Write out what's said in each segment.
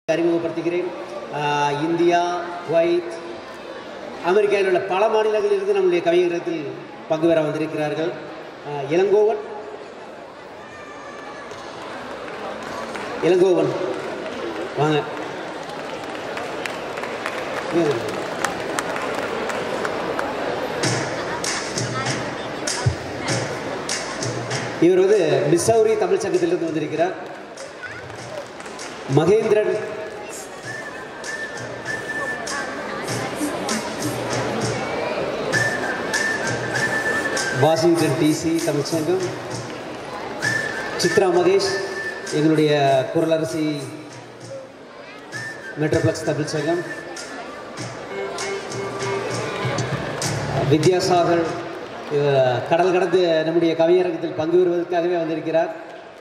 அறிமுகப்படுத்துகிறேன் ஆஹ் India Kuwait அமெரிக்காவில் உள்ள பல மாநிலங்களிலிருந்து நம்முடைய கவியகத்தில் பங்கு பெற வந்திருக்கிறார்கள் ஆஹ் இளங்கோவன் இளங்கோவன் வாங்க உம். இவர் வந்து மிசௌரி தமிழ் சங்கத்திலிருந்து வந்திருக்கிறார் மகேந்திரன் வாஷிங்டன் டிசி தமிழ் சங்கம் சித்ரா மகேஷ் எங்களுடைய குரலரசி மெட்ரோப்ளக்ஸ் தமிழ் சங்கம் வித்யாசாகர் இவர் கடல் கடந்து நம்முடைய கவியரங்கத்தில் பங்கு பெறுவதற்காகவே வந்திருக்கிறார்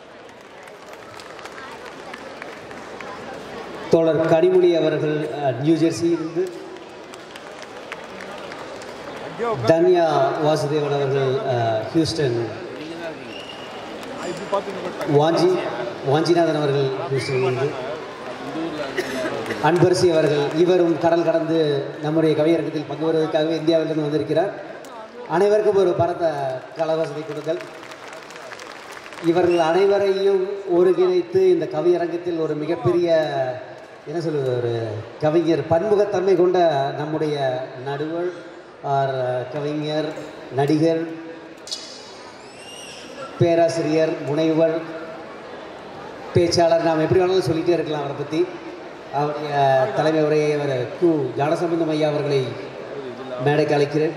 தோழர் கனிமொழி அவர்கள் அஹ், நியூ ஜெர்சியிலிருந்து தன்யா வாசுதேவன் அவர்கள் அஹ், ஹியூஸ்டன் வாஞ்சி வாஞ்சிநாதன் அவர்கள் ஹியூஸ்டனிலிருந்து அன்பரசி அவர்கள் இவரும் கடல் கடந்து நம்முடைய கவியரங்கத்தில் பங்கு பெறுவதற்காகவே இந்தியாவிலிருந்து வந்திருக்கிறார் அனைவருக்கும் ஒரு பரந்த கலவசத்தை கொடுங்கள் இவர்கள் அனைவரையும் ஒருங்கிணைத்து இந்த கவியரங்கத்தில் ஒரு மிகப்பெரிய என்ன சொல்வது ஒரு கவிஞர் பன்முகத்தன்மை கொண்ட நம்முடைய நடுவர் ஆர் கவிஞர் நடிகர் பேராசிரியர் முனைவர் பேச்சாளர் நாம் எப்படி வேணாலும் சொல்லிகிட்டே இருக்கலாம் அவரை பற்றி அவருடைய தலைமை உரையை அவர் கு ஞானசம்பந்தம் ஐயா அவர்களை மேடைக்கு அழைக்கிறேன்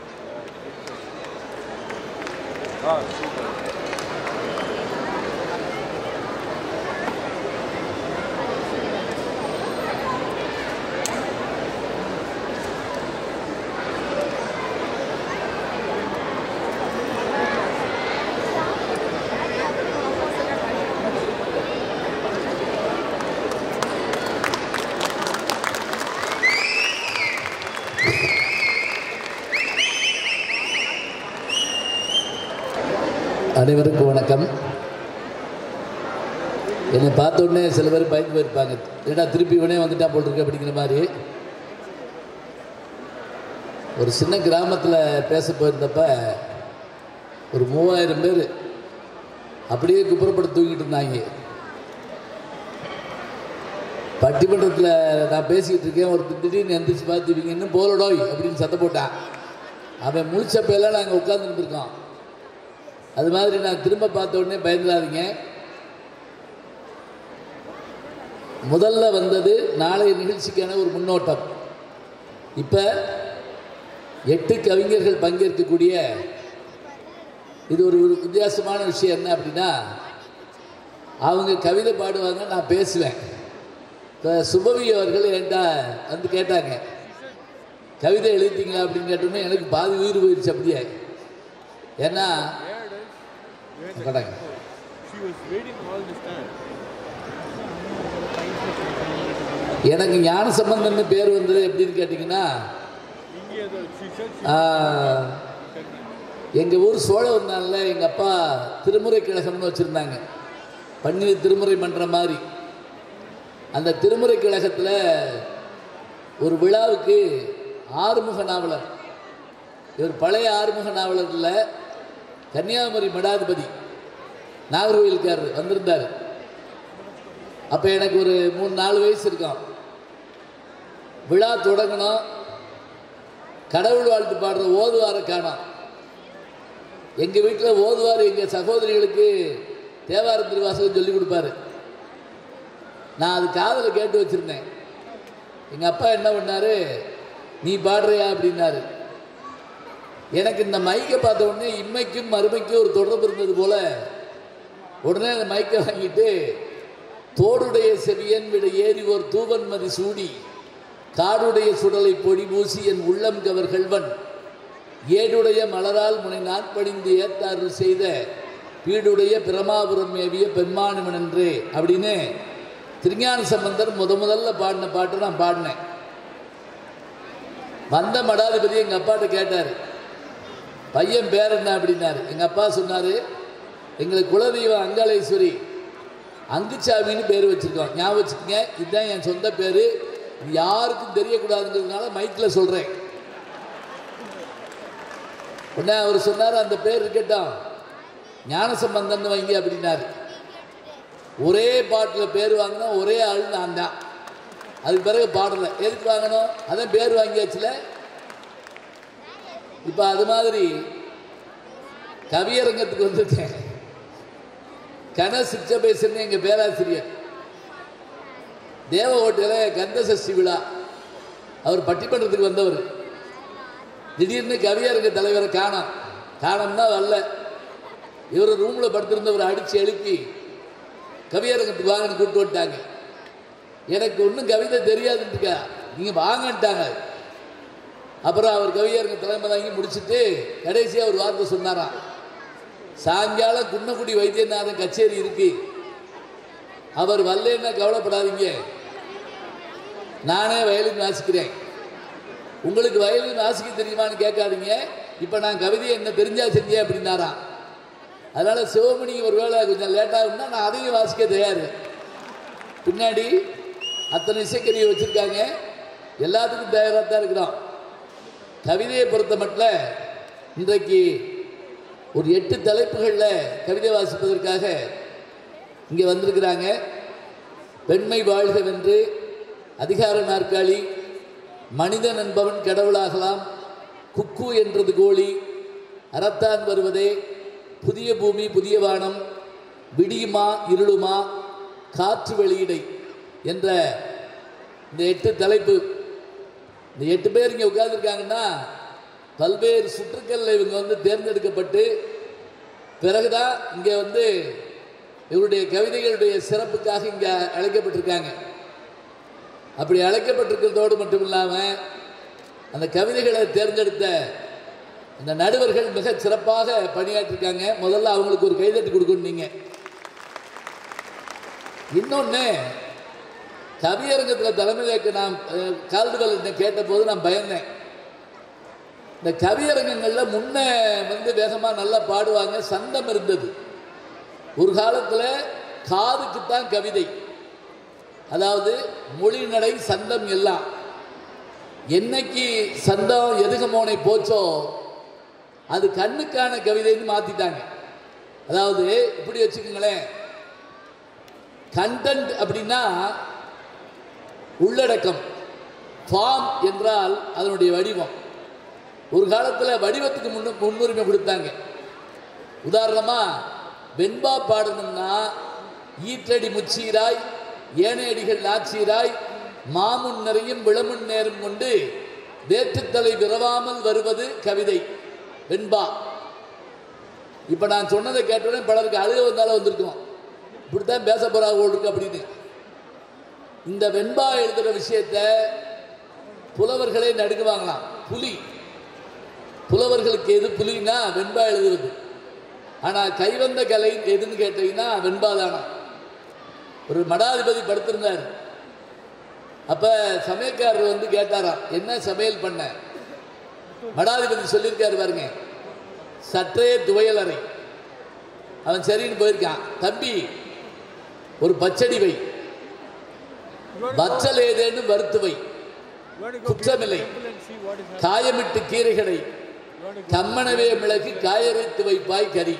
அனைவருக்கும் வணக்கம் என்னை பார்த்த உடனே சில பேர் பயந்து போயிருப்பாங்க ஏடா திருப்பி இவனே வந்துட்டா போட்டிருக்க அப்படிங்கிற மாதிரி ஒரு சின்ன கிராமத்தில் பேச போயிருந்தப்ப ஒரு மூவாயிரம் பேர் அப்படியே குப்புறப்பட்டு தூங்கிட்டு இருந்தாங்க பட்டிமன்றத்தில் நான் பேசிக்கிட்டு இருக்கேன் ஒரு திடீர்னு எந்திரிச்சு பார்த்து இவங்க இன்னும் போலடோய் அப்படின்னு சத்தம் போட்டான் அவன் முழிச்சப்பெல்லாம் நாங்கள் உட்காந்துட்டு இருக்கோம் அது மாதிரி நான் திரும்ப பார்த்த உடனே பயந்துடாதீங்க முதல்ல வந்தது நாளைய நிகழ்ச்சிக்கான ஒரு முன்னோட்டம் இப்போ எட்டு கவிஞர்கள் பங்கேற்கக்கூடிய இது ஒரு ஒரு வித்தியாசமான விஷயம் என்ன அப்படின்னா அவங்க கவிதை பாடுவாங்க நான் பேசுவேன் இப்போ சுபவி அவர்கள் என்கிட்ட வந்து கேட்டாங்க கவிதை எழுதிட்டீங்களா அப்படின்னு கேட்டோன்னே எனக்கு பாதி உயிர் போயிடுச்சு அப்படியே ஏன்னா கேட்டாங்க She was waiting all this time. எனக்கு ஞான சம்பந்தன்னு பேர் வந்தது எப்படின்னு கேட்டிங்கன்னா இங்கே ஏதோ she said she எங்கள் ஊர் சோழ வந்தால எங்கள் அப்பா திருமுறை கழகம்னு வச்சுருந்தாங்க பன்னிரு திருமுறை மன்ற மாதிரி அந்த திருமுறை கழகத்தில் ஒரு விழாவுக்கு ஆறுமுக நாவலர் இவர் பழைய ஆறுமுக நாவலரில் கன்னியாகுமரி மடாதிபதி நாகர்கோயிலுக்காரர் வந்திருந்தார் அப்போ எனக்கு ஒரு மூணு நாலு வயசு இருக்கும் விழா தொடங்கணும் கடவுள் வாழ்த்து பாடுற ஓதுவாரை காணோம் எங்கள் வீட்டில் ஓதுவார் எங்கள் சகோதரிகளுக்கு தேவார திருவாசகம் சொல்லி கொடுப்பாரு நான் அது காதில் கேட்டு வச்சுருந்தேன் எங்கள் அப்பா என்ன பண்ணாரு நீ பாடுறியா அப்படின்னாரு எனக்கு இந்த மைக்கை பார்த்த உடனே இம்மைக்கும் மறுமைக்கும் ஒரு தொடர்பு இருந்தது போல உடனே அந்த மைக்கை வாங்கிட்டு தோடுடைய செவியன் விட ஏறி ஒரு தூவன்மதி சூடி காடுடைய சுடலை பொடி பூசி என் உள்ளம் கவர் கல்வன் ஏடுடைய மலரால் முனை நாட்பணிந்து ஏத்தாறு செய்த பீடுடைய பிரமாபுரம் மேவிய பெம்மானுமன் என்று அப்படின்னு திருஞான சம்பந்தர் முத முதல்ல பாடின பாட்டு நான் பாடினேன் வந்த மடாதிபதி எங்கள் அப்பாட்ட கேட்டார் பையன் பேர் என்ன அப்படின்னாரு எங்கள் அப்பா சொன்னார் எங்களுக்கு குலதெய்வம் அங்காளேஸ்வரி அங்குச்சாமின்னு பேர் வச்சுருக்கோம் ஞாபகம் வச்சுக்கோங்க இதுதான் என் சொந்த பேர் இது யாருக்கும் தெரியக்கூடாதுங்கிறதுனால மைக்கில் சொல்கிறேன் உடனே அவர் சொன்னார் அந்த பேர் இருக்கட்டும் ஞானசம்பந்தன் வைங்க அப்படின்னாரு ஒரே பாட்டில் பேர் வாங்கினா ஒரே ஆள் நான் தான் அதுக்கு பிறகு பாடலை எதுக்கு வாங்கணும் அதான் பேர் வாங்கியாச்சுல இப்போ அது மாதிரி கவியரங்கத்துக்கு வந்திருக்கேன் கன சிற்றபேசன் எங்கள் பேராசிரியர் தேவகோட்டையில் கந்த சஷ்டி விழா அவர் பட்டிமன்றத்துக்கு வந்தவர் திடீர்னு கவியரங்க தலைவரை காணோம் காணோம்னா வரல இவர் ரூமில் படுத்திருந்தவர் அடித்து எழுப்பி கவியரங்கத்துக்கு வாங்கன்னு கூப்பிட்டு வந்துட்டாங்க எனக்கு ஒன்றும் கவிதை தெரியாதுன்ட்டுக்கா நீங்கள் வாங்கன்ட்டாங்க அப்புறம் அவர் கவியரங்க தலைமை தாங்கி முடிச்சுட்டு கடைசியாக ஒரு வார்த்தை சொன்னாராம் சாயங்காலம் குன்னக்குடி வைத்தியநாதன் கச்சேரி இருக்கு அவர் வரலன்னா கவலைப்படாதீங்க நானே வயலின் வாசிக்கிறேன் உங்களுக்கு வயலின் வாசிக்க தெரியுமான்னு கேட்காதீங்க இப்போ நான் கவிதையை என்ன தெரிஞ்சா செஞ்சேன் அப்படின்னாராம் அதனால சிவமணி ஒரு வேளை கொஞ்சம் லேட்டாகும்னா நான் அதையும் வாசிக்க தயார் பின்னாடி அத்தனை இசைக்கருவியை வச்சுருக்காங்க எல்லாத்துக்கும் தயாராக தான் இருக்கிறோம் கவிதையை பொறுத்த மட்டும் இன்றைக்கு ஒரு எட்டு தலைப்புகளில் கவிதை வாசிப்பதற்காக இங்கே வந்திருக்கிறாங்க பெண்மை வாழ்கவென்று அதிகார நாற்காலி மனிதன் என்பவன் கடவுளாகலாம் குக்கு என்றது கோழி அறத்தான் வருவதே புதிய பூமி புதிய வானம் விடியுமா இருளுமா காற்று வெளியிடை என்ற இந்த எட்டு தலைப்பு இந்த எட்டு பேர் இங்கே உட்கார்ந்துருக்காங்கன்னா பல்வேறு சுற்றுக்களில் இவங்க வந்து தேர்ந்தெடுக்கப்பட்டு பிறகுதான் இங்கே வந்து இவருடைய கவிதைகளுடைய சிறப்புக்காக இங்கே அழைக்கப்பட்டிருக்காங்க அப்படி அழைக்கப்பட்டிருக்கிறதோடு மட்டும் இல்லாமல் அந்த கவிதைகளை தேர்ந்தெடுத்த அந்த நடுவர்கள் மிக சிறப்பாக பணியாற்றிருக்காங்க முதல்ல அவங்களுக்கு ஒரு கைதட்டி கொடுக்கணும் நீங்கள் இன்னொன்று கவியரங்கத்தில் தலைமையிலேக்கு நான் அஹ், கால்டுவெல் என்ன கேட்டபோது நான் பயந்தேன் இந்த கவியரங்கங்களில் முன்ன வந்து வேகமாக நல்லா பாடுவாங்க சந்தம் இருந்தது ஒரு காலத்தில் காதுக்குத்தான் கவிதை அதாவது மொழி நடை சந்தம் எல்லாம் என்னைக்கு சந்தம் எதுகமோனை போச்சோ அது கண்ணுக்கான கவிதைன்னு மாத்திட்டாங்க அதாவது இப்படி வச்சுக்கோங்களேன் கண்டென்ட் அப்படின்னா உள்ளடக்கம் ஃபார்ம் என்றால் அதனுடைய வடிவம் ஒரு காலத்தில் வடிவத்துக்கு முன்னு முன்னுரிமை கொடுத்தாங்க உதாரணமாக வெண்பா பாடணும்னா ஈற்றடி முச்சீராய் ஏனையடிகள் நாச்சீராய் மாமுன் நிறையும் விளமுன் நேரம் கொண்டு வேற்றுத்தலை விரவாமல் வருவது கவிதை வெண்பா இப்போ நான் சொன்னதை கேட்டோடனே பலருக்கு அழுக வந்தாலும் வந்திருக்கோம் இப்படித்தான் பேச போறா இருக்கு அப்படின்னு இந்த வெண்பா எழுதுகிற விஷயத்த புலவர்களே நடுங்குவாங்களாம் புலி புலவர்களுக்கு எது புலின்னா வெண்பா எழுதுறது ஆனால் கைவந்த கலை எதுன்னு கேட்டீங்கன்னா வெண்பா தானா ஒரு மடாதிபதி படுத்திருந்தார் அப்போ சமயக்காரர் வந்து கேட்டாராம் என்ன சமையல் பண்ண மடாதிபதி சொல்லியிருக்காரு பாருங்க சற்றே துவையலறை அவன் சரின்னு போயிருக்கான் தம்பி ஒரு பச்சடி வை வற்றல் ஏதேன்னு வறுத்து வை You want to go குற்றமில்லை temple and see what is happening? காயமிட்டு கீரைகளை You want to go கம்மனவே மிளகு காயரைத்து வைப்பாய் கறி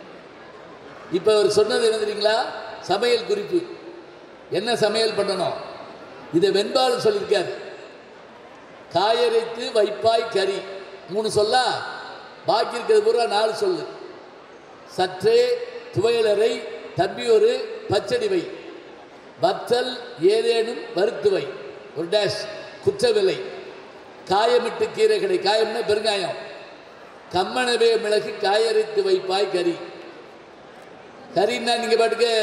இப்போ அவர் சொன்னது என்ன தெரியுங்களா சமையல் குறிப்பு என்ன சமையல் பண்ணணும் இதை வெண்பால் சொல்லியிருக்காரு காயரைத்து வைப்பாய் கறி மூணு சொல்லா பாக்கி இருக்கிறது பூரா நாலு சொல்லு சற்றே துவையலறை தம்பி ஒரு பச்சடி வை வத்தல் ஏதேனும் வறுத்துவை ஒரு டேஷ் குற்றவில்லை காயமிட்டு கீரைகளை காயம்னா பெருங்காயம் கம்மனவே மிளகு காயரைத்து வைப்பாய் கறி கறின்னா நீங்கள் பாட்டுக்கு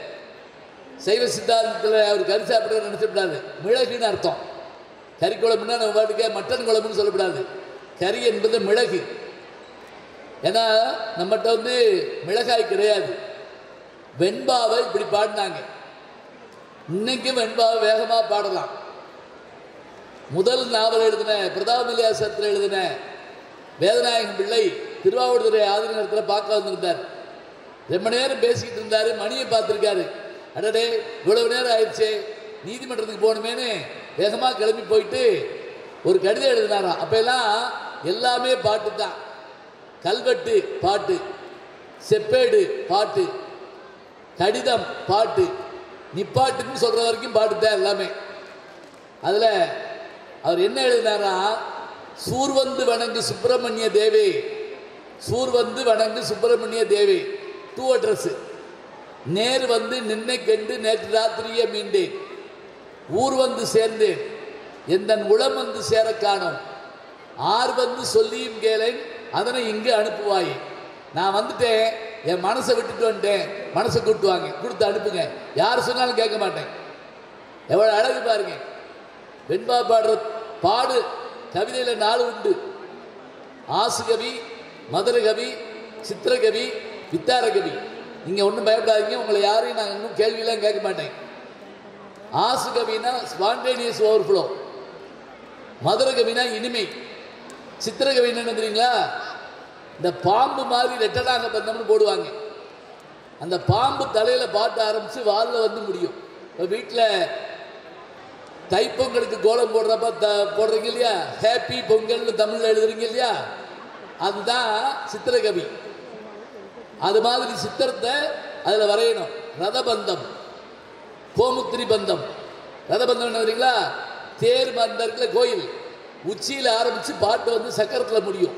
சைவ சித்தாந்தத்தில் அவர் கறி சாப்பிட்ற நினச்சிவிடாது மிளகுன்னு அர்த்தம் கறி குழம்புனா நம்ம பாட்டுக்கு மட்டன் குழம்புன்னு சொல்லக்கூடாது கறி என்பது மிளகு ஏன்னா நம்மகிட்ட வந்து மிளகாய் கிடையாது வெண்பாவை இப்படி பாடினாங்க இன்னைக்கும் வெண்பாவை வேகமாக பாடலாம் முதல் நாவல் எழுதின பிரதாபலியாசத்தில் எழுதின வேதநாயகம் பிள்ளை திருவாவூர்துறை ஆதினத்தில் பார்க்க வந்திருந்தார் ரொம்ப நேரம் பேசிக்கிட்டு இருந்தார் மணியை பார்த்துருக்காரு அடடே இவ்வளவு நேரம் ஆயிடுச்சே நீதிமன்றத்துக்கு போகணுமேனு வேகமாக கிளம்பி போயிட்டு ஒரு கடிதம் எழுதினாராம் அப்ப எல்லாம் எல்லாமே பாட்டு தான் கல்வெட்டு பாட்டு செப்பேடு பாட்டு கடிதம் பாட்டு நிப்பாட்டுன்னு சொல்ற வரைக்கும் பாட்டு தான் எல்லாமே அதுல அவர் என்ன எழுதினாரா சூர்வந்து வணங்கு சுப்பிரமணிய தேவி சூர்வந்து வணங்கு சுப்பிரமணிய தேவி டூ அட்ரஸ் நேர் வந்து நின்னை கண்டு நேற்று ராத்திரியே மீண்டேன் ஊர் வந்து சேர்ந்தேன் எந்தன் உளம் வந்து சேர காணோம் ஆர் வந்து சொல்லியும் கேளேன் அதனை இங்கு அனுப்புவாய் நான் வந்துட்டேன் என் மனசை விட்டுட்டு வந்துட்டேன் மனசை கூட்டு வாங்க கொடுத்து அனுப்புங்க யார் சொன்னாலும் கேட்க மாட்டேன் எவ்வளோ அழகு பாருங்க வெண்பா பாடுற பாடு கவிதையில் நாலு உண்டு ஆசுகவி மதுரகவி சித்திரகவி வித்தாரகவி நீங்கள் ஒன்றும் பயப்படாதீங்க உங்களை யாரையும் நான் இன்னும் கேள்வியெல்லாம் கேட்க மாட்டேன் ஆசுகவினா ஸ்பான்டேனியஸ் ஓவர்ஃப்ளோ மதுரகவினா இனிமை சித்திரகவினா என்ன தெரியுங்களா இந்த பாம்பு மாதிரி ரெட்டனாக பந்தம்னு போடுவாங்க அந்த பாம்பு தலையில் பாட்ட ஆரம்பித்து வாலில் வந்து முடியும் இப்போ வீட்டில் தைப்பொங்கலுக்கு கோலம் போடுறப்ப த போடுறீங்க இல்லையா ஹேப்பி பொங்கல்னு தமிழில் எழுதுறீங்க இல்லையா அதுதான் சித்திரகவி அது மாதிரி சித்திரத்தை அதில் வரையணும் ரதபந்தம் கோமுத்திரி பந்தம் ரதபந்தம் என்ன தெரியுங்களா தேர் பந்தர்ல கோயில் உச்சியில் ஆரம்பித்து பாட்டு வந்து சக்கரத்தில் முடியும்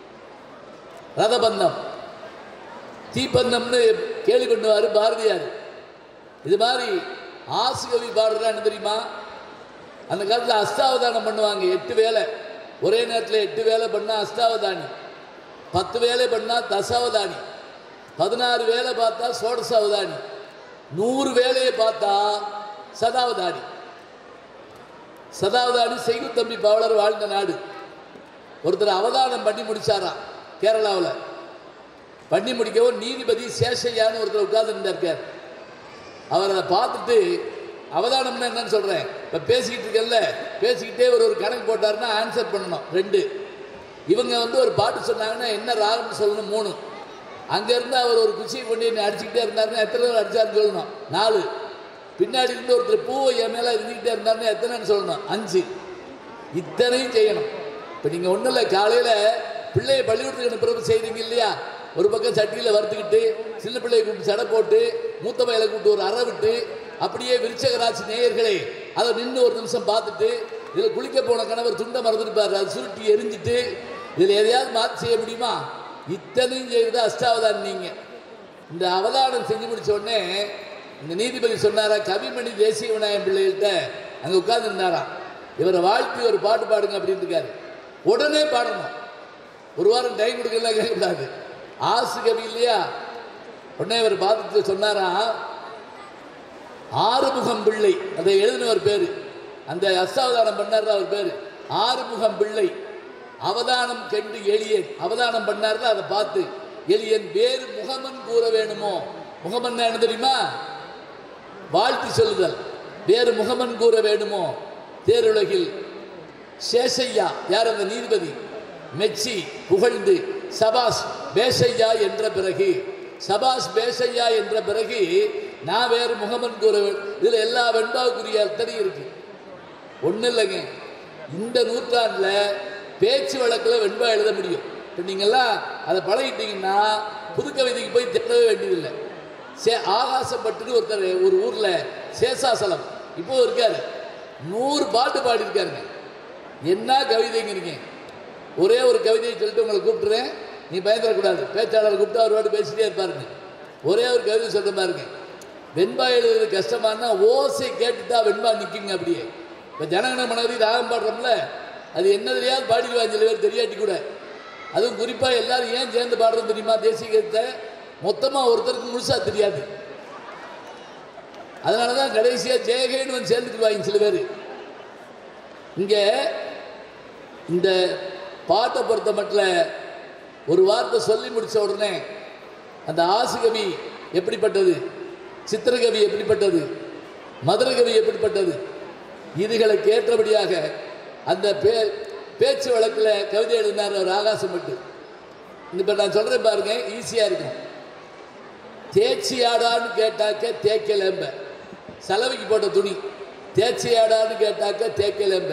ரதபந்தம் தீப்பந்தம்னு கேள்வி பண்ணுவார் பாரதியார் இது மாதிரி ஆசுகவி பாடுறான்னு தெரியுமா அந்த காலத்தில் அஷ்டாவதானம் பண்ணுவாங்க எட்டு வேலை ஒரே நேரத்தில் எட்டு வேலை பண்ணால் அஷ்டாவதானி பத்து வேலை பண்ணால் தசாவதானி பதினாறு வேலை பார்த்தா சோடசாவதானி நூறு வேலையை பார்த்தா சதாவதானி சதாவதானி செய்குத்தம்பி பவளர் வாழ்ந்த நாடு ஒருத்தர் அவதானம் பண்ணி முடிச்சாராம் கேரளாவில் பண்ணி முடிக்கவும் நீதிபதி சேஷையான்னு ஒருத்தர் உட்கார்ந்து இருக்கார் அவர் அதை பார்த்துட்டு அவதானம்னா என்னன்னு சொல்கிறேன் இப்போ பேசிக்கிட்டு இருக்கல பேசிக்கிட்டே ஒரு ஒரு கணக்கு போட்டாருன்னா ஆன்சர் பண்ணணும் ரெண்டு இவங்க வந்து ஒரு பாட்டு சொன்னாங்கன்னா என்ன ராகம்னு சொல்லணும் மூணு அங்கேருந்து அவர் ஒரு குச்சியை கொண்டு என்னை அடிச்சுக்கிட்டே இருந்தாருன்னா எத்தனை தடவை அடிச்சாருன்னு சொல்லணும் நாலு பின்னாடி இருந்து ஒருத்தர் பூவை என் மேலே இருந்துக்கிட்டே இருந்தாருன்னா எத்தனைன்னு சொல்லணும் அஞ்சு இத்தனையும் செய்யணும் இப்போ நீங்கள் ஒன்றும் இல்லை காலையில் பிள்ளையை பள்ளிக்கூடத்துக்கு அனுப்புறது செய்கிறீங்க இல்லையா ஒரு பக்கம் சட்டியில் வறுத்துக்கிட்டு சின்ன பிள்ளையை கூப்பிட்டு சடை போட்டு மூத்த பையலை கூப்பிட்டு ஒரு அறை விட்டு அப்படியே விருச்சகராசி நேயர்களே அதை நின்று ஒரு நிமிஷம் பார்த்துட்டு இதில் குளிக்க போன கணவர் துண்டை மறந்துருப்பார் அதை சுருட்டி எரிஞ்சிட்டு இதில் எதையாவது மாற்றி செய்ய முடியுமா இத்தனையும் செய்கிறது அஷ்டாவதானம் நீங்கள் இந்த அவதானம் செஞ்சு முடிச்ச உடனே இந்த நீதிபதி சொன்னாரா கவிமணி தேசிய விநாயகம் பிள்ளைகள்கிட்ட அங்கே உட்கார்ந்துருந்தாராம் இவரை வாழ்த்தி ஒரு பாட்டு பாடுங்க அப்படின்னு இருக்காரு உடனே பாடணும் ஒரு வாரம் டைம் கொடுக்கலாம் கேட்கக்கூடாது ஆசு கவி இல்லையா உடனே இவர் பார்த்துட்டு சொன்னாரா ஆறுமுகம் பிள்ளை அதை எழுதினவர் பேரு அந்த அஷ்டாவதானம் பண்ணார் அவர் பேரு ஆறுமுகம் பிள்ளை அவதானம் கண்டு எளியன் அவதானம் பண்ணார்ல அதை பார்த்து எளியன் வேறு முகமன் கூற வேணுமோ முகமன் என்ன தெரியுமா வாழ்த்து சொல்லுதல் வேறு முகமன் கூற வேணுமோ தேருலகில் சேஷையா யார் அந்த நீதிபதி மெச்சி புகழ்ந்து சபாஸ் பேசையா என்ற பிறகு சபாஸ் பேசையா என்ற பிறகு நான் வேறு முகமன் கூற வே- இதுல எல்லா வெண்பாவுக்குரிய அத்தனையும் இருக்கு ஒன்றும் இல்லைங்க இந்த நூற்றாண்டில் பேச்சு வழக்கில் வெண்பா எழுத முடியும் இப்போ நீங்கள்லாம் அதை பழகிட்டீங்கன்னா புது கவிதைக்கு போய் தேடவே வேண்டியதில்லை சே ஆகாசப்பட்டுன்னு ஒருத்தர் ஒரு ஊரில் சேஷாசலம் இப்போ இருக்காரு நூறு பாட்டு பாடியிருக்காருங்க என்ன கவிதைங்கிறீங்க ஒரே ஒரு கவிதையை சொல்லிட்டு உங்களை கூப்பிட்டுறேன் நீ பயந்துடக்கூடாது பேச்சாளர் கூப்பிட்டு அவர் பாட்டு பேசிட்டே இருப்பாருங்க ஒரே ஒரு கவிதை சொல்ற பாருங்க வெண்பா எழுதுறது கஷ்டமானா ஓசை கேட்டுட்டா வெண்பா நிற்குங்க அப்படியே இப்போ ஜனகன மனதி ராகம் பாடுறோம்ல அது என்னதுலையாவது பாடிடுவாங்க சில பேர் தெரியாட்டி கூட அதுவும் குறிப்பாக எல்லாரும் ஏன் சேர்ந்து பாடுறது தெரியுமா தேசிய கீதத்தை மொத்தமாக ஒருத்தருக்கு முழுசாக தெரியாது அதனால தான் கடைசியாக ஜெயகேன்னு வந்து சேர்ந்துக்குவாங்க சில பேர் இங்கே இந்த பாட்டை பொறுத்த மட்டும் ஒரு வார்த்தை சொல்லி முடிச்ச உடனே அந்த ஆசுகவி எப்படிப்பட்டது சித்திரகவி எப்படிப்பட்டது மதுரகவி எப்படிப்பட்டது இதுகளுக்கு ஏற்றபடியாக அந்த பே பேச்சு வழக்கில் கவிதை எழுதினார் அவர் ஆகாசம் பட்டு இப்போ நான் சொல்கிறேன் பாருங்க ஈஸியாக இருக்கும் தேய்ச்சி ஆடான்னு கேட்டாக்க தேய்க்கலம்ப செலவுக்கு போட்ட துணி தேய்ச்சியாடான்னு கேட்டாக்க தேக்கலம்ப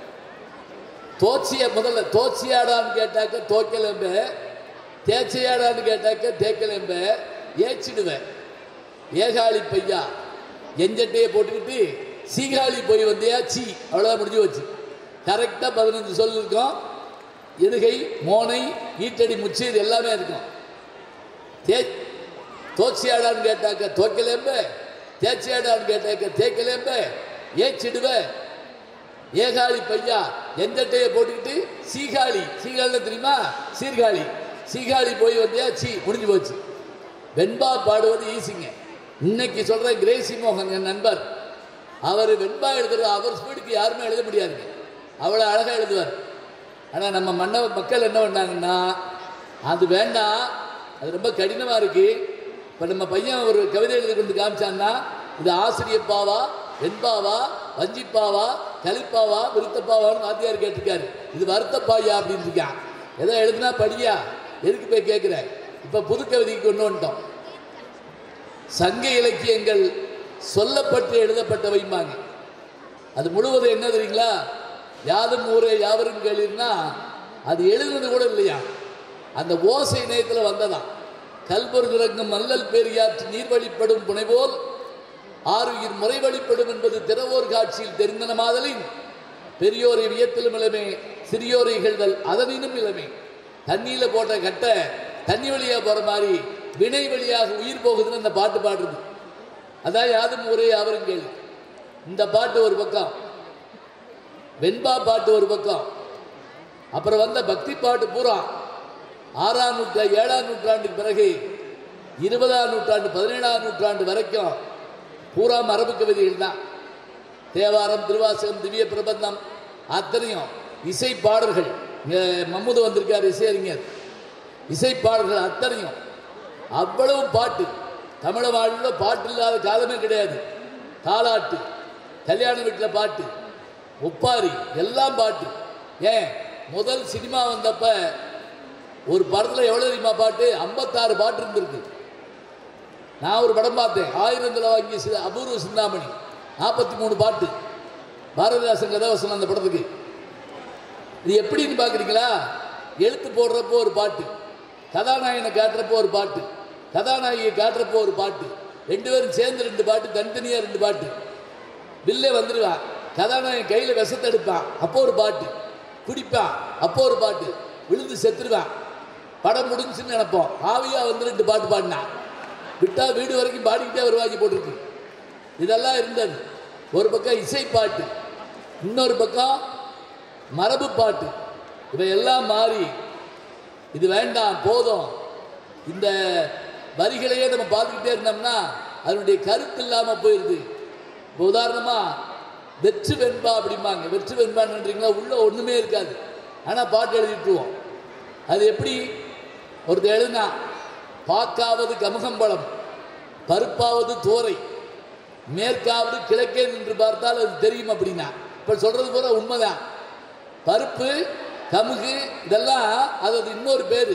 தோச்சிய முதல்ல தோச்சியாடான்னு கேட்டாக்க தோக்கலம்ப தேய்ச்சியாடான்னு கேட்டாக்க தேக்கலம்ப ஏச்சிடுவேன் ஏகாளி பையா எஞ்சட்டையை போட்டுக்கிட்டு சீகாளி போய் வந்தியா சீ அவ்வளோதான் முடிஞ்சு வச்சு கரெக்டாக பதினஞ்சு சொல் இருக்கும் எதுகை மோனை ஈட்டடி முச்சு இது எல்லாமே இருக்கும் தே தோச்சியாடான்னு கேட்டாக்க தோக்கலேம்ப தேச்சியாடான்னு கேட்டாக்க தேக்கலேம்ப ஏச்சிடுவ ஏகாளி பையா எந்தட்டையை போட்டுக்கிட்டு சீகாளி சீகாழில தெரியுமா சீர்காழி சீகாழி போய் வந்தியா சீ முடிஞ்சு போச்சு வெண்பா பாடுவது ஈஸிங்க இன்னைக்கு சொல்ற கிரேசி மோகன் என் நண்பர் அவர் வெண்பா எழுதுறது அவர் ஸ்பீடுக்கு யாருமே எழுத முடியாதுங்க அவ்வளோ அழகாக எழுதுவார் ஆனால் நம்ம மன்ன மக்கள் என்ன பண்ணாங்கன்னா அது வேண்டாம் அது ரொம்ப கடினமாக இருக்கு இப்போ நம்ம பையன் ஒரு கவிதை எழுதி கொண்டு காமிச்சான்னா இது ஆசிரியப்பாவா வெண்பாவா வஞ்சிப்பாவா கலிப்பாவா விருத்தப்பாவான்னு வாத்தியார் கேட்டிருக்காரு இது வருத்தப்பாயா அப்படின்னு இருக்கான் ஏதோ எழுதுனா படியா எதுக்கு போய் கேட்குற இப்போ புது கவிதைக்கு கொண்டு வந்துட்டோம் சங்க இலக்கியங்கள் சொல்லப்பட்டு எழுதப்பட்டவைம்பாங்க அது முழுவதும் என்ன தெரியுங்களா யாதும் ஊரே யாவரும் கேளீர்னா அது எழுதுனது கூட இல்லையா அந்த ஓசை நேயத்தில் வந்ததாம் கல்பொருகிறங்கும் மல்லல் பேரியாற்று நீர் வழிப்படும் புனைவோல் ஆறுயிர் முறை வழிப்படும் என்பது திறவோர் காட்சியில் தெரிந்தன மாதலின் பெரியோரை வியத்திலும் இளமே சிறியோரை இகழ்தல் அதனினும் இளமே தண்ணியில போட்ட கட்டை தண்ணி வழியா போற மாதிரி வினை வழியாக உயிர் போகுதுன்னு அந்த பாட்டு பாடுறது அதான் யாதும் ஒரே யாவரும் கேள்வி இந்த பாட்டு ஒரு பக்கம் வெண்பா பாட்டு ஒரு பக்கம் அப்புறம் வந்த பக்தி பாட்டு பூரா ஆறாம் நூற்றா ஏழாம் நூற்றாண்டுக்கு பிறகு இருபதாம் நூற்றாண்டு பதினேழாம் நூற்றாண்டு வரைக்கும் பூரா மரபு கவிதைகள் தான் தேவாரம் திருவாசகம் திவ்ய பிரபந்தம் அத்தனையும் இசை பாடல்கள் இங்கே மம்முது வந்திருக்கார் இசையறிஞர் இசை பாடல்கள் அத்தனையும் அவ்வளவு பாட்டு தமிழ வாழ்வில் பாட்டு இல்லாத காலமே கிடையாது தாலாட்டு கல்யாண வீட்டில் பாட்டு ஒப்பாரி எல்லாம் பாட்டு ஏன் முதல் சினிமா வந்தப்ப ஒரு படத்தில் எவ்வளோ தெரியுமா பாட்டு ஐம்பத்தாறு பாட்டு இருந்திருக்கு நான் ஒரு படம் பார்த்தேன் ஆயிரத்தில் வாங்கிய சி அபூர்வ சிந்தாமணி நாற்பத்தி மூணு பாட்டு பாரதிதாசன் கதாவசனம் அந்த படத்துக்கு இது எப்படின்னு பார்க்குறீங்களா எழுத்து போடுறப்போ ஒரு பாட்டு கதாநாயகனை காட்டுறப்போ ஒரு பாட்டு கதாநாயகியை காட்டுறப்போ ஒரு பாட்டு ரெண்டு பேரும் சேர்ந்து ரெண்டு பாட்டு தனித்தனியாக ரெண்டு பாட்டு வில்லே வந்துடுவான் கதாநாயகன் கையில் விஷத்தை எடுப்பான் அப்போ ஒரு பாட்டு குடிப்பான் அப்போ ஒரு பாட்டு விழுந்து செத்துருவான் படம் முடிஞ்சுன்னு நினைப்போம் ஆவியா வந்து ரெண்டு பாட்டு பாடினான் விட்டா வீடு வரைக்கும் பாடிக்கிட்டே வருவாங்கி போட்டிருக்கு இதெல்லாம் இருந்தது ஒரு பக்கம் இசை பாட்டு இன்னொரு பக்கம் மரபு பாட்டு இவையெல்லாம் மாறி இது வேண்டாம் போதும் இந்த வரிகளையே நம்ம பார்த்துக்கிட்டே இருந்தோம்னா அதனுடைய கருத்து இல்லாமல் போயிடுது இப்போ உதாரணமாக வெற்று வெண்பா அப்படிம்பாங்க வெற்று வெண்பான்றீங்களா உள்ள ஒன்றுமே இருக்காது ஆனால் பாட்டு எழுதிட்டுருவோம் அது எப்படி ஒருத்தர் எழுதுனா பாக்காவது கமுகம்பழம் பருப்பாவது தோரை மேற்காவது கிழக்கே நின்று பார்த்தால் அது தெரியும் அப்படின்னா இப்போ சொல்றது பூரா உண்மைதான் பருப்பு கமுகு இதெல்லாம் அது அது இன்னொரு பேரு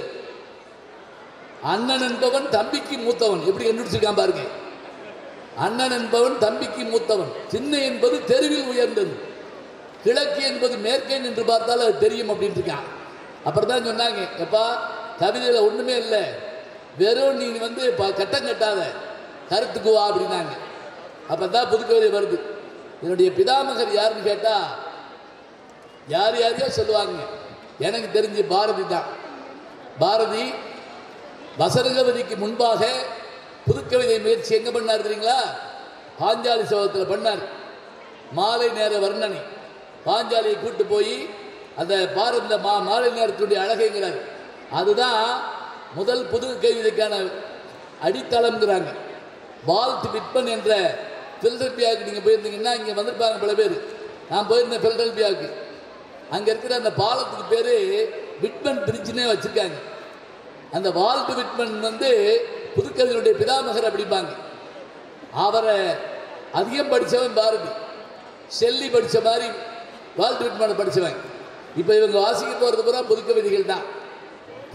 அண்ணன் என்பவன் தம்பிக்கு மூத்தவன் எப்படி கண்டுபிடிச்சிருக்கான் பாருங்க அண்ணன் என்பவன் தம்பிக்கு மூத்தவன் சின்ன என்பது தெருவில் உயர்ந்தது கிழக்கு என்பது மேற்கே நின்று பார்த்தால் அது தெரியும் அப்படின்ட்டு இருக்கான் அப்புறம் தான் சொன்னாங்க எப்பா கவிதையில் ஒன்றுமே இல்லை வெறும் நீ வந்து ப- கட்டம் கட்டாத கருத்துக்கு வா அப்படின்னாங்க அப்போ தான் புது கவிதை வருது என்னுடைய பிதாமகர் யாருன்னு கேட்டால் யார் யாரையோ சொல்லுவாங்க எனக்கு தெரிஞ்சு பாரதி தான் பாரதி வசனகவதிக்கு முன்பாக புதுக்கவிதை முயற்சி எங்கே பண்ணார் தெரியுங்களா பாஞ்சாலி சோகத்தில் பண்ணார் மாலை நேர வர்ணனை பாஞ்சாலியை கூட்டு போய் அந்த பாரத மா மாலை நேரத்துடைய அழகைங்கிறார் அதுதான் முதல் புது கவிதைக்கான அடித்தளம்ங்கிறாங்க வால்ட் விட்பன் என்ற பில்டல்பியாவுக்கு நீங்கள் போயிருந்தீங்கன்னா இங்கே வந்திருப்பாங்க பல பேர் நான் போயிருந்தேன் பில்டல்பியாவுக்கு அங்கே இருக்கிற அந்த பாலத்துக்கு பேர் விட்மன் பிரிட்ஜ்னே வச்சுருக்காங்க அந்த வால்ட் விட்மன் வந்து புதுக்கவிதையுடைய பிதாமகர் அப்படிம்பாங்க அவரை அதிகம் படித்தவன் பாரதி ஷெல்லி படித்த மாதிரி வால்ட் விட்மனை படித்தவன் இப்போ இவங்க வாசிக்க போகிறது பூரா புதுக்கவிதைகள் தான்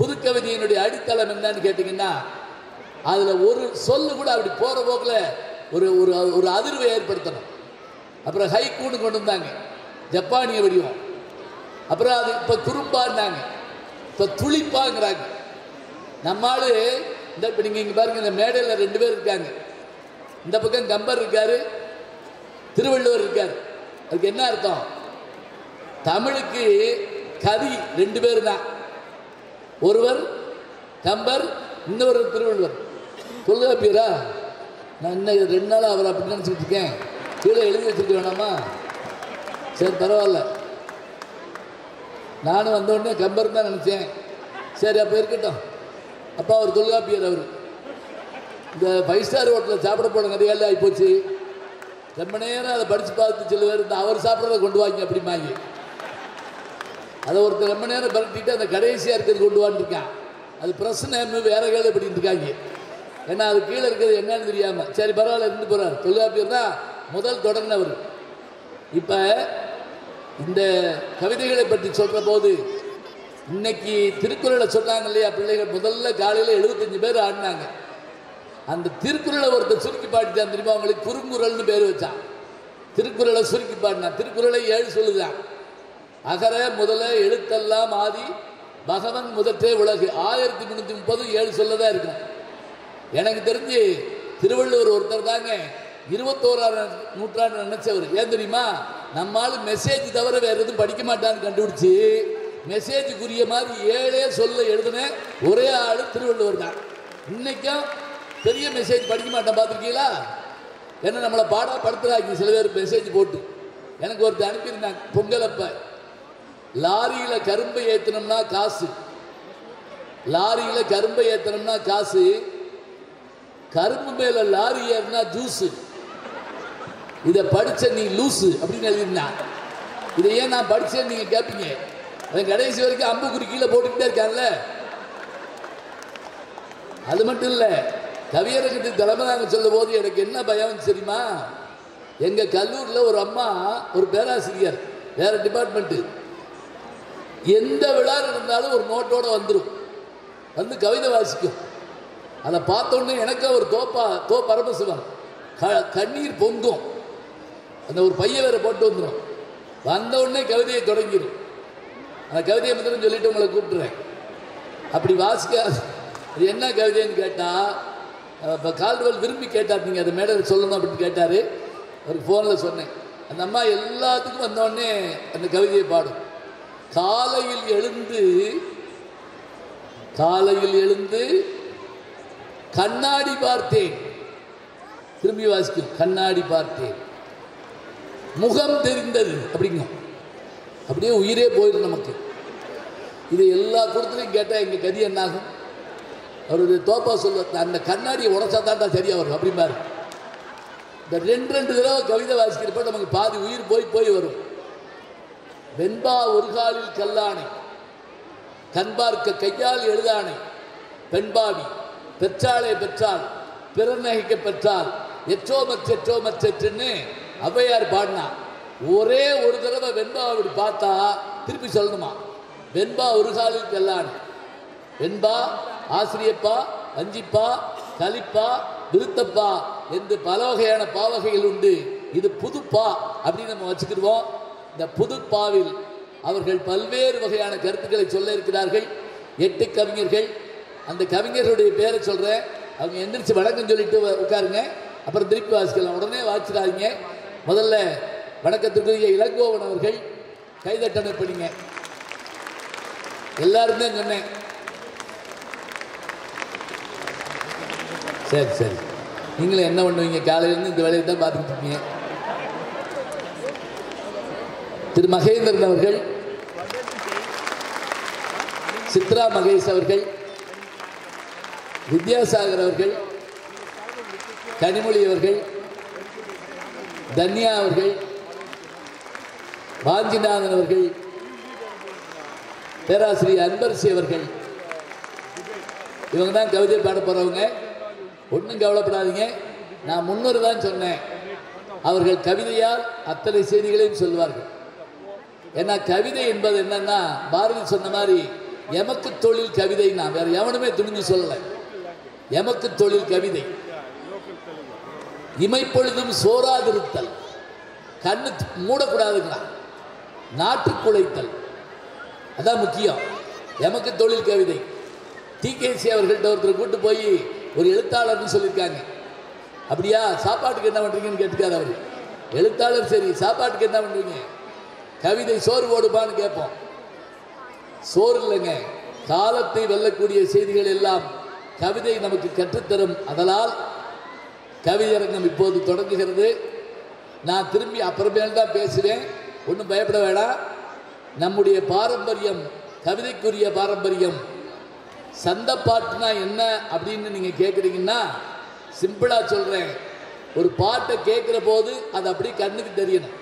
புதுக்கவிதையினுடைய அடித்தளம் என்னன்னு கேட்டிங்கன்னா அதில் ஒரு சொல்லு கூட அப்படி போகிற போக்கில் ஒரு ஒரு ஒரு அதிர்வை ஏற்படுத்தணும் அப்புறம் ஹைக்கூன்னு கொண்டு வந்தாங்க ஜப்பானிய வடிவம் அப்புறம் அது இப்போ குறும்பான்னாங்க இப்போ துளிப்பாங்கிறாங்க நம்ம ஆளு இந்த இப்போ நீங்கள் இங்கே பாருங்க இந்த மேடையில் ரெண்டு பேர் இருக்காங்க இந்த பக்கம் கம்பர் இருக்காரு திருவள்ளுவர் இருக்கார் அதுக்கு என்ன அர்த்தம் தமிழுக்கு கதி ரெண்டு பேர் தான் ஒருவர் கம்பர் இன்னொரு திருவள்ளுவர் தொல்காப்பியரா நான் இன்னும் ரெண்டு நாள் அவர் அப்படி நினச்சிக்கிட்டு இருக்கேன் கீழே எழுதி வச்சிருக்க வேணாமா சரி பரவாயில்ல நானும் வந்த உடனே கம்பர் தான் நினச்சேன் சரி அப்போ இருக்கட்டும் அப்பா அவர் தொல்காப்பியர் அவர் இந்த ஃபைவ் ஸ்டார் ஹோட்டலில் சாப்பிட போன நிறைய ஆகி போச்சு ரொம்ப நேரம் அதை படித்து பார்த்து சில பேர் இந்த அவர் சாப்பிட்றத கொண்டு வாங்க அப்படிம்பாங்க அதை ஒருத்தர் ரொம்ப நேரம் பரட்டிட்டு அந்த கடைசியாக இருக்கிறது கொண்டு வந்துருக்கான் அது பிரச்சனை வேற கேள்வி அப்படின்னு இருக்காங்க ஏன்னா அது கீழே இருக்கிறது என்னன்னு தெரியாமல் சரி பரவாயில்ல இருந்து போகிறார் தொல்காப்பியர் தான் முதல் தொடங்கினவர் இப்போ இந்த கவிதைகளை பற்றி சொல்கிற போது இன்னைக்கு திருக்குறளை சொன்னாங்க இல்லையா பிள்ளைகள் முதல்ல காலையில் எழுபத்தஞ்சு பேர் ஆடினாங்க அந்த திருக்குறளை ஒருத்தர் சுருக்கி பாடிட்டான் தெரியுமா அவங்களுக்கு குறுங்குறள்னு பேர் வச்சான் திருக்குறளை சுருக்கி பாடினான் திருக்குறளை ஏழு சொல்லுதான் அகர முதல எழுத்தெல்லாம் ஆதி பகவன் முதற்றே உலகு ஆயிரத்தி முந்நூற்றி முப்பது ஏழு சொல்லதான் இருக்கும் எனக்கு தெரிஞ்சு திருவள்ளுவர் ஒருத்தர் தாங்க இருபத்தோராம் நூற்றாண்டு நினைச்சவர் ஏன் தெரியுமா நம்மால் மெசேஜ் தவிர வேற எதுவும் படிக்க மாட்டான்னு கண்டுபிடிச்சு மெசேஜுக்குரிய மாதிரி ஏழே சொல்ல எழுதின ஒரே ஆள் திருவள்ளுவர் தான் இன்னைக்கும் பெரிய மெசேஜ் படிக்க மாட்டேன் பார்த்துருக்கீங்களா ஏன்னா நம்மளை பாடா படுத்துறாங்க சில பேர் மெசேஜ் போட்டு எனக்கு ஒருத்தர் அனுப்பியிருந்தாங்க பொங்கல் அப்ப லாரியில கரும்பை ஏத்தனோம்னா காசு லாரியில கரும்பை ஏத்தனோம்னா காசு கரும்பு மேல லாரி ஏறினா ஜூஸ் இதை படிச்ச நீ லூசு அப்படின்னு எழுதிருந்தான் இதை ஏன் நான் படிச்சேன்னு நீங்க கேட்பீங்க அவன் கடைசி வரைக்கும் அம்புக்குறி கீழே போட்டுக்கிட்டே இருக்கான்ல அது மட்டும் இல்ல கவியரங்கத்துக்கு தலைமை நாங்க சொல்லும் போது எனக்கு என்ன பயம் தெரியுமா எங்க கல்லூரில ஒரு அம்மா ஒரு பேராசிரியர் வேற டிபார்ட்மெண்ட் எந்த விழா நடந்தாலும் ஒரு நோட்டோட வந்துடும் வந்து கவிதை வாசிக்கும் அதை பார்த்த உடனே எனக்கு ஒரு தோப்பா தோ பரமசிவன் க- கண்ணீர் பொங்கும் அந்த ஒரு பைய வேற போட்டு வந்துடும் வந்த உடனே கவிதையை தொடங்கிடும் அந்த கவிதையை மட்டும் சொல்லிட்டு உங்களை கூப்பிட்டுறேன் அப்படி வாசிக்க அது என்ன கவிதைன்னு கேட்டால் இப்போ கால்டுவல் விரும்பி கேட்டார் நீங்கள் அதை மேடையில் சொல்லணும் அப்படின்னு கேட்டார் அவருக்கு ஃபோனில் சொன்னேன் அந்த அம்மா எல்லாத்துக்கும் வந்த உடனே அந்த கவிதையை பாடும் காலையில் எழுந்து காலையில் எழுந்து கண்ணாடி பார்த்தேன் திரும்பி வாசிக்கும் கண்ணாடி பார்த்தேன் முகம் தெரிந்தது அப்படிங்கும் அப்படியே உயிரே போயிடும் நமக்கு இது எல்லா கூட்டத்திலையும் கேட்டால் எங்கள் கதி என்னாகும் அவருடைய தோப்பா சொல்ல அந்த கண்ணாடியை உடச்சா தாண்டா சரியா வரும் அப்படிம்பாரு இந்த ரெண்டு ரெண்டு தடவை கவிதை வாசிக்கிறப்ப நமக்கு பாதி உயிர் போய் போய் வரும் வெண்பா ஒரு காலில் கல்லானை கண்பார்க்க கையால் எழுதானை பெண்பாவி பெற்றாளே பெற்றாள் பிறநகைக்க பெற்றாள் எற்றோமற்றெற்றோ மற்றெற்றுன்னு ஔவையார் பாடினா ஒரே ஒரு தடவை வெண்பா அப்படி பார்த்தா திருப்பி சொல்லணுமா வெண்பா ஒரு காலில் கல்லானை வெண்பா ஆசிரியப்பா வஞ்சிப்பா கலிப்பா விருத்தப்பா என்று பல வகையான பாவகைகள் உண்டு இது புதுப்பா அப்படின்னு நம்ம வச்சுக்கிடுவோம் இந்த புதுப்பாவில் அவர்கள் பல்வேறு வகையான கருத்துக்களை சொல்ல இருக்கிறார்கள் எட்டு கவிஞர்கள் அந்த கவிஞர்களுடைய பேரை சொல்றேன் அவங்க எந்திரிச்சு வணக்கம் சொல்லிட்டு உ- உட்காருங்க அப்புறம் திருப்பி வாசிக்கலாம் உடனே வாசிச்சிடாதீங்க முதல்ல வணக்கத்துக்குரிய இளங்கோவன் அவர்கள் கைதட்டணை பண்ணிங்க எல்லாரும் தான் சொன்னேன் சரி சரி நீங்களும் என்ன பண்ணுவீங்க காலையிலேருந்து இந்த வேலையை தான் பார்த்துட்டு இருக்கீங்க திரு மகேந்திரன் அவர்கள் சித்ரா மகேஷ் அவர்கள் வித்யாசாகர் அவர்கள் கனிமொழி அவர்கள் தன்யா அவர்கள் வாஞ்சிநாதன் அவர்கள் பேராசிரியர் அன்பரசி அவர்கள் இவங்க தான் கவிதை பாட போறவங்க ஒன்றும் கவலைப்படாதீங்க நான் முன்னொரு தான் சொன்னேன் அவர்கள் கவிதையால் அத்தனை செய்திகளையும் சொல்வார்கள் ஏன்னா கவிதை என்பது என்னன்னா பாரதி சொன்ன மாதிரி எமக்கு தொழில் கவிதை நான் வேற எவனுமே துணிஞ்சு சொல்லலை எமக்கு தொழில் கவிதை இமைப்பொழுதும் சோறாதிருத்தல் கண்ணு மூடக்கூடாதுங்களா நாட்டு குலைத்தல் அதான் முக்கியம் எமக்கு தொழில் கவிதை டிகேசி அவர்கள்ட்ட ஒருத்தர் கூட்டு போய் ஒரு எழுத்தாளர்னு சொல்லியிருக்காங்க அப்படியா சாப்பாட்டுக்கு என்ன பண்ணுறீங்கன்னு கேட்டுக்காரு அவர் எழுத்தாளர் சரி சாப்பாட்டுக்கு என்ன பண்ணுறீங்க கவிதை சோறு போடுப்பான்னு கேட்போம் சோறு இல்லைங்க காலத்தை வெல்லக்கூடிய செய்திகள் எல்லாம் கவிதை நமக்கு கற்றுத்தரும் அதனால் கவிதையரங்கம் இப்போது தொடங்குகிறது நான் திரும்பி அப்புறமேல் தான் பேசுவேன் ஒன்றும் பயப்பட வேணாம் நம்முடைய பாரம்பரியம் கவிதைக்குரிய பாரம்பரியம் சந்தப்பாட்டுனா என்ன அப்படின்னு நீங்கள் கேட்குறீங்கன்னா சிம்பிளாக சொல்கிறேன் ஒரு பாட்டை கேட்குற போது அது அப்படியே கண்ணுக்கு தெரியணும்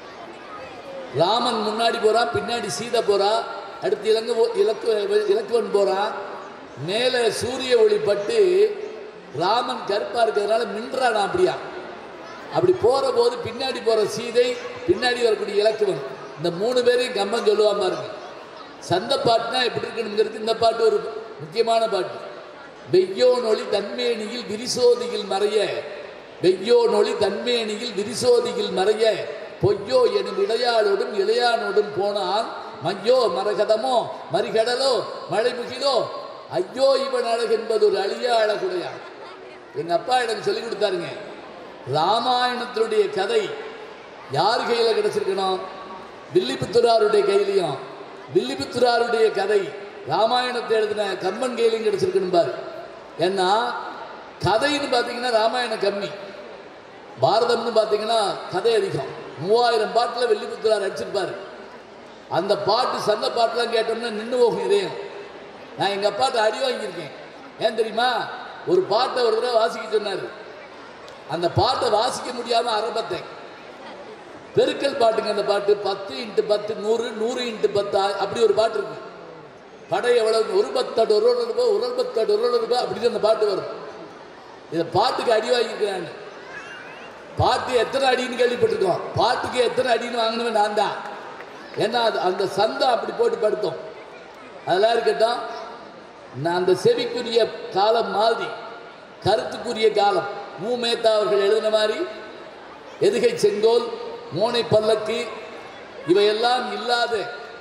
ராமன் முன்னாடி போகிறான் பின்னாடி சீதை போகிறா அடுத்து இலங்கு இலக்கு இலக்குவன் போகிறான் மேலே சூரிய ஒளி பட்டு ராமன் கருப்பாக இருக்கிறதுனால மின்றானா அப்படியா அப்படி போகிற போது பின்னாடி போகிற சீதை பின்னாடி வரக்கூடிய இலக்குவன் இந்த மூணு பேரையும் கம்பம் சொல்லுவான் பாருங்க சந்த பாட்டுனா எப்படி இருக்கணுங்கிறது இந்த பாட்டு ஒரு முக்கியமான பாட்டு வெய்யோ நொழி தன்மேனியில் விரிசோதியில் மறைய வெய்யோ நொழி தன்மேனியில் விரிசோதியில் மறைய பொய்யோ எனும் இடையாளோடும் இளையானோடும் போனான் மையோ மரகதமோ மறிகடலோ மழைமுகிலோ ஐயோ இவன் அழகு என்பது ஒரு அழியா அழகுடையான் எங்க அப்பா எனக்கு சொல்லி கொடுத்தாருங்க ராமாயணத்தினுடைய கதை யார் கையில் கிடைச்சிருக்கணும் வில்லிபுத்துராருடைய கையிலையும் வில்லிபுத்துராருடைய கதை ராமாயணத்தை எழுதின கம்பன் கையிலையும் கிடைச்சிருக்கணும் பாரு ஏன்னா கதைன்னு பார்த்தீங்கன்னா ராமாயணம் கம்மி பாரதம்னு பார்த்தீங்கன்னா கதை அதிகம் மூவாயிரம் பாட்டில் வெள்ளிபுத்துரார் அடிச்சிருப்பாரு அந்த பாட்டு சந்த பாட்டுலாம் கேட்டோம்னா நின்று போகும் இதயம் நான் எங்கள் அப்பாட்ட அடி வாங்கியிருக்கேன் ஏன் தெரியுமா ஒரு பாட்டை ஒரு தடவை வாசிக்க சொன்னார் அந்த பாட்டை வாசிக்க முடியாமல் அரபத்தேன் பெருக்கல் பாட்டுங்க அந்த பாட்டு பத்து இன்ட்டு பத்து நூறு நூறு இன்ட்டு பத்து அப்படி ஒரு பாட்டு இருக்கு படை எவ்வளவு ஒரு பத்தடு ஒரு ஒரு ரூபாய் ஒரு பத்தடு ஒரு ஒரு ரூபாய் அப்படின்னு அந்த பாட்டு வரும் இதை பாட்டுக்கு அடி வாங்கிக்கிறேன் பாட்டு எத்தனை அடின்னு கேள்விப்பட்டிருக்கோம் பாட்டுக்கு எத்தனை அடின்னு வாங்கினவன் நான் தான் ஏன்னா அது அந்த சந்தம் அப்படி போட்டு படுத்தோம் அதெல்லாம் இருக்கட்டும் நான் அந்த செவிக்குரிய காலம் மாதிரி கருத்துக்குரிய காலம் மு மேத்தா அவர்கள் எழுதின மாதிரி எதுகை செங்கோல் மோனை பல்லக்கு இவையெல்லாம் இல்லாத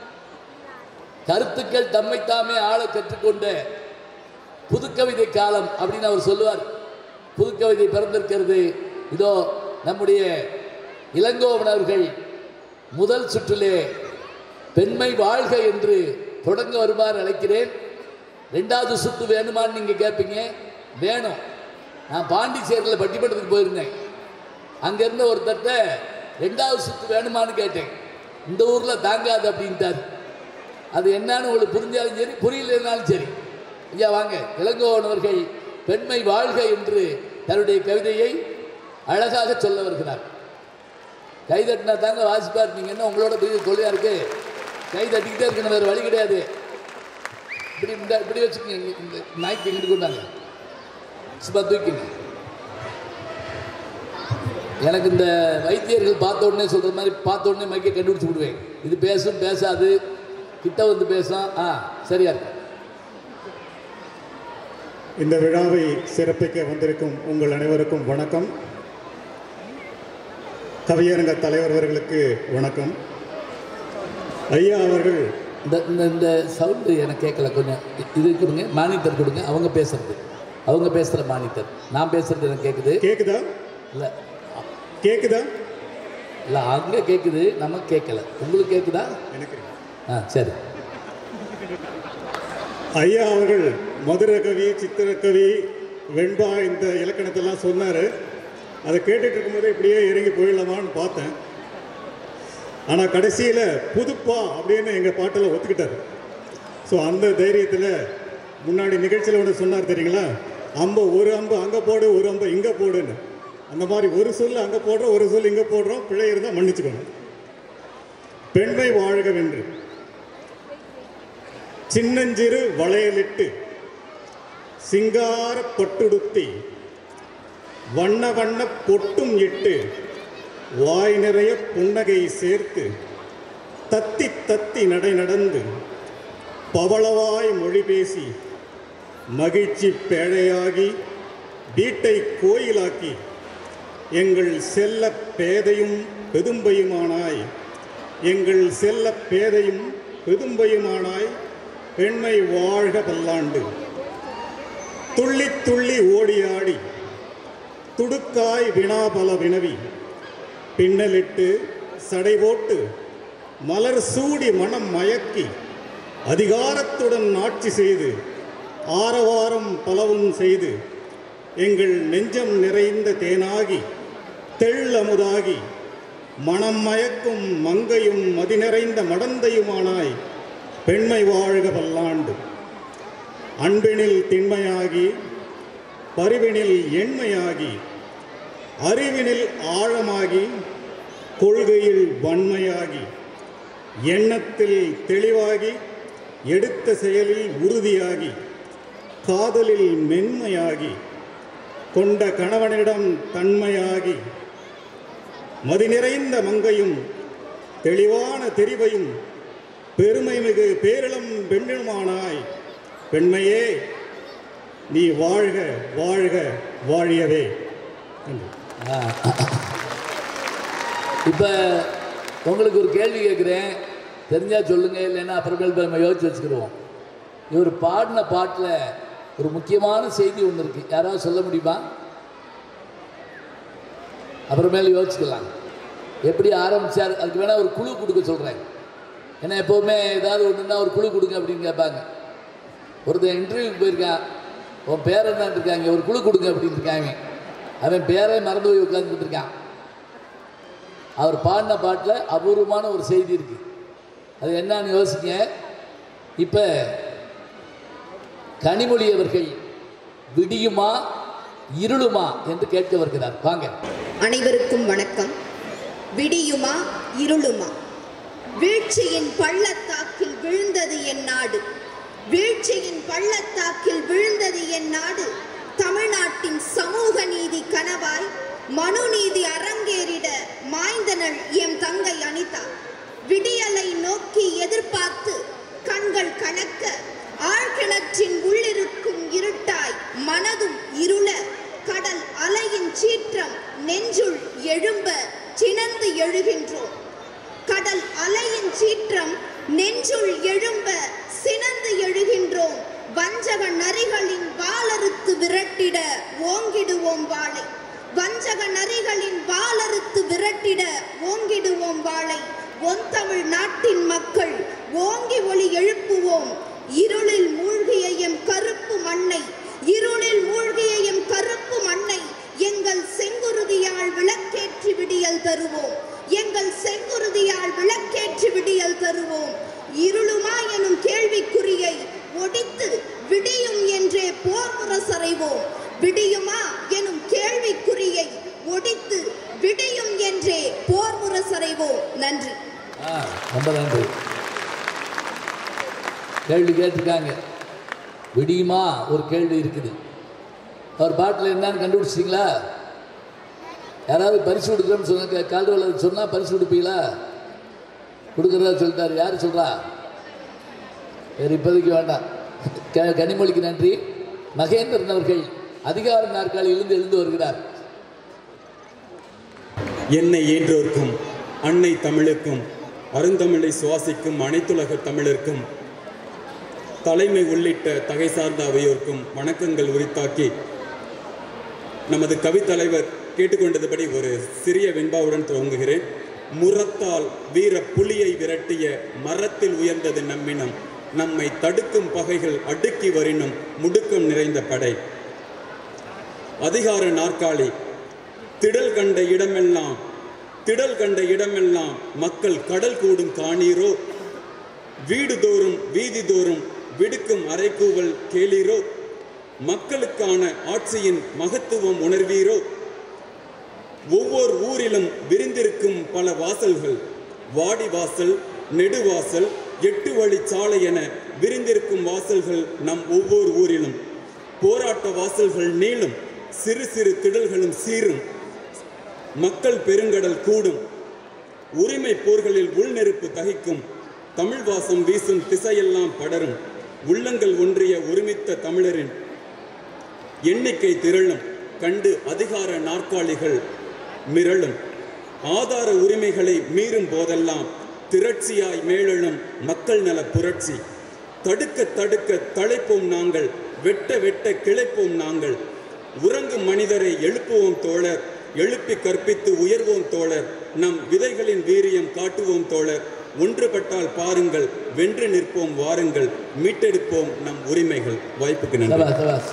கருத்துக்கள் தம்மைத்தாமே ஆள கற்றுக்கொண்ட புதுக்கவிதை காலம் அப்படின்னு அவர் சொல்லுவார் புதுக்கவிதை பிறந்திருக்கிறது இதோ நம்முடைய இளங்கோவன் அவர்கள் முதல் சுற்றிலே பெண்மை வாழ்க என்று தொடங்க வருமாறு அழைக்கிறேன் ரெண்டாவது சுற்று வேணுமான்னு நீங்கள் கேட்பீங்க வேணும் நான் பாண்டிச்சேரியில் பட்டிமன்றத்துக்கு போயிருந்தேன் அங்கேருந்து ஒருத்தர்கிட்ட ரெண்டாவது சுற்று வேணுமான்னு கேட்டேன் இந்த ஊரில் தாங்காது அப்படின்ட்டார் அது என்னன்னு உங்களுக்கு புரிஞ்சாலும் சரி புரியலனாலும் சரி ஐயா வாங்க இளங்கோவன் அவர்கள் பெண்மை வாழ்க என்று தன்னுடைய கவிதையை அழகாக சொல்ல வருகிறார் கை தட்டினா தாங்க வாசிப்பார் நீங்கள் என்ன உங்களோட பெரிய தொழிலாக இருக்கு கை தட்டிக்கிட்டே இருக்கணும் வேறு வழி கிடையாது இப்படி இந்த இப்படி வச்சுக்கோங்க இங்க இந்த நாய்க்கு இங்கிட்டு கொண்டாங்க சும்மா தூக்கிங்க எனக்கு இந்த வைத்தியர்கள் பார்த்த உடனே சொல்கிற மாதிரி பார்த்த உடனே மைக்கை கண்டுபிடிச்சு விடுவேன் இது பேசும் பேசாது கிட்ட வந்து பேசும் ஆ சரியா இருக்கு இந்த விழாவை சிறப்பிக்க வந்திருக்கும் உங்கள் அனைவருக்கும் வணக்கம் கவியரங்க தலைவர் அவர்களுக்கு வணக்கம் ஐயா அவர்கள் இந்த இந்த இந்த சவுண்டு எனக்கு கேட்கல கொஞ்சம் இ- இது கொடுங்க மானிட்டர் கொடுங்க அவங்க பேசுறது அவங்க பேசுகிற மானிட்டர் நான் பேசுறது எனக்கு கேட்குது கேக்குதா இல்லை கேக்குதா இல்லை அங்கே கேட்குது நமக்கு கேட்கல உங்களுக்கு கேட்குதா எனக்கு ஆ சரி ஐயா அவர்கள் மதுர கவி சித்திரக்கவி வெண்பா இந்த இலக்கணத்தெல்லாம் சொன்னார் அதை கேட்டுட்டு இருக்கும்போது இப்படியே இறங்கி போயிடலாமான்னு பார்த்தேன் ஆனால் கடைசியில் புதுப்பா அப்படின்னு எங்கள் பாட்டில் ஒத்துக்கிட்டார் ஸோ அந்த தைரியத்தில் முன்னாடி நிகழ்ச்சியில் ஒன்று சொன்னார் தெரியுங்களா அம்பு ஒரு அம்பு அங்கே போடு ஒரு அம்பு இங்கே போடுன்னு அந்த மாதிரி ஒரு சொல் அங்கே போடுறோம் ஒரு சொல் இங்கே போடுறோம் பிழை இருந்தால் மன்னிச்சுக்கணும் பெண்மை வாழ்கவென்று சின்னஞ்சிறு வளையலிட்டு சிங்கார பட்டுடுத்தி வண்ண வண்ண பொட்டும் இட்டு வாய் நிறைய புன்னகை சேர்த்து தத்தி தத்தி நடை நடந்து பவளவாய் மொழி பேசி மகிழ்ச்சி பேழையாகி வீட்டை கோயிலாக்கி எங்கள் செல்ல பேதையும் பெதும்பையுமானாய் எங்கள் செல்ல பேதையும் பெதும்பையுமானாய் பெண்மை வாழ்க பல்லாண்டு துள்ளி துள்ளி ஓடியாடி துடுக்காய் வினாபல வினவி பின்னலிட்டு சடை போட்டு மலர் சூடி மனம் மயக்கி அதிகாரத்துடன் ஆட்சி செய்து ஆரவாரம் பலவும் செய்து எங்கள் நெஞ்சம் நிறைந்த தேனாகி தெள்ளமுதாகி மனம் மயக்கும் மங்கையும் மதி நிறைந்த மடந்தையுமானாய் பெண்மை வாழ்க பல்லாண்டு அன்பினில் திண்மையாகி பரிவினில் எண்மையாகி அறிவினில் ஆழமாகி கொள்கையில் வன்மையாகி எண்ணத்தில் தெளிவாகி எடுத்த செயலில் உறுதியாகி காதலில் மென்மையாகி கொண்ட கணவனிடம் தன்மையாகி மதி நிறைந்த மங்கையும் தெளிவான தெரிவையும் பெருமை மிகு பேரிளம் பெண்ணுமானாய் பெண்மையே நீ வாழ்க வாழ்க வாழியவே நன்றி இப்போ உங்களுக்கு ஒரு கேள்வி கேட்குறேன் தெரிஞ்சா சொல்லுங்க இல்லைன்னா அப்புறமேல் போய் நம்ம யோசிச்சு வச்சுக்கிடுவோம் இவர் பாடின பாட்டில் ஒரு முக்கியமான செய்தி ஒன்று இருக்குது யாராவது சொல்ல முடியுமா அப்புறமேல யோசிச்சுக்கலாம் எப்படி ஆரம்பிச்சார் அதுக்கு வேணால் ஒரு குழு கொடுக்க சொல்கிறேன் ஏன்னா எப்போவுமே ஏதாவது ஒன்றுன்னா ஒரு குழு கொடுங்க அப்படின்னு கேட்பாங்க ஒருத்தன் இன்டர்வியூக்கு போயிருக்கான் உன் பேர் என்னன்னு இருக்காங்க ஒரு குழு கொடுங்க அப்படின்னு இருக்காங்க அவன் பேரே மறந்து போய் உட்காந்துட்டு இருக்கான் அவர் பாடின பாட்டில் அபூர்வமான ஒரு செய்தி இருக்குது அது என்னன்னு யோசிங்க இப்போ கனிமொழி அவர்கள் விடியுமா இருளுமா என்று கேட்க வருகிறார் வாங்க அனைவருக்கும் வணக்கம் விடியுமா இருளுமா வீழ்ச்சியின் பள்ளத்தாக்கில் விழுந்தது என் நாடு வீழ்ச்சியின் பள்ளத்தாக்கில் விழுந்தது என் நாடு தமிழ்நாட்டின் சமூக நீதி கனவாய் மனுநீதி அரங்கேறிட மாய்ந்தனள் எம் தங்கை அனிதா விடியலை நோக்கி எதிர்பார்த்து கண்கள் கணக்க ஆழ்கிணற்றின் உள்ளிருக்கும் இருட்டாய் மனதும் இருள கடல் அலையின் சீற்றம் நெஞ்சுள் எழும்ப சினந்து எழுகின்றோம் கடல் அலையின் சீற்றம் நெஞ்சுள் எழும்ப சினந்து எழுகின்றோம் வஞ்சக நரிகளின் வாளறுத்து விரட்டிட ஓங்கிடுவோம் வாளை வஞ்சக நரிகளின் வாளறுத்து விரட்டிட ஓங்கிடுவோம் வாளை ஒன் தமிழ் நாட்டின் மக்கள் ஓங்கி ஒளி எழுப்புவோம் இருளில் மூழ்கிய எம் கருப்பு மண்ணை இருளில் மூழ்கிய எம் கருப்பு மண்ணை எங்கள் செங்குருதியால் விளக்கேற்றி விடியல் தருவோம் எங்கள் செங்குருதியால் விளக்கேற்றி விடியல் தருவோம் இருளுமா எனும் கேள்விக்குறியை ஒடித்து விடியும் என்றே போர் முரசறைவோம் விடியுமா எனும் கேள்விக்குறியை ஒடித்து விடியும் என்றே போர் முரசறைவோம் நன்றி ஆ ரொம்ப நன்றி கேள்வி கேட்டிருக்காங்க விடியுமா ஒரு கேள்வி இருக்குது அவர் பாட்டில் என்னன்னு கண்டுபிடிச்சிங்களா யாராவது பரிசு கொடுக்குறோன்னு சொன்ன கால்டுவலர் சொன்னால் பரிசு கொடுப்பீங்களா கொடுக்குறதா சொல்லிட்டாரு யார் சொல்கிறா வேறு இப்போதைக்கு வேண்டாம் க கனிமொழிக்கு நன்றி மகேந்திரன் அவர்கள் அதிகார நாற்காலியிலிருந்து எழுந்து வருகிறார் என்னை ஏற்றோர்க்கும் அன்னை தமிழுக்கும் அருந்தமிழை சுவாசிக்கும் அனைத்துலக தமிழருக்கும் தலைமை உள்ளிட்ட தகை சார்ந்த அவையோர்க்கும் வணக்கங்கள் உரித்தாக்கி நமது கவித்தலைவர் கேட்டுக்கொண்டதுபடி ஒரு சிறிய வெண்பாவுடன் துவங்குகிறேன் முரத்தால் வீர புலியை விரட்டிய மரத்தில் உயர்ந்தது நம்மினம் நம்மை தடுக்கும் பகைகள் அடுக்கி வரினும் முடுக்கம் நிறைந்த படை அதிகார நாற்காலி திடல் கண்ட இடமெல்லாம் திடல் கண்ட இடமெல்லாம் மக்கள் கடல் கூடும் காணீரோ வீடு தோறும் வீதி தோறும் விடுக்கும் அறைகூவல் கேளீரோ மக்களுக்கான ஆட்சியின் மகத்துவம் உணர்வீரோ ஒவ்வொரு ஊரிலும் விரிந்திருக்கும் பல வாசல்கள் வாடி வாசல் நெடுவாசல் எட்டு வழிச்சாலை என விரிந்திருக்கும் வாசல்கள் நம் ஒவ்வொரு ஊரிலும் போராட்ட வாசல்கள் நீளும் சிறு சிறு திடல்களும் சீரும் மக்கள் பெருங்கடல் கூடும் உரிமை போர்களில் உள்நெருப்பு தகிக்கும் தமிழ் வாசம் வீசும் திசையெல்லாம் படரும் உள்ளங்கள் ஒன்றிய ஒருமித்த தமிழரின் எண்ணிக்கை திரளும் கண்டு அதிகார நாற்காலிகள் மிரளும் ஆதார உரிமைகளை மீறும் போதெல்லாம் திரட்சியாய் மேலெழும் மக்கள் நல புரட்சி தடுக்க தடுக்க தழைப்போம் நாங்கள் வெட்ட வெட்ட கிளைப்போம் நாங்கள் உறங்கும் மனிதரை எழுப்புவோம் தோழர் எழுப்பி கற்பித்து உயர்வோம் தோழர் நம் விதைகளின் வீரியம் காட்டுவோம் தோழர் ஒன்றுபட்டால் பாருங்கள் வென்று நிற்போம் வாருங்கள் மீட்டெடுப்போம் நம் உரிமைகள் வாய்ப்புக்கு நன்றி சபாஸ் சபாஸ்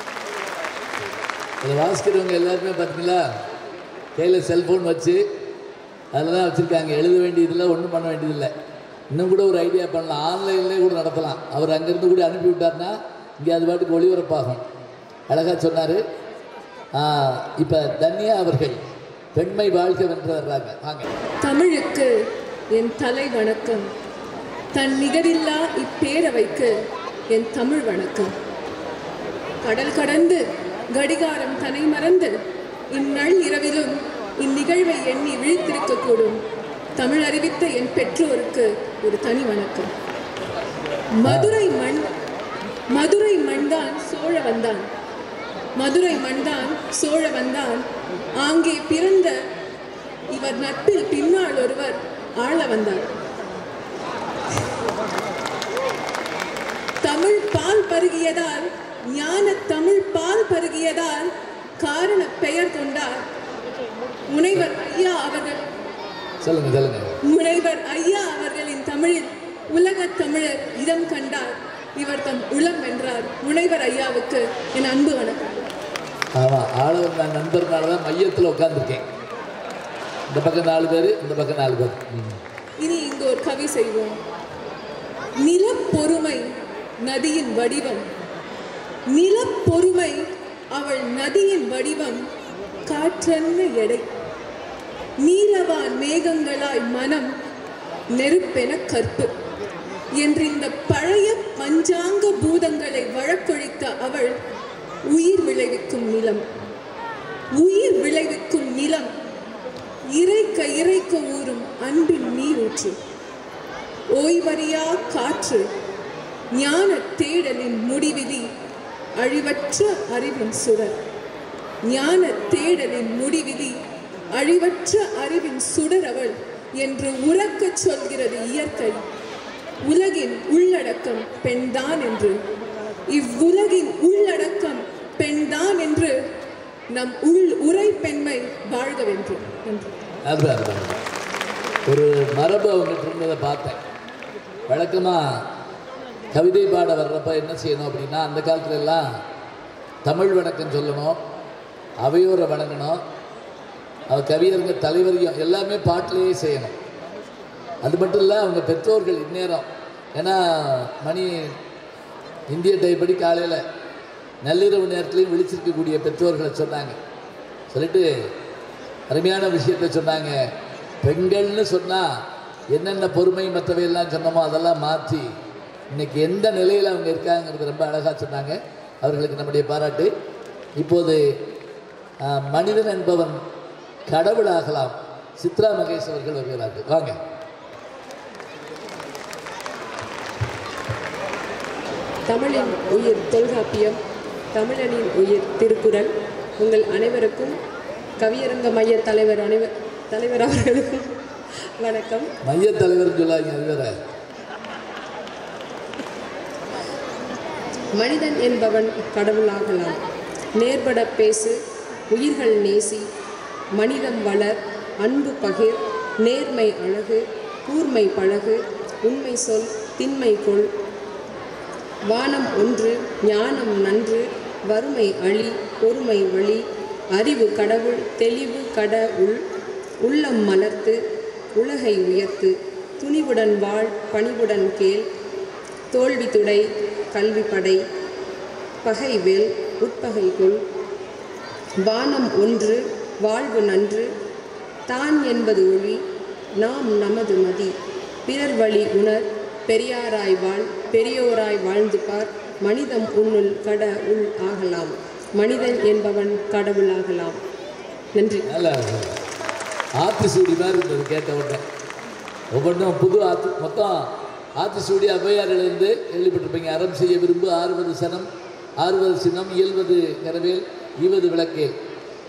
இதை வாசிக்கிறவங்க எல்லாருமே பார்த்தீங்களா கையில் செல்ஃபோன் வச்சு அதில் தான் வச்சுருக்காங்க எழுத வேண்டியதில்லை ஒன்றும் பண்ண வேண்டியதில்லை இன்னும் கூட ஒரு ஐடியா பண்ணலாம் ஆன்லைன்லேயே கூட நடத்தலாம் அவர் அங்கேருந்து கூட அனுப்பி விட்டார்னா இங்கே அது பாட்டுக்கு ஒளிபரப்பாகும் அழகாக சொன்னார் இப்போ தன்யா அவர்கள் பெண்மை வாழ்க்கை வென்று வர்றாங்க வாங்க தமிழுக்கு என் தலை வணக்கம் தன் நிகரில்லா இப்பேரவைக்கு என் தமிழ் வணக்கம் கடல் கடந்து கடிகாரம் தனை மறந்து இந்நள் இரவிலும் இந்நிகழ்வை எண்ணி விழித்திருக்கக்கூடும் தமிழ் அறிவித்த என் பெற்றோருக்கு ஒரு தனி வணக்கம் மதுரை மண் மதுரை மண்தான் சோழ வந்தான் மதுரை மண்தான் சோழ வந்தான் ஆங்கே பிறந்த இவர் நட்பில் பின்னால் ஒருவர் ஆள வந்தார் தமிழ் பால் பருகியதால் ஞான தமிழ் பால் பருகியதால் காரண பெயர் கொண்டார் முனைவர் ஐயா அவர்கள் சொல்லுங்கள் சொல்லுங்கள் முனைவர் ஐயா அவர்களின் தமிழில் உலகத் தமிழர் இதம் கண்டார் இவர் தம் உளம் வென்றார் முனைவர் ஐயாவுக்கு என் அன்பு வணக்கம் ஆமாம் ஆளவர் நான் நண்பர்னால தான் மையத்தில் உட்காந்துருக்கேன் இந்த பக்கம் நாலு பேர் இந்த பக்கம் நாலு பேர் ம். இனி இங்கு ஒரு கவி செய்வோம் நிலப்பொறுமை நதியின் வடிவம் நிலப்பொறுமை அவள் நதியின் வடிவம் காற்றென்ன எடை நீலவான் மேகங்களாய் மனம் நெருப்பென கற்பு என்று இந்த பழைய பஞ்சாங்க பூதங்களை வழக்கொழித்த அவள் உயிர் விளைவிக்கும் நிலம் உயிர் விளைவிக்கும் நிலம் இறைக்க இறைக்க ஊறும் அன்பின் நீரூற்று ஓய்வறியா காற்று ஞான தேடலின் முடிவிதி அழிவற்ற அறிவின் சுடர் ஞான தேடலின் முடிவிதி அழிவற்ற அறிவின் சுடர் அவள் என்று உறக்கச் சொல்கிறது இயற்கை உலகின் உள்ளடக்கம் பெண்தான் என்று இவ்வுலகின் உள்ளடக்கம் பெண்தான் என்று நம் உள் உரை பெண்மை வாழ்கவென்று நன்றி அற்புதம், அற்புதம். ஒரு மரபு அவங்ககிட்ட இருந்ததை பார்த்தேன் வழக்கமாக கவிதை பாட வர்றப்ப என்ன செய்யணும் அப்படின்னா அந்த காலத்துல எல்லாம் தமிழ் வணக்கம் சொல்லணும் அவையோரை வணங்கணும் அவ கவியருங்க தலைவரையும் எல்லாமே பாட்டிலேயே செய்யணும் அது மட்டும் இல்லை அவங்க பெற்றோர்கள் இந்நேரம் ஏன்னா மணி இந்திய டைப்படி காலையில் நள்ளிரவு நேரத்துலையும் விழிச்சிருக்கக்கூடிய பெற்றோர்களை சொன்னாங்க சொல்லிட்டு அருமையான விஷயத்தை சொன்னாங்க பெண்கள்னு சொன்னால் என்னென்ன பொறுமை மற்றவையெல்லாம் சொன்னோமோ அதெல்லாம் மாற்றி இன்னைக்கு எந்த நிலையில் அவங்க இருக்காங்கிறது ரொம்ப அழகாக சொன்னாங்க அவர்களுக்கு நம்முடைய பாராட்டு இப்போது ஆஹ், மனிதன் என்பவன் கடவுளாகலாம் சித்ரா மகேஷ் அவர்கள் வருகிறார்கள் வாங்க தமிழின் உயிர் தொல்காப்பியம் தமிழனின் உயிர் திருக்குறள் உங்கள் அனைவருக்கும் கவியரங்க மைய தலைவர் அனைவர் தலைவர் அவர்களுக்கும் வணக்கம் மையத் தலைவர்னு சொல்லாதீங்க அது வேற மனிதன் என்பவன் கடவுளாகலாம் நேர்பட பேசு உயிர்கள் நேசி மனிதம் வளர் அன்பு பகிர் நேர்மை அழகு கூர்மை பழகு உண்மை சொல் திண்மை கொள் வானம் ஒன்று ஞானம் நன்று வறுமை அழி பொறுமை வழி அறிவு கடவுள் தெளிவு கட உள் உள்ளம் மலர்த்து உலகை உயர்த்து துணிவுடன் வாழ் பணிவுடன் கேள் தோல்வி துடை கல்வி படை பகை வேல் உட்பகை கொள் வானம் ஒன்று வாழ்வு நன்று தான் என்பது ஒளி நாம் நமது மதி பிறர் வழி உணர் பெரியாராய் வாழ் பெரியோராய் வாழ்ந்து பார் மனிதம் உன்னுள் கட உள் ஆகலாம் மனிதன் என்பவன் கடவுளாகலாம் நன்றி நல்ல ஆத்தி சூடி மாதிரி இருந்தது கேட்ட உடனே ஒவ்வொன்றும் புது ஆத்து மொத்தம் ஆத்தி சூடி ஔவையாரிலிருந்து கேள்விப்பட்டிருப்பீங்க அறம் செய்ய விரும்பு ஆறுவது சனம் ஆறுவது சினம் இயல்வது கரவேல் ஈவது விளக்கே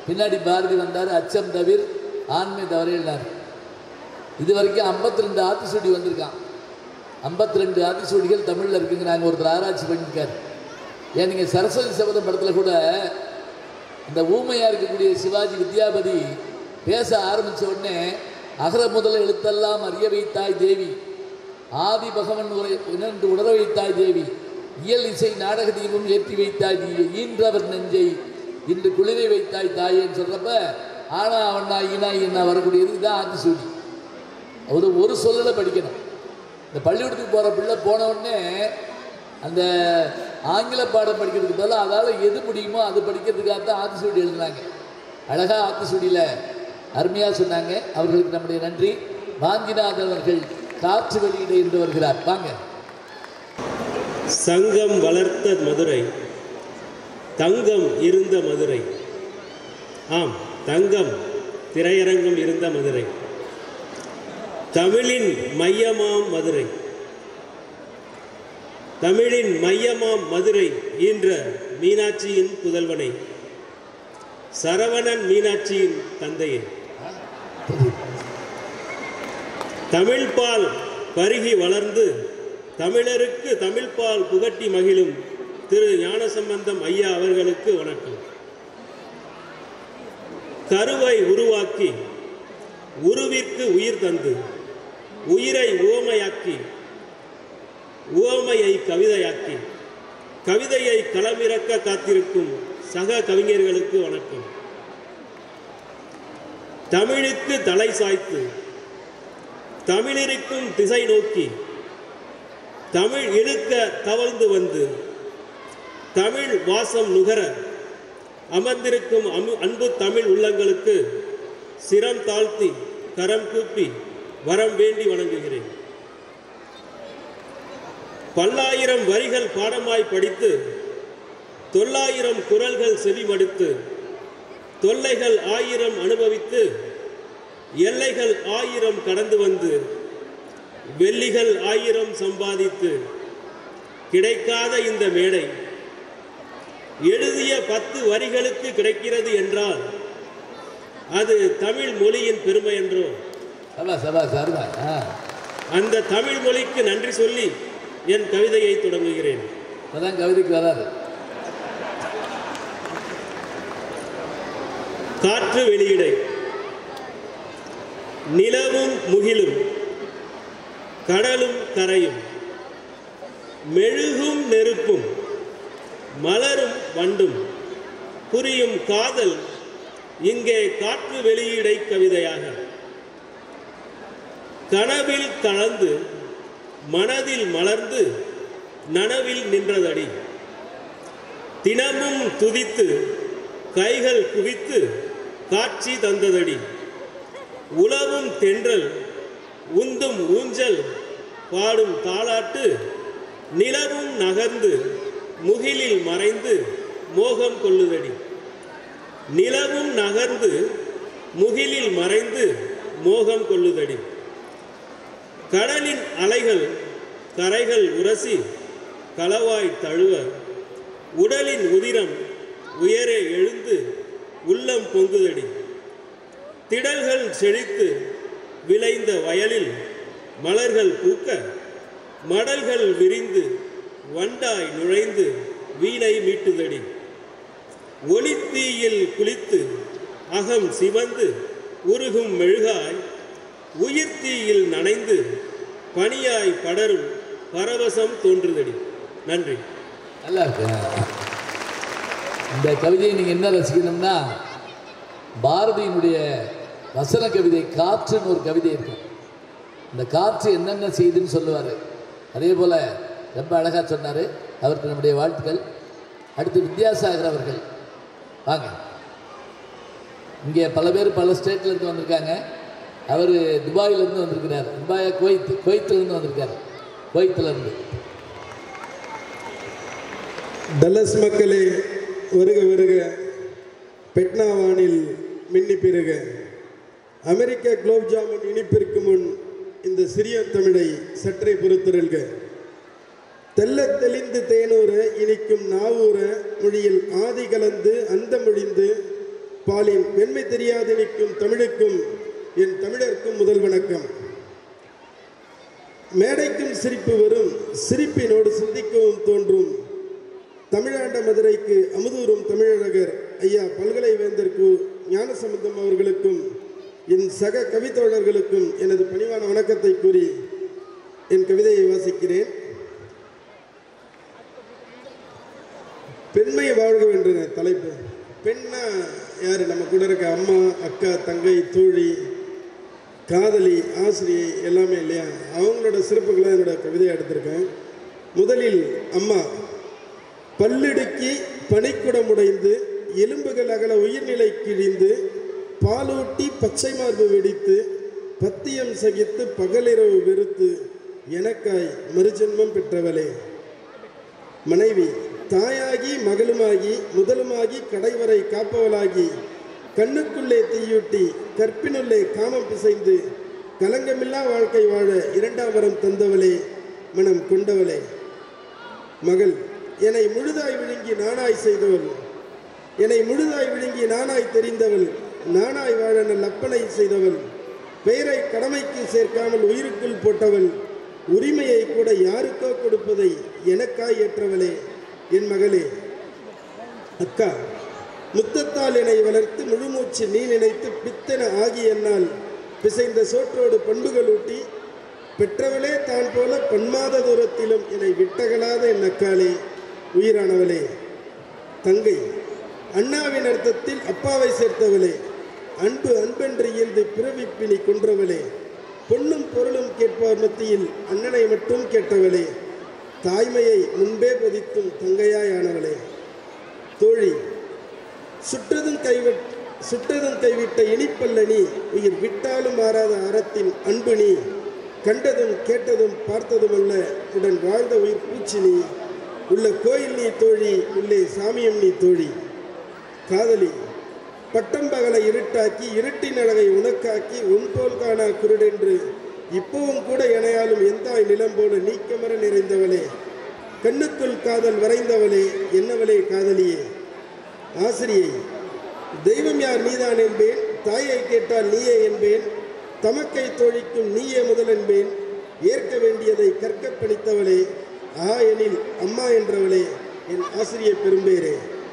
பின்னாடி பாரதி வந்தார் அச்சம் தவிர ஆண்மை தவறினார் இது வரைக்கும் 52 ரெண்டு ஆத்திசூடி வந்திருக்கான் 52 ரெண்டு ஆத்திசூடிகள் தமிழில் இருக்குங்க நாங்கள் ஒருத்தர் ஆராய்ச்சி பண்ணியிருக்காரு ஏன் நீங்கள் சரஸ்வதி சபதம் படத்தில் கூட இந்த ஊமையாக இருக்கக்கூடிய சிவாஜி வித்யாபதி பேச ஆரம்பித்த உடனே அகர முதல எழுத்தெல்லாம் அறிய வைத்தாய் தேவி ஆதி பகவன் உரை உணர்ந்து உணர வைத்தாய் தேவி இயல் இசை நாடக தீபம் ஏற்றி வைத்தாய் தேவி ஈன்றவர் நெஞ்சை இன்று குளிரை வைத்தாய் தாயேன்னு சொல்கிறப்ப ஆனா அவனா ஈனா ஈனா வரக்கூடியது இதான் ஆத்திசூடி ஒரு ஒரு சொல்லலை படிக்கணும் இந்த பள்ளிக்கூடத்துக்கு போகிற பிள்ளை போன உடனே அந்த ஆங்கில பாடம் படிக்கிறதுக்கு பதிலாக அதால் எது முடியுமோ அது படிக்கிறதுக்காக தான் ஆத்திசூடி எழுதுனாங்க அழகாக ஆத்திசூடியில் அருமையாக சொன்னாங்க அவர்களுக்கு நம்முடைய நன்றி வாஞ்சிநாதன் அவர்கள் காற்று வெளியிட என்று வருகிறார் வாங்க சங்கம் வளர்த்த மதுரை தங்கம் இருந்த மதுரை ஆம் தங்கம் திரையரங்கம் இருந்த மதுரை தமிழின் மையமாம் மதுரை தமிழின் மையமாம் மதுரை ஈன்ற மீனாட்சியின் புதல்வனை சரவணன் மீனாட்சியின் தந்தையை தமிழ்பால் பருகி வளர்ந்து தமிழருக்கு தமிழ்பால் புகட்டி மகிழும் திரு ஞானசம்பந்தம் ஐயா அவர்களுக்கு வணக்கம் கருவை உருவாக்கி உருவிற்கு உயிர் தந்து உயிரை உவமையாக்கி உவமையை கவிதையாக்கி கவிதையை களமிறக்க காத்திருக்கும் சக கவிஞர்களுக்கு வணக்கம் தமிழுக்கு தலை சாய்த்து தமிழிருக்கும் திசை நோக்கி தமிழ் இழுக்க தவழ்ந்து வந்து தமிழ் வாசம் நுகர அமர்ந்திருக்கும் அமு அன்பு தமிழ் உள்ளங்களுக்கு சிரம் தாழ்த்தி கரம் கூப்பி வரம் வேண்டி வணங்குகிறேன் பல்லாயிரம் வரிகள் பாடமாய் படித்து தொள்ளாயிரம் குரல்கள் செவிமடுத்து தொல்லைகள் ஆயிரம் அனுபவித்து எல்லைகள் ஆயிரம் கடந்து வந்து வெள்ளிகள் ஆயிரம் சம்பாதித்து கிடைக்காத இந்த மேடை எழுதிய பத்து வரிகளுக்கு கிடைக்கிறது என்றால் அது தமிழ் மொழியின் பெருமை என்றோ சபா சபா சார்பா ஆ அந்த தமிழ் மொழிக்கு நன்றி சொல்லி என் கவிதையை தொடங்குகிறேன் இப்போதான் கவிதைக்கு வராது காற்று வெளியிடை நிலவும் முகிலும் கடலும் கரையும் மெழுகும் நெருப்பும் மலரும் வண்டும் புரியும் காதல் இங்கே காற்று வெளியீடை கவிதையாக கனவில் கலந்து மனதில் மலர்ந்து நனவில் நின்றதடி தினமும் துதித்து கைகள் குவித்து காட்சி தந்ததடி உலவும் தென்றல் உந்தும் ஊஞ்சல் பாடும் தாளாட்டு நிலவும் நகர்ந்து முகிலில் மறைந்து மோகம் கொள்ளுதடி நிலவும் நகர்ந்து முகிலில் மறைந்து மோகம் கொள்ளுதடி கடலின் அலைகள் கரைகள் உரசி களவாய் தழுவ உடலின் உதிரம் உயரே எழுந்து உள்ளம் பொங்குதடி திடல்கள் செழித்து விளைந்த வயலில் மலர்கள் பூக்க மடல்கள் விரிந்து வண்டாய் நுழைந்து வீணை மீட்டுதடி ஒளித்தீயில் குளித்து அகம் சிவந்து உருகும் மெழுகாய் உயிர்த்தீயில் நனைந்து பனியாய் படரும் பரவசம் தோன்றுதடி நன்றி நல்லா இருக்கு இந்த கவிதையை நீங்கள் என்ன ரசிக்கணும்னா பாரதியினுடைய வசன கவிதை காற்றுன்னு ஒரு கவிதை இருக்கும் இந்த காற்று என்னென்ன செய்யுதுன்னு சொல்லுவார் அதே போல் ரொம்ப அழகாக சொன்னார் அவருக்கு நம்முடைய வாழ்த்துக்கள் அடுத்து வித்யாசாகர் அவர்கள் வாங்க இங்கே பல பேர் பல ஸ்டேட்ல இருந்து வந்திருக்காங்க அவர் துபாயிலேருந்து வந்திருக்கிறார் துபாயா குவைத் குவைத்திலேருந்து வந்திருக்காரு குவைத்திலேருந்து டல்லஸ் மக்களே வருக வருக பெட்னாவானில் மின்னி பெருக அமெரிக்க குலோப் ஜாமுன் இனிப்பிற்கு முன் இந்த சிறிய தமிழை சற்றே பொறுத்திருள்க தெள்ளத் தெளிந்து தேனூர இனிக்கும் நாவூர மொழியில் ஆதி கலந்து அந்த மொழிந்து பாலின் வெண்மை தெரியாது நிற்கும் தமிழுக்கும் என் தமிழர்க்கும் முதல் வணக்கம் மேடைக்கும் சிரிப்பு வரும் சிரிப்பினோடு சிந்திக்கவும் தோன்றும் தமிழாண்ட மதுரைக்கு அமுதூரும் தமிழழகர் ஐயா பல்கலைவேந்தர் கு ஞானசம்பந்தம் அவர்களுக்கும் என் சக கவித்தோழர்களுக்கும் எனது பணிவான வணக்கத்தை கூறி என் கவிதையை வாசிக்கிறேன் பெண்மை வாழ்க என்ற தலைப்பு பெண்ணா யார் நம்ம கூட இருக்க அம்மா அக்கா தங்கை தோழி காதலி ஆசிரியை எல்லாமே இல்லையா அவங்களோட சிறப்புகளை என்னோட கவிதையை எடுத்திருக்கேன் முதலில் அம்மா பல்லிடுக்கி பனிக்குடமுடைந்து எலும்புகள் அகல உயிர்நிலை கிழிந்து பாலூட்டி பச்சை மார்பு வெடித்து பத்தியம் சகித்து பகலிரவு வெறுத்து எனக்காய் மறுஜென்மம் பெற்றவளே மனைவி தாயாகி மகளுமாகி முதலுமாகி கடைவரை காப்பவளாகி கண்ணுக்குள்ளே தீயூட்டி கற்பினுள்ளே காமம் பிசைந்து கலங்கமில்லா வாழ்க்கை வாழ இரண்டாம் வரம் தந்தவளே மனம் கொண்டவளே மகள் என்னை முழுதாய் விழுங்கி நானாய் செய்தவள் என்னை முழுதாய் விழுங்கி நானாய் தெரிந்தவள் நானாய் வாழ நல் அப்பனை செய்தவள் பெயரை கடமைக்கு சேர்க்காமல் உயிருக்குள் போட்டவள் உரிமையை கூட யாருக்கோ கொடுப்பதை எனக்காய் ஏற்றவளே என் மகளே அக்கா முத்தத்தால் என்னை வளர்த்து முழுமூச்சு நீ நினைத்து பித்தென ஆகி என்னால் பிசைந்த சோற்றோடு பண்புகள் ஊட்டி பெற்றவளே தான் போல பன்மாத தூரத்திலும் என்னை விட்டகலாத என் அக்காளே உயிரானவளே தங்கை அண்ணாவின் அர்த்தத்தில் அப்பாவை சேர்த்தவளே அன்பு அன்பென்று இயந்து பிறவிப்பினி கொன்றவளே பொன்னும் பொருளும் கேட்பார் மத்தியில் அண்ணனை மட்டும் கேட்டவளே தாய்மையை முன்பே பொதித்தும் தங்கையாயானவளே தோழி சுற்றதும் கைவிட் சுற்றதும் கைவிட்ட இனிப்பல்ல நீ உயிர் விட்டாலும் மாறாத அறத்தின் அன்பு நீ கண்டதும் கேட்டதும் பார்த்ததும் அல்ல உடன் வாழ்ந்த உயிர் பூச்சி நீ உள்ள கோயில் நீ தோழி உள்ளே சாமியம் நீ தோழி காதலி பட்டம் பகலை இருட்டாக்கி இருட்டின் அழகை உனக்காக்கி உன்போல் காணா குருடென்று இப்பவும் கூட இணையாலும் எந்தாய் நிலம் போல நீக்கமர நிறைந்தவளே கண்ணுக்குள் காதல் வரைந்தவளே என்னவளே காதலியே ஆசிரியை தெய்வம் யார் நீதான் என்பேன் தாயை கேட்டால் நீயே என்பேன் தமக்கை தோழிக்கும் நீயே முதல் என்பேன் ஏற்க வேண்டியதை கற்க பணித்தவளே ஆ எனில் அம்மா என்றவளே என் ஆசிரிய பெரும்பேரே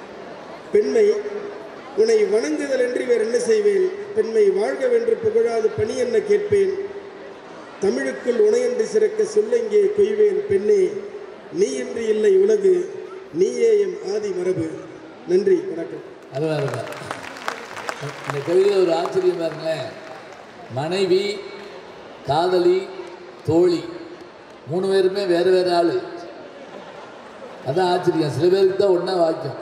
பெண்மை உன்னை வணங்குதல் என்று வேறு என்ன செய்வேன் பெண்மை வாழ்கவென்று புகழாது பணி என்ன கேட்பேன் தமிழுக்குள் உனையன்று சிறக்க சொல்லெங்கே கொய்வேன் பெண்ணே நீ என்று இல்லை உலகு நீயே எம் ஆதி மரபு நன்றி வணக்கம் அருமை அருமை இந்த கவிதையில் ஒரு ஆச்சரியம் பாருங்களேன் மனைவி காதலி தோழி மூணு பேருமே வேறு வேறு ஆள் அதான் ஆச்சரியம் சில பேருக்கு தான் ஒன்றா வாக்கியம்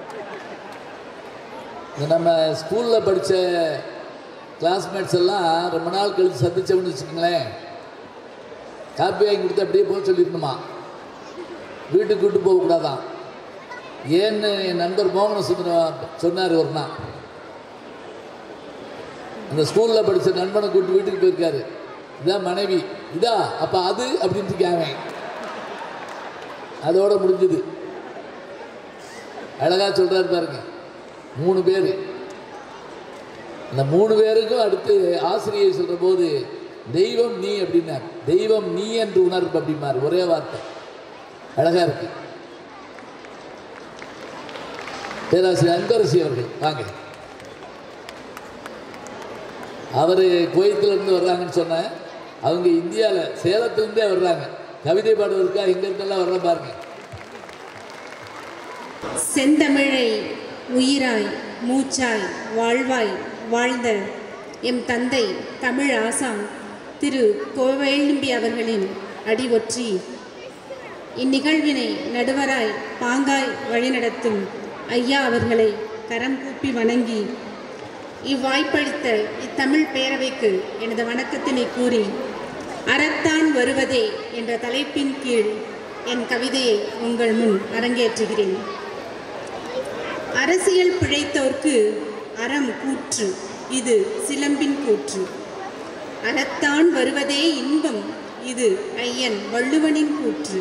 இந்த நம்ம ஸ்கூலில் படித்த கிளாஸ்மேட்ஸ் எல்லாம் ரொம்ப நாள் கழித்து சந்திச்சோம்னு வச்சுக்கோங்களேன் காப்பி வாங்கி கொடுத்து அப்படியே போக சொல்லிடணுமா வீட்டுக்கு கூட்டு போகக்கூடாதான் ஏன்னு என் நண்பர் மோகன சுந்தரம் சொன்னார் ஒரு நாள் அந்த ஸ்கூலில் படித்த நண்பனை கூட்டு வீட்டுக்கு போயிருக்காரு இதான் மனைவி இதா அப்போ அது அப்படின்னு இருக்காங்க அதோட முடிஞ்சது அழகா சொல்றாரு பாருங்க மூணு பேர் அந்த மூணு பேருக்கும் அடுத்து ஆசிரியை சொல்ற போது தெய்வம் நீ அப்படின்னார் தெய்வம் நீ என்று உணர்வு அப்படின்னார் ஒரே வார்த்தை அழகா இருக்கு பேராசிரியர் அன்பரசி அவர்கள் வாங்க அவர் குவைத்திலிருந்து வர்றாங்கன்னு சொன்னேன் அவங்க இந்தியாவில் சேலத்துலேருந்தே வர்றாங்க கவிதை பாடுவதற்காக எங்கேருந்தெல்லாம் வர்ற பாருங்க செந்தமிழை உயிராய் மூச்சாய் வாழ்வாய் வாழ்ந்த எம் தந்தை தமிழ் ஆசான் திரு கோவேலும்பி அவர்களின் அடி ஒற்றி இந்நிகழ்வினை நடுவராய் பாங்காய் வழிநடத்தும் ஐயா அவர்களை கரம் கூப்பி வணங்கி இவ்வாய்ப்பளித்த இத்தமிழ் பேரவைக்கு எனது வணக்கத்தினை கூறி அறத்தான் வருவதே என்ற தலைப்பின் கீழ் என் கவிதையை உங்கள் முன் அரங்கேற்றுகிறேன் அரசியல் பிழைத்தோர்க்கு அறம் கூற்று இது சிலம்பின் கூற்று அறத்தான் வருவதே இன்பம் இது ஐயன் வள்ளுவனின் கூற்று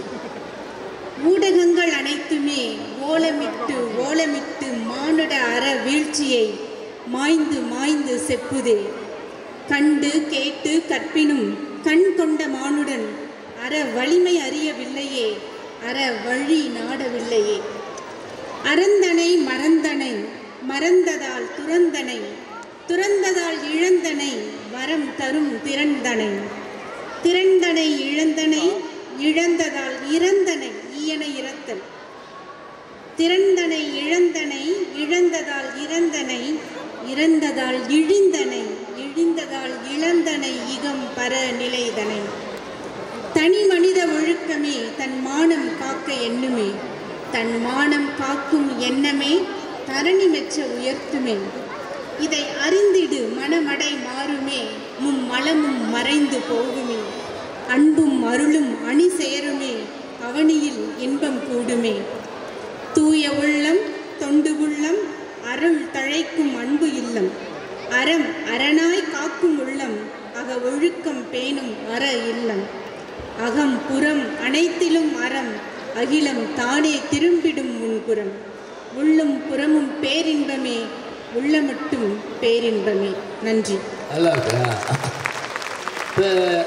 ஊடகங்கள் அனைத்துமே ஓலமிட்டு ஓலமிட்டு மானுட அற வீழ்ச்சியை மாய்ந்து மாய்ந்து செப்புதே கண்டு கேட்டு கற்பினும் கண் கொண்ட மானுடன் அற வலிமை அறியவில்லையே அற வழி நாடவில்லையே அறந்தனை மறந்தனை மறந்ததால் துறந்தனை துறந்ததால் இழந்தனை வரம் தரும் திறந்தனை திரண்டனை இழந்தனை இழந்ததால் இறந்தனை ஈயன இறத்தல் திரண்டனை இழந்தனை இழந்ததால் இறந்தனை இறந்ததால் இழிந்தனை இழிந்ததால் இழந்தனை இகம் பர நிலைதனை தனி மனித ஒழுக்கமே தன் மானம் காக்க எண்ணுமே தன் மானம் காக்கும் எண்ணமே தரணி மெச்ச உயர்த்துமே இதை அறிந்திடு மனமடை மாறுமே மும் மலமும் மறைந்து போகுமே அன்பும் அருளும் அணி சேருமே அவனியில் இன்பம் கூடுமே தூய உள்ளம் தொண்டு உள்ளம் அருள் தழைக்கும் அன்பு இல்லம் அறம் அரணாய் காக்கும் உள்ளம் அக ஒழுக்கம் பேணும் அற இல்லம் அகம் புறம் அனைத்திலும் அறம் அகிலம் தானே திரும்பிடும் முன்புறம் உள்ளும் புறமும் பேரின்பமே உள்ளமட்டும் பேரின்பமே நன்றி நல்லா இருக்கா இப்போ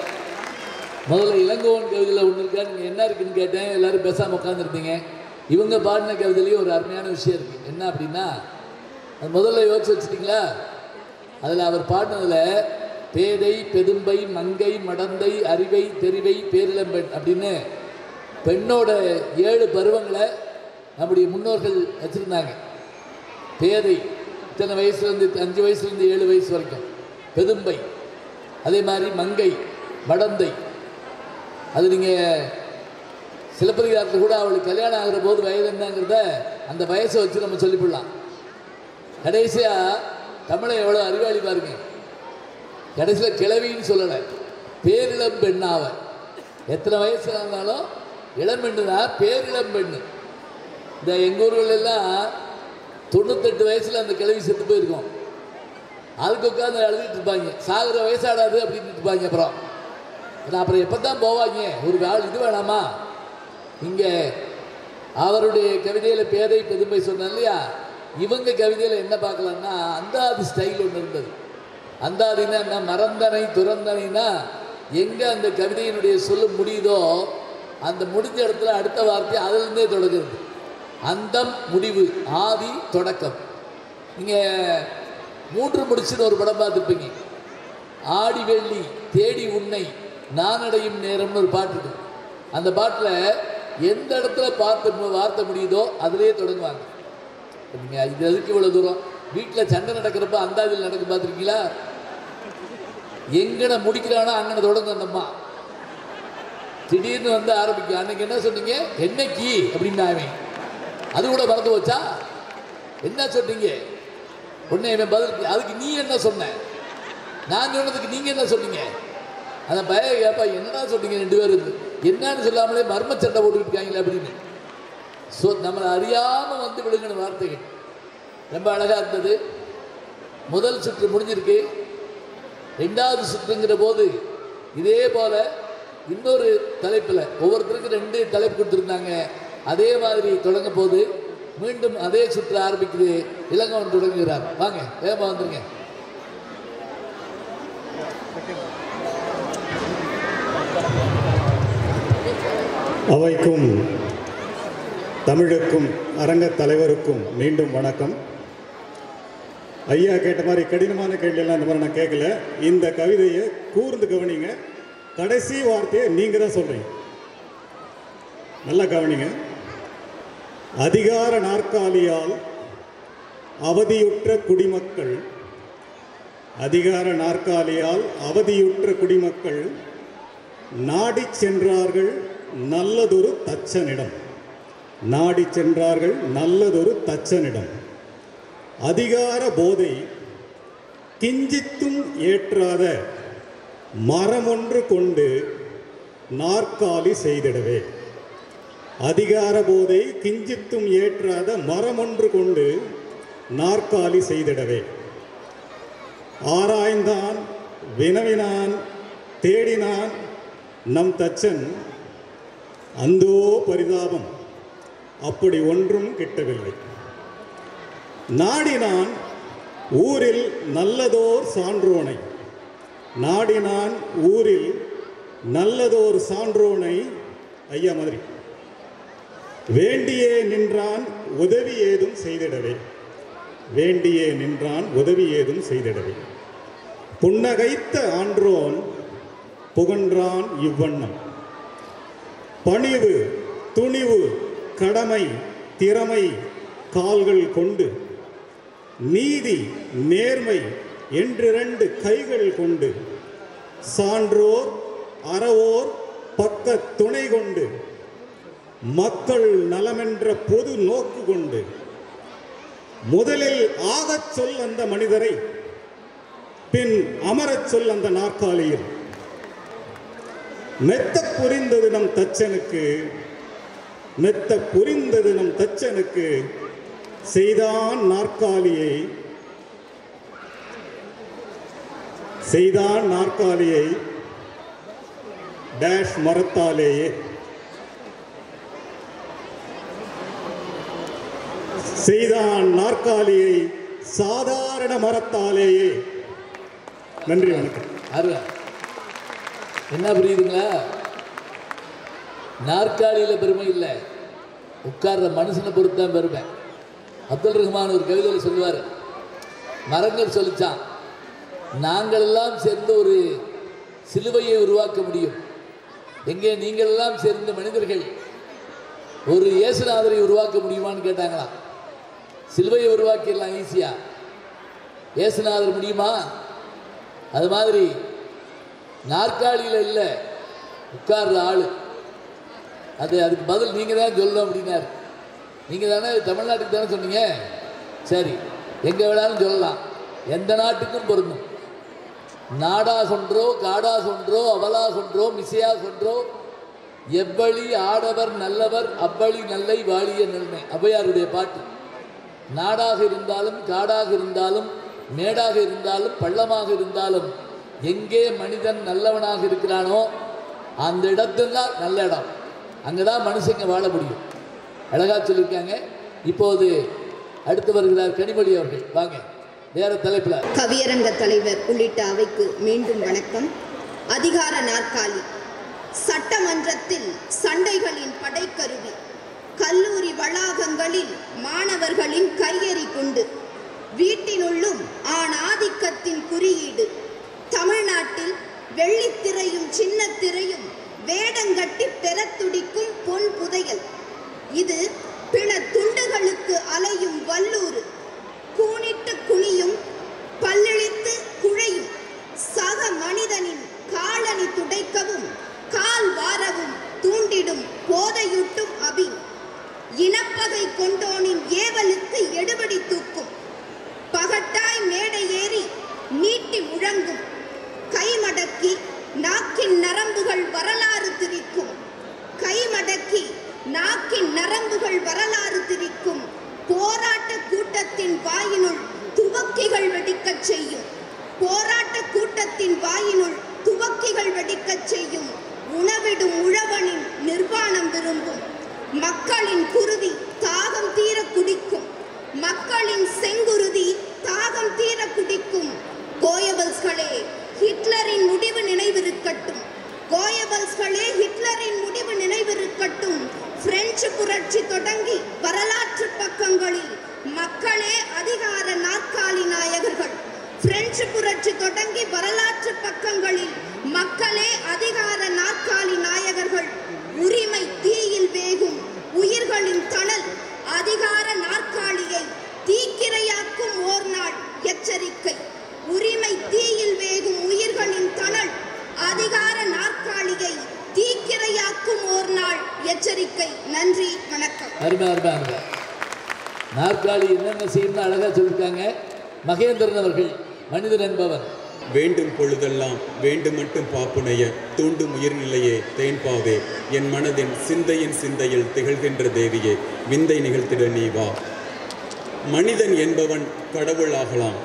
முதல்ல இளங்கோவன் கவிதையில் ஒன்று இருக்கா நீங்கள் என்ன இருக்குன்னு கேட்டேன் எல்லாரும் பேசாமல் உட்காந்துருந்தீங்க இவங்க பாடின கவிதையிலையும் ஒரு அருமையான விஷயம் இருக்குது என்ன அப்படின்னா அது முதல்ல யோசிச்சு வச்சுட்டிங்களா அதில் அவர் பாடினதில் பேதை பெதும்பை மங்கை மடந்தை அறிவை தெரிவை பேரிளம்பெண் அப்படின்னு பெண்ணோட ஏழு பருவங்களை நம்முடைய முன்னோர்கள் வச்சுருந்தாங்க பேதை இத்தனை வயசுலேருந்து அஞ்சு வயசுலேருந்து ஏழு வயசு வரைக்கும் பெதும்பை அதே மாதிரி மங்கை மடந்தை அது நீங்கள் சிலப்பதிகாரத்தில் கூட அவளுக்கு கல்யாணம் ஆகிற போது வயது என்னங்கிறத அந்த வயசை வச்சு நம்ம சொல்லிவிடலாம் கடைசியாக தமிழை எவ்வளோ அறிவாளி பாருங்க கடைசியில் கிழவின்னு சொல்லலை பேரிளம் பெண்ணாவ எத்தனை வயசு இருந்தாலும் இளம்பெண்ணு தான் பேரிளம் பெண்ணு இந்த எங்கள் ஊர்கள் எல்லாம் தொண்ணூத்தெட்டு வயசில் அந்த கிழவி செத்து போயிருக்கோம் அதுக்கு உட்காந்து அழுதுட்டு இருப்பாங்க சாகுற வயசாடாது அப்படின்னு இருப்பாங்க அப்புறம் ஆனா அப்புறம் எப்போ தான் போவாங்க ஒரு ஆள் இது வேணாமா இங்கே அவருடைய கவிதையில் பேதை பெருமை சொன்னேன் இல்லையா இவங்க கவிதையில் என்ன பார்க்கலாம்னா அந்தாதி ஸ்டைல் ஒன்று இருந்தது அந்தாதினா என்ன மறந்தனை துறந்தனைனா எங்கே அந்த கவிதையினுடைய சொல்ல முடியுதோ அந்த முடிஞ்ச இடத்துல அடுத்த வார்த்தை அதிலிருந்தே தொடங்குறது அந்தம் முடிவு ஆதி தொடக்கம் நீங்கள் மூன்று முடிச்சுன்னு ஒரு படம் பார்த்துருப்பீங்க ஆடி வெள்ளி தேடி உன்னை நான் அடையும் நேரம்னு ஒரு பாட்டு இருக்கு அந்த பாட்டில் எந்த இடத்துல பார்த்து வார்த்தை முடியுதோ அதிலேயே தொடங்குவாங்க நீங்கள் இது எதுக்கு இவ்வளோ தூரம் வீட்டில் சண்டை நடக்கிறப்ப அந்தாதில் நடக்க பார்த்துருக்கீங்களா எங்கன முடிக்கிறானோ அங்கன தொடங்கும் அந்த அம்மா திடீர்னு வந்து ஆரம்பிக்கும் அன்னைக்கு என்ன சொன்னீங்க என்னைக்கு அப்படின்னு அவன் அது கூட மறந்து போச்சா என்ன சொன்னீங்க உடனே இவன் பதில் அதுக்கு நீ என்ன சொன்ன நான் சொன்னதுக்கு நீங்க என்ன சொன்னீங்க அந்த பய கேப்பா என்னடா சொன்னீங்க ரெண்டு பேரும் என்னன்னு சொல்லாமலே மர்ம சண்டை போட்டுக்கிட்டு இருக்காங்களே அப்படின்னு ஸோ நம்மளை அறியாமல் வந்து விழுங்கின வார்த்தைகள் ரொம்ப அழகாக இருந்தது முதல் சுற்று முடிஞ்சிருக்கு ரெண்டாவது சுற்றுங்கிற போது இதே போல் இன்னொரு தலைப்பில் ஒவ்வொருத்தருக்கும் ரெண்டு தலைப்பு கொடுத்துருந்தாங்க அதே மாதிரி தொடங்க போது மீண்டும் அதே சுற்று ஆரம்பிக்குது இளங்கவன் தொடங்குகிறார் வாங்க வேகமாக வந்துருங்க அவைக்கும் தமிழுக்கும் அரங்கத் தலைவருக்கும் மீண்டும் வணக்கம் ஐயா கேட்ட மாதிரி கடினமான கேள்வியெல்லாம் இந்த மாதிரி நான் கேட்கல இந்த கவிதையை கூர்ந்து கவனிங்க கடைசி வார்த்தையை நீங்கள் தான் சொல்கிறீங்க நல்லா கவனிங்க அதிகார நாற்காலியால் அவதியுற்ற குடிமக்கள் அதிகார நாற்காலியால் அவதியுற்ற குடிமக்கள் நாடிச் சென்றார்கள் நல்லதொரு தச்சனிடம் நாடிச் சென்றார்கள் நல்லதொரு தச்சனிடம் அதிகார போதை கிஞ்சித்தும் ஏற்றாத மரமொன்று கொண்டு நாற்காலி செய்திடவே அதிகார போதை கிஞ்சித்தும் ஏற்றாத மரமொன்று கொண்டு நாற்காலி செய்திடவே ஆராய்ந்தான் வினவினான் தேடினான் நம் தச்சன் அந்தோ பரிதாபம் அப்படி ஒன்றும் கிட்டவில்லை நாடினான் ஊரில் நல்லதோர் சான்றோனை நாடினான் ஊரில் நல்லதோர் சான்றோனை ஐயா மாதிரி வேண்டியே நின்றான் உதவி ஏதும் செய்திடவே வேண்டியே நின்றான் உதவி ஏதும் செய்திடவே புன்னகைத்த ஆன்றோன் புகன்றான் இவ்வண்ணம் பணிவு துணிவு கடமை திறமை கால்கள் கொண்டு நீதி நேர்மை என்றிரண்டு கைகள் கொண்டு சான்றோர் அறவோர் பக்க துணை கொண்டு மக்கள் நலமென்ற பொது நோக்கு கொண்டு முதலில் ஆகச் சொல் அந்த மனிதரை பின் அமரச் சொல் அந்த நாற்காலியில் மெத்த புரிந்தது நம் தச்சனுக்கு மெத்த புரிந்தது நம் தச்சனுக்கு செய்தான் நாற்காலியை செய்தான் நாற்காலியை டேஷ் மரத்தாலேயே செய்தான் நாற்காலியை சாதாரண மரத்தாலேயே நன்றி வணக்கம் அருவா என்ன புரியுதுங்களா நாற்காலியில் பெருமை இல்லை உட்கார்ற மனுஷனை பொறுத்து தான் பெருமை அப்துல் ரஹ்மான் ஒரு கவிதையில் சொல்லுவார் மரங்கள் சொல்லிச்சான் நாங்கள் எல்லாம் சேர்ந்து ஒரு சிலுவையை உருவாக்க முடியும் எங்கே நீங்கள் எல்லாம் சேர்ந்த மனிதர்கள் ஒரு இயேசுநாதரை உருவாக்க முடியுமான்னு கேட்டாங்களாம் சிலுவையை உருவாக்கிடலாம் ஈஸியா இயேசுநாதர் முடியுமா அது மாதிரி நாற்காலியில் இல்லை உட்கார்ற ஆள் அது அதுக்கு பதில் நீங்கள் தான் சொல்லணும் அப்படின்னாரு நீங்கள் தானே தமிழ்நாட்டுக்கு தானே சொன்னீங்க சரி எங்கே வேணாலும் சொல்லலாம் எந்த நாட்டுக்கும் பொருந்தும் நாடா சொன்றோ காடா சொன்றோ அவலா சொன்றோ மிசையா சொன்றோ எவ்வழி ஆடவர் நல்லவர் அவ்வழி நல்லை வாழிய நன்மை ஔவையாருடைய பாட்டு நாடாக இருந்தாலும் காடாக இருந்தாலும் மேடாக இருந்தாலும் பள்ளமாக இருந்தாலும் எங்கே மனிதன் நல்லவனாக இருக்கிறானோ அந்த இடத்துல தான் நல்ல இடம் அங்கே தான் மனுஷங்க வாழ முடியும் அழகா சொல்லியிருக்காங்க இப்போது அடுத்து வருகிறார் கனிமொழி அவர்கள் வாங்க வேற தலைப்பில் கவியரங்க தலைவர் உள்ளிட்ட அவைக்கு மீண்டும் வணக்கம் அதிகார நாற்காலி சட்டமன்றத்தில் சண்டைகளின் படைக்கருவி கல்லூரி வளாகங்களில் மாணவர்களின் கையெறி குண்டு வீட்டினுள்ளும் ஆண் ஆதிக்கத்தின் குறியீடு தமிழ்நாட்டில் வெள்ளித்திரையும் சின்னத்திரையும் வேடங்கட்டி பெறத் துடிக்கும் பொன் புதையல் இது பிண துண்டுகளுக்கு அலையும் வல்லூறு கூனிட்டு குனியும் பல்லிழித்து குழையும் சக மனிதனின் காலணி துடைக்கவும் கால் வாரவும் தூண்டிடும் போதையூட்டும் அபி இனப்பகை கொண்டோனின் ஏவலுக்கு எடுபடி தூக்கும் பகட்டாய் மேடை ஏறி நீட்டி முழங்கும் கைமடக்கி நாக்கின் நரம்புகள் வரலாறு திரிக்கும் கைமடக்கி நாக்கின் நரம்புகள் வரலாறு திரிக்கும் போராட்ட கூட்டத்தின் வாயினுள் துவக்கிகள் வெடிக்கச் செய்யும் போராட்ட கூட்டத்தின் வாயினுள் துவக்கிகள் வெடிக்கச் செய்யும் உணவிடும் உழவனின் நிர்வாணம் விரும்பும் மக்களின் குருதி தாகம் தீர குடிக்கும் மக்களின் செங்குருதி தாகம் தீர குடிக்கும் கோயபல்ஸ்களே ஹிட்லரின் முடிவு நினைவிருக்கட்டும் கோயபல்ஸ்களே ஹிட்லரின் முடிவு நினைவிருக்கட்டும் பிரெஞ்சு புரட்சி தொடங்கி வரலாற்று பக்கங்களில் மக்களே அதிகார நாற்காலி நாயகர்கள் பிரெஞ்சு புரட்சி தொடங்கி வரலாற்று பக்கங்களில் மக்களே அதிகார நாற்காலி நாயகர்கள் உரிமை தீயில் வேகும் உயிர்களின் தணல் அதிகார நாற்காலியை தீக்கிரையாக்கும் ஓர் நாள் எச்சரிக்கை உரிமை தீயில் வேகும் உயிர்களின் தணல் அதிகார நாற்காலியை தீக்கிரையாக்கும் ஓர் நாள் எச்சரிக்கை நன்றி வணக்கம் அருமை அருமை அருமை நாற்காலி என்னென்ன செய்யணும்னு அழகா சொல்லியிருக்காங்க மகேந்திரன் அவர்கள் மனிதன் என்பவர் வேண்டும் பொழுதெல்லாம் வேண்டுமட்டும் பாப்புனைய தூண்டும் உயிர்நிலையே தேன்பாவே என் மனதின் சிந்தையின் சிந்தையில் திகழ்கின்ற தேவியே விந்தை நிகழ்த்திட நீ வா மனிதன் என்பவன் கடவுளாகலாம்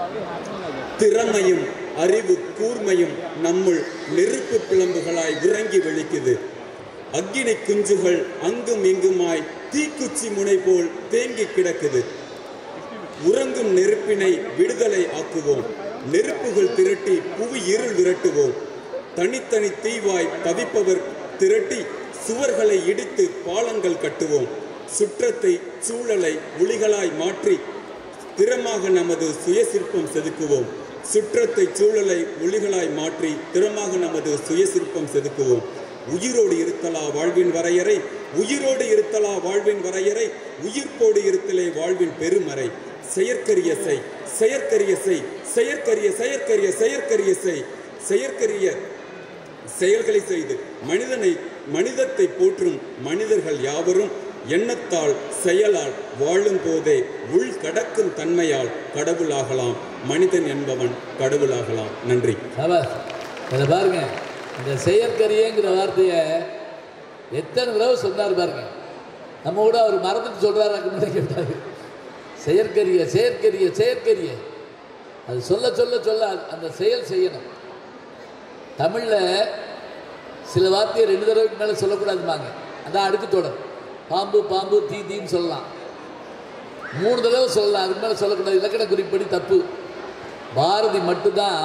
திறமையும் அறிவு கூர்மையும் நம்முள் நெருப்பு பிளம்புகளாய் உறங்கி வெளிக்குது அக்கினி குஞ்சுகள் அங்கும் இங்குமாய் தீக்குச்சி முனை போல் தேங்கி கிடக்குது உறங்கும் நெருப்பினை விடுதலை ஆக்குவோம் நெருப்புகள் திரட்டி புவி இருள் விரட்டுவோம் தனித்தனி தீவாய் தவிப்பவர் திரட்டி சுவர்களை இடித்து பாலங்கள் கட்டுவோம் சுற்றத்தை சூழலை ஒளிகளாய் மாற்றி திறமாக நமது சுயசிற்பம் செதுக்குவோம் சுற்றத்தை சூழலை ஒளிகளாய் மாற்றி திறமாக நமது சுயசிற்பம் செதுக்குவோம் உயிரோடு இருத்தலா வாழ்வின் வரையறை உயிரோடு இருத்தலா வாழ்வின் வரையறை உயிர்ப்போடு இருத்தலே வாழ்வின் பெருமறை செயற்கரிய செய் செயற்கரிய செய் செயற்கரிய செயற்கரிய செயற்கரிய செய் செயற்கரிய செயல்களை செய்து மனிதனை மனிதத்தை போற்றும் மனிதர்கள் யாவரும் எண்ணத்தால் செயலால் வாழும் போதே உள் கடக்கும் தன்மையால் கடவுளாகலாம் மனிதன் என்பவன் கடவுளாகலாம் நன்றி சபாஸ் இதை பாருங்க இந்த செயற்கரியங்கிற வார்த்தையை எத்தனை தடவை சொன்னார் பாருங்க நம்ம கூட அவர் மறந்துட்டு சொல்கிறாரு கேட்டாரு செயற்கரிய செயற்கரிய செயற்கரிய அது சொல்ல சொல்ல சொல்ல அந்த செயல் செய்யணும் தமிழில் சில வார்த்தையை ரெண்டு தடவைக்கு மேலே சொல்லக்கூடாதுமாங்க அதான் அடுக்கு தொடர் பாம்பு பாம்பு தீ தீன்னு சொல்லலாம் மூணு தடவை சொல்லலாம் அதுக்கு மேலே சொல்லக்கூடாது இலக்கண குறிப்படி தப்பு பாரதி மட்டும்தான்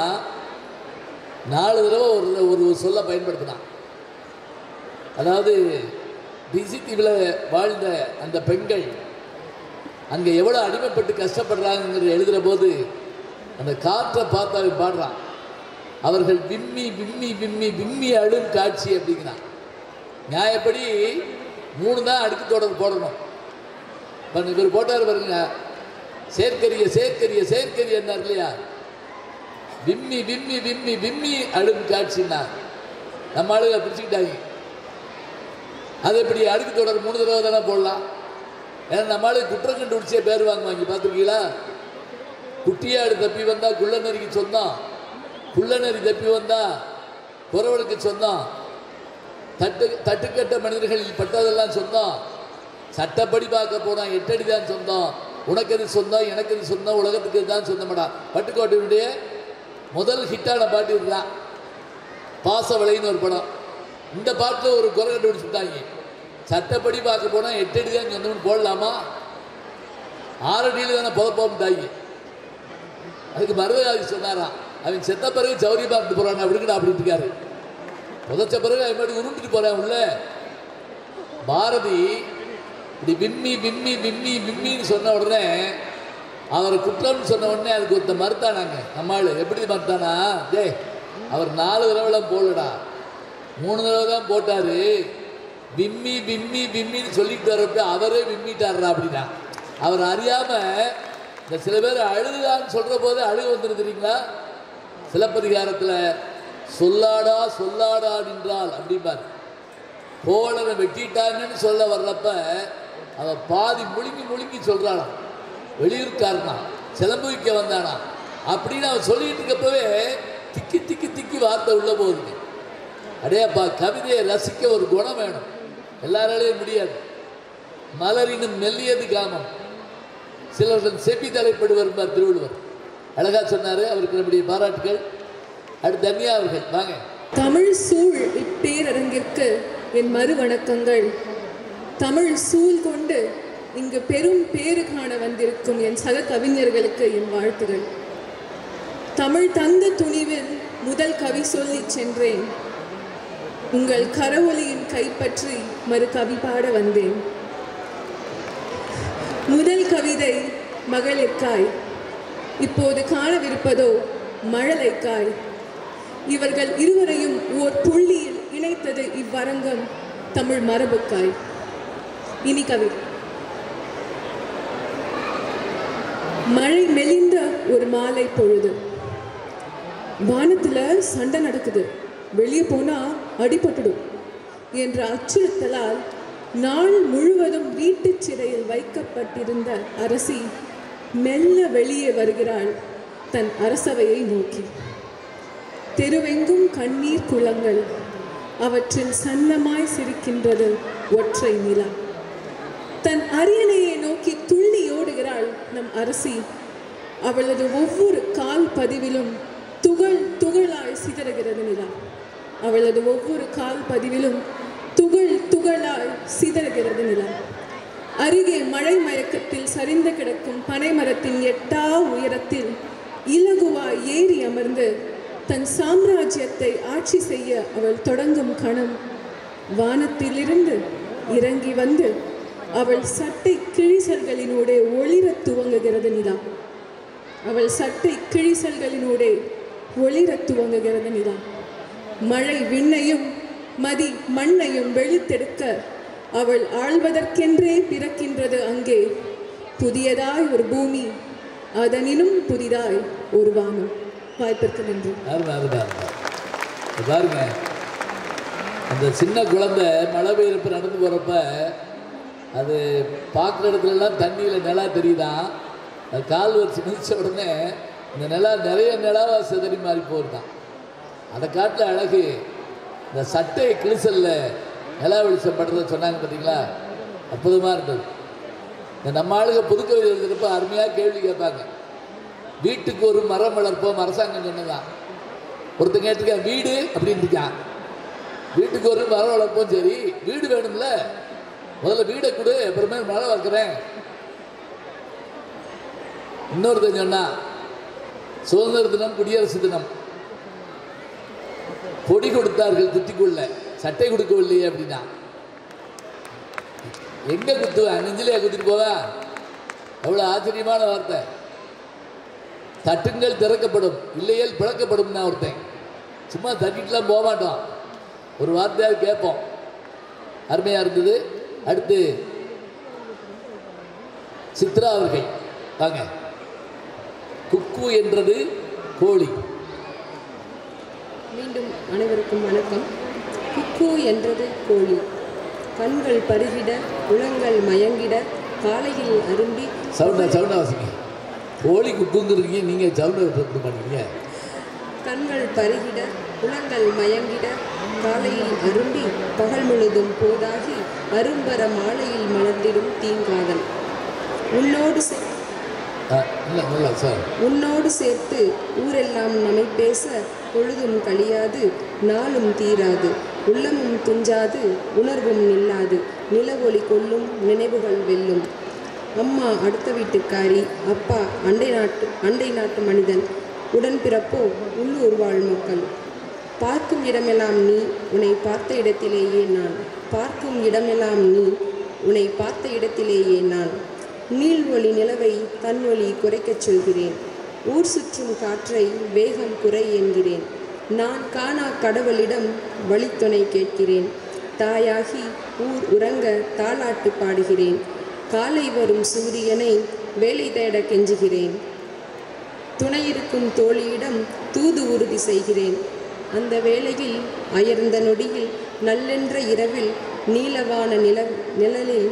நாலு தடவை ஒரு ஒரு சொல்ல பயன்படுத்தினான் அதாவது டிசிடிவில் வாழ்ந்த அந்த பெண்கள் அங்கே எவ்வளோ அடிமைப்பட்டு கஷ்டப்படுறாங்கிறத எழுதுகிற போது அந்த காற்றை பார்த்து அவன் பாடுறான் அவர்கள் விம்மி விம்மி விம்மி விம்மி அழும் காட்சி அப்படிங்கிறான் நியாயப்படி மூணு தான் அடுக்கு தொடர் போடணும் இப்போ இவர் போட்டார் பாருங்க சேர்க்கரிய சேர்க்கரிய சேர்க்கரிய என்னார் இல்லையா விம்மி விம்மி விம்மி விம்மி அழும் காட்சின்னா நம்ம ஆளுங்க பிடிச்சிக்கிட்டாங்க அது எப்படி அடுக்கு தொடர் மூணு தடவை தானே போடலாம் ஏன்னா நம்ம ஆளு குற்றம் கண்டுபிடிச்சே பேர் வாங்குவாங்க பார்த்துருக்கீங்களா குட்டியாடு தப்பி வந்தா குள்ளநரிக்கு சொந்தம் குள்ளநரி தப்பி வந்தா குறவனுக்கு சொந்தம் தட்டு தட்டுக்கட்ட மனிதர்களில் பட்டதெல்லாம் சொந்தம் சட்டப்படி பார்க்க போனா எட்டடி தான் சொந்தம் உனக்கு எது சொந்தம் எனக்கு எது சொந்தம் உலகத்துக்கு இதுதான் சொந்தமடா பட்டுக்கோட்டையினுடைய முதல் ஹிட்டான பாட்டு இதுதான் பாசவளைன்னு ஒரு படம் இந்த பாட்டில் ஒரு குறை கண்டுபிடிச்சுட்டாங்க சட்டப்படி பார்க்க போனால் எட்டடி தான் சொந்தம்னு போடலாமா ஆறடியில் தானே புதப்போம்ட்டாங்க அதுக்கு மருதகாதி சொன்னாராம் அவன் செத்த பிறகு சௌரிய பார்த்துட்டு போறான் அப்படிங்கடா அப்படின்ட்டு இருக்காரு புதைச்ச பிறகு அவன் மாதிரி உருண்டுட்டு போறான் உள்ள பாரதி இப்படி விம்மி விம்மி விம்மி விம்மின்னு சொன்ன உடனே அவர் குற்றம்னு சொன்ன உடனே அதுக்கு ஒருத்த மறுத்தானாங்க நம்மாள் எப்படி மறுத்தானா டே அவர் நாலு தடவைலாம் போடலடா மூணு தடவை தான் போட்டாரு விம்மி விம்மி விம்மின்னு சொல்லிட்டு வரப்ப அவரே விம்மிட்டாருடா அப்படின்னா அவர் அறியாம இந்த சில பேர் அழுதுதான்னு சொல்ற போது அழுகு வந்துரு தெரியுங்களா சிலப்பதிகாரத்தில் சொல்லாடா சொல்லாடா நின்றால் அப்படிம்பார் கோளனை வெட்டிட்டாங்கன்னு சொல்ல வர்றப்ப அவ பாதி முழுங்கி முழுங்கி சொல்றாளாம் வெளியூர்காரனா சிலம்பு விற்க வந்தானா அப்படின்னு அவன் சொல்லிட்டு இருக்கப்பவே திக்கி திக்கி திக்கி வார்த்தை உள்ள போகுதுங்க அடேப்பா கவிதையை ரசிக்க ஒரு குணம் வேணும் எல்லாராலையும் முடியாது மலரினும் மெல்லியது காமம் சிலருடன் செப்பி தலைப்படுவர் என்பார் திருவள்ளுவர் அழகா சொன்னாரு அவருக்கு நம்முடைய பாராட்டுகள் அடுத்து தன்யா அவர்கள் வாங்க தமிழ் சூழ் இப்பேரரங்கிற்கு என் மறு வணக்கங்கள் தமிழ் சூழ் கொண்டு இங்கு பெரும் பேறு காண வந்திருக்கும் என் சக கவிஞர்களுக்கு என் வாழ்த்துகள் தமிழ் தந்த துணிவில் முதல் கவி சொல்லி சென்றேன் உங்கள் கரவொலியின் கைப்பற்றி மறு கவி பாட வந்தேன் முதல் கவிதை மகளிர்காய் இப்போது காணவிருப்பதோ மழலைக்காய் இவர்கள் இருவரையும் ஓர் புள்ளியில் இணைத்தது இவ்வரங்கம் தமிழ் மரபுக்காய் இனி கவி மழை மெலிந்த ஒரு மாலை பொழுது வானத்துல சண்டை நடக்குது வெளியே போனா அடிபட்டுடும் என்ற அச்சுறுத்தலால் நாள் முழுவதும் வீட்டுச் சிறையில் வைக்கப்பட்டிருந்த அரசி மெல்ல வெளியே வருகிறாள் தன் அரசவையை நோக்கி தெருவெங்கும் கண்ணீர் குளங்கள் அவற்றில் சன்னமாய் சிரிக்கின்றது ஒற்றை நிலா தன் அரியணையை நோக்கி துள்ளி ஓடுகிறாள் நம் அரசி அவளது ஒவ்வொரு கால் பதிவிலும் துகள் துகளாய் சிதறுகிறது நிலா அவளது ஒவ்வொரு கால் பதிவிலும் துகள் துகளாய் சிதறுகிறது நிலா அருகே மழை மயக்கத்தில் சரிந்து கிடக்கும் பனை மரத்தின் எட்டா உயரத்தில் இலகுவாய் ஏறி அமர்ந்து தன் சாம்ராஜ்யத்தை ஆட்சி செய்ய அவள் தொடங்கும் கணம் வானத்திலிருந்து இறங்கி வந்து அவள் சட்டை கிழிசல்களினூடே ஒளிரத் துவங்குகிறது நிலா அவள் சட்டை கிழிசல்களினூடே ஒளிரத் துவங்குகிறது நிலா மழை விண்ணையும் மதி மண்ணையும் வெளுத்தெடுக்க அவள் ஆள்வதற்கென்றே பிறக்கின்றது அங்கே புதியதாய் ஒரு பூமி அதனினும் புதிதாய் ஒரு வானம் வாய்ப்பிற்கு நன்றி அருமை அருமை அருமை இப்ப பாருங்க அந்த சின்ன குழந்தை மழை பெய்யறப்ப நடந்து போகிறப்ப அது பார்க்குற இடத்துலலாம் தண்ணியில் நிலா தெரியுதான் அது கால் வச்சு மிதிச்ச உடனே இந்த நிலா நிறைய நிலாவா சிதறி மாறி போயிருந்தான் அதை காட்டில் அழகு இந்த சட்டை கிழிசல்ல நிலா வெளிச்சம் படுறத சொன்னாங்க பார்த்தீங்களா அற்புதமாக இருந்தது இந்த நம்ம ஆளுங்க புதுக்கவிதை எழுதுறப்ப அருமையாக கேள்வி கேட்பாங்க வீட்டுக்கு ஒரு மரம் வளர்ப்போம் அரசாங்கம் சொன்னதான் ஒருத்தன் கேட்டிருக்கான் வீடு அப்படின்னு இருக்கான் வீட்டுக்கு ஒரு மரம் வளர்ப்போம் சரி வீடு வேணும்ல முதல்ல வீடை கொடு அப்புறமே மரம் வளர்க்குறேன் இன்னொருத்தன் சொன்னா சுதந்திர தினம் குடியரசு தினம் பொடி கொடுத்தார்கள் குத்திக்குள்ள சட்டை கொடுக்கவில்லையே அப்படின்னா எங்க குத்துவேன் நெஞ்சிலே குத்திட்டு போவேன் எவ்வளவு ஆச்சரியமான வார்த்தை தட்டுங்கள் திறக்கப்படும் இல்லையேல் பிளக்கப்படும் நான் ஒருத்தன் சும்மா தட்டிட்டுலாம் போக மாட்டோம் ஒரு வார்த்தையாக கேட்போம் அருமையாக இருந்தது அடுத்து சித்ரா அவர்கள் வாங்க குக்கு என்றது கோழி மீண்டும் அனைவருக்கும் வணக்கம் குக்கு என்றது கோழி கண்கள் பருகிட உளங்கள் மயங்கிட காலையில் அரும்பி சவுண்டா சவுண்டா வாசிங்க கோழி குக்குங்கிறீங்க நீங்கள் சவுண்டை கொடுக்க மாட்டீங்க கண்கள் பருகிட உளங்கள் மயங்கிட காலையில் அரும்பி பகல் முழுதும் போதாகி அரும்பர மாலையில் மலர்ந்திடும் தீங்காதல் உன்னோடு சே ஆ, இல்லை இல்லை சார் உன்னோடு சேர்த்து ஊரெல்லாம் நம்மை பேச பொழுதும் கழியாது நாளும் தீராது உள்ளமும் துஞ்சாது உணர்வும் நில்லாது நிலவொளி கொல்லும் நினைவுகள் வெல்லும் அம்மா அடுத்த வீட்டுக்காரி அப்பா அண்டை நாட்டு அண்டை நாட்டு மனிதன் உடன்பிறப்போ உள்ளூர் வாழ் மக்கள் பார்க்கும் இடமெல்லாம் நீ உன்னை பார்த்த இடத்திலேயே நான் பார்க்கும் இடமெல்லாம் நீ உன்னை பார்த்த இடத்திலேயே நான் நீள் ஒளி நிலவை தன் ஒளி குறைக்கச் சொல்கிறேன் ஊர் சுற்றும் காற்றை வேகம் குறை என்கிறேன் நான் காணா கடவுளிடம் வழித்துணை கேட்கிறேன் தாயாகி ஊர் உறங்க தாலாட்டு பாடுகிறேன் காலை வரும் சூரியனை வேலை தேட கெஞ்சுகிறேன் துணையிருக்கும் தோழியிடம் தூது உறுதி செய்கிறேன் அந்த வேளையில் அயர்ந்த நொடியில் நல்லென்ற இரவில் நீலவான நில நிழலில்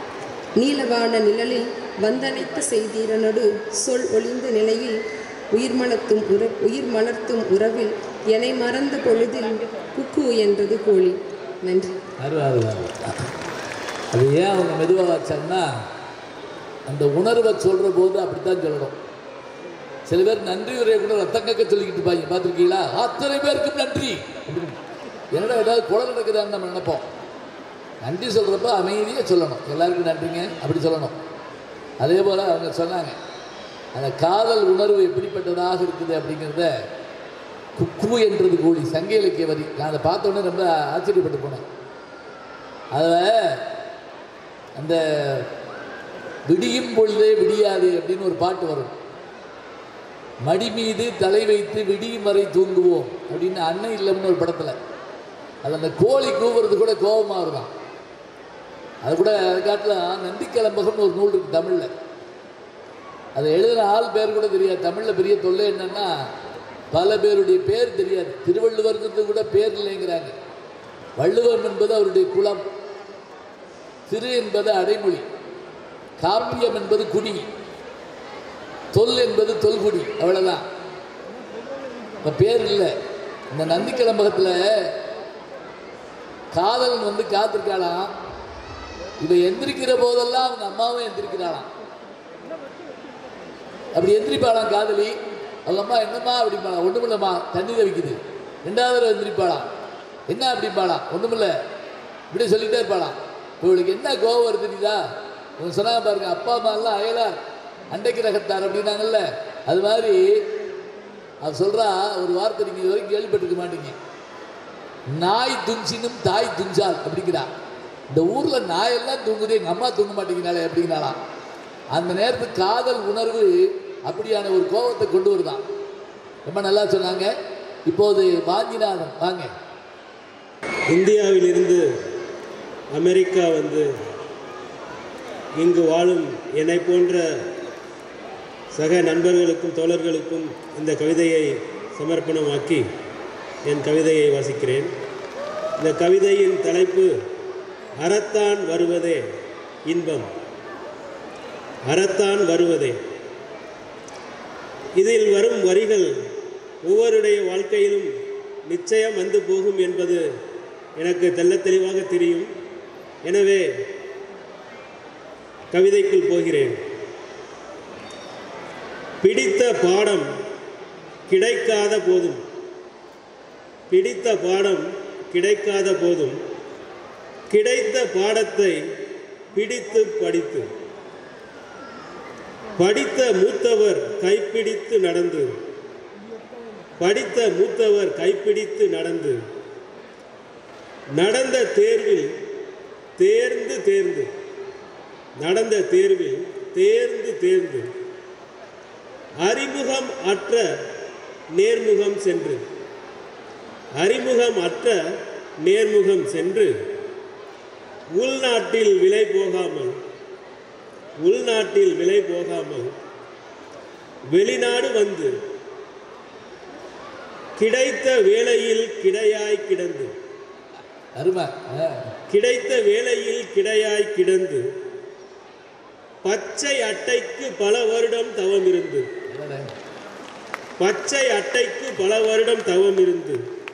நீலவான நிழலில் வந்தனைத்த செய்தீரனொடு சொல் ஒளிந்த நிலையில் உயிர் மலர்த்தும் உற உயிர் மலர்த்தும் உறவில் என்னை மறந்த பொழுதில் குக்கு என்றது கோழி நன்றி அருவா அருவா அது ஏன் அவங்க மெதுவாக வச்சாங்கன்னா அந்த உணர்வை சொல்கிற போது அப்படித்தான் சொல்லணும் சில பேர் நன்றி உரையை கூட ரத்தம் கக்க சொல்லிக்கிட்டு இருப்பாங்க பார்த்துருக்கீங்களா அத்தனை பேருக்கும் நன்றி அப்படின்னு. என்னடா ஏதாவது குளம் நடக்குதான்னு நம்ம நினைப்போம் நன்றி சொல்கிறப்ப அமைதியாக சொல்லணும் எல்லாருக்கும் நன்றிங்க அப்படி சொல்லணும் அதே போல் அவங்க சொன்னாங்க அந்த காதல் உணர்வு எப்படிப்பட்டதாக இருக்குது அப்படிங்கிறத குக்கு என்றது கோழி சங்க இலக்கிய வரி நான் அதை பார்த்த உடனே ரொம்ப ஆச்சரியப்பட்டு போனேன் அதில் அந்த விடியும் பொழுதே விடியாது அப்படின்னு ஒரு பாட்டு வரும் மடி மீது தலை வைத்து விடியும் வரை தூங்குவோம் அப்படின்னு அன்னை இல்லம்னு ஒரு படத்தில் அது அந்த கோழி கூவுறது கூட கோபமாக இருக்கும் அது கூட அது காட்டில் நந்திக்கிழம்பகம்னு ஒரு நூல் இருக்குது தமிழில் அதை எழுதின ஆள் பேர் கூட தெரியாது தமிழில் பெரிய தொல்லை என்னன்னா பல பேருடைய பேர் தெரியாது திருவள்ளுவர்ங்கிறது கூட பேர் இல்லைங்கிறாங்க வள்ளுவம் என்பது அவருடைய குலம் திரு என்பது அடைமொழி காப்பியம் என்பது குடி தொல் என்பது தொல்குடி அவ்வளவுதான் இப்போ பேர் இல்லை இந்த நந்திக்கிழம்பகத்தில் காதலன் வந்து காத்திருக்காளாம் இவ எந்திரிக்கிற போதெல்லாம் அவங்க அம்மாவும் எந்திரிக்கிறாளாம் அப்படி எந்திரிப்பாளாம் காதலி அவங்க அம்மா என்னம்மா அப்படிம்பாளா ஒன்றுமில்லம்மா தண்ணி தவிக்குது ரெண்டாவது தடவை எந்திரிப்பாளாம் என்ன அப்படிம்பாளாம் ஒன்றுமில்ல இப்படி சொல்லிட்டே இருப்பாளாம் இப்போ இவளுக்கு என்ன கோவம் வருது தெரியுதா இவங்க சொன்னாங்க பாருங்க அப்பா அம்மா எல்லாம் அயலார் அண்டைக்கு ரகத்தார் அப்படின்னாங்கல்ல அது மாதிரி அவர் சொல்றா ஒரு வார்த்தை நீங்க இது வரைக்கும் கேள்விப்பட்டிருக்க மாட்டீங்க நாய் துஞ்சினும் தாய் துஞ்சால் அப்படிங்கிறா இந்த ஊர்ல நாயெல்லாம் தூங்குது எங்க அம்மா தூங்க மாட்டேங்கிறாளே அப்படிங்கிறாளாம் அந்த நேரத்துக்கு காதல் உணர்வு அப்படியான ஒரு கோபத்தை கொண்டு வருதான் ரொம்ப நல்லா சொன்னாங்க இப்போது வாஞ்சிநாதன் வாங்க இந்தியாவிலிருந்து அமெரிக்கா வந்து இங்கு வாழும் என்னை போன்ற சக நண்பர்களுக்கும் தோழர்களுக்கும் இந்த கவிதையை சமர்ப்பணமாக்கி என் கவிதையை வாசிக்கிறேன் இந்த கவிதையின் தலைப்பு அறத்தான் வருவதே இன்பம் அறத்தான் வருவதே இதில் வரும் வரிகள் ஒவ்வொருடைய வாழ்க்கையிலும் நிச்சயம் வந்து போகும் என்பது எனக்கு தெள்ளத் தெளிவாக தெரியும் எனவே கவிதைக்குள் போகிறேன் பிடித்த பாடம் கிடைக்காத போதும் பிடித்த பாடம் கிடைக்காத போதும் கிடைத்த பாடத்தை பிடித்து படித்து படித்த மூத்தவர் கைப்பிடித்து நடந்து படித்த மூத்தவர் கைப்பிடித்து நடந்து நடந்த தேர்வில் தேர்ந்து தேர்ந்து நடந்த தேர்வில் தேர்ந்து தேர்ந்து அறிமுகம் அற்ற நேர்முகம் சென்று அறிமுகம் அற்ற நேர்முகம் சென்று உள்நாட்டில் விலை போகாமல் உள்நாட்டில் விலை போகாமல் வெளிநாடு வந்து கிடைத்த வேளையில் கிடையாய் கிடந்து அருமை ஆ. கிடைத்த வேளையில் கிடையாய் கிடந்து பச்சை அட்டைக்கு பல வருடம் தவம் இருந்து என்னடா? பச்சை அட்டைக்கு பல வருடம் தவம் இருந்து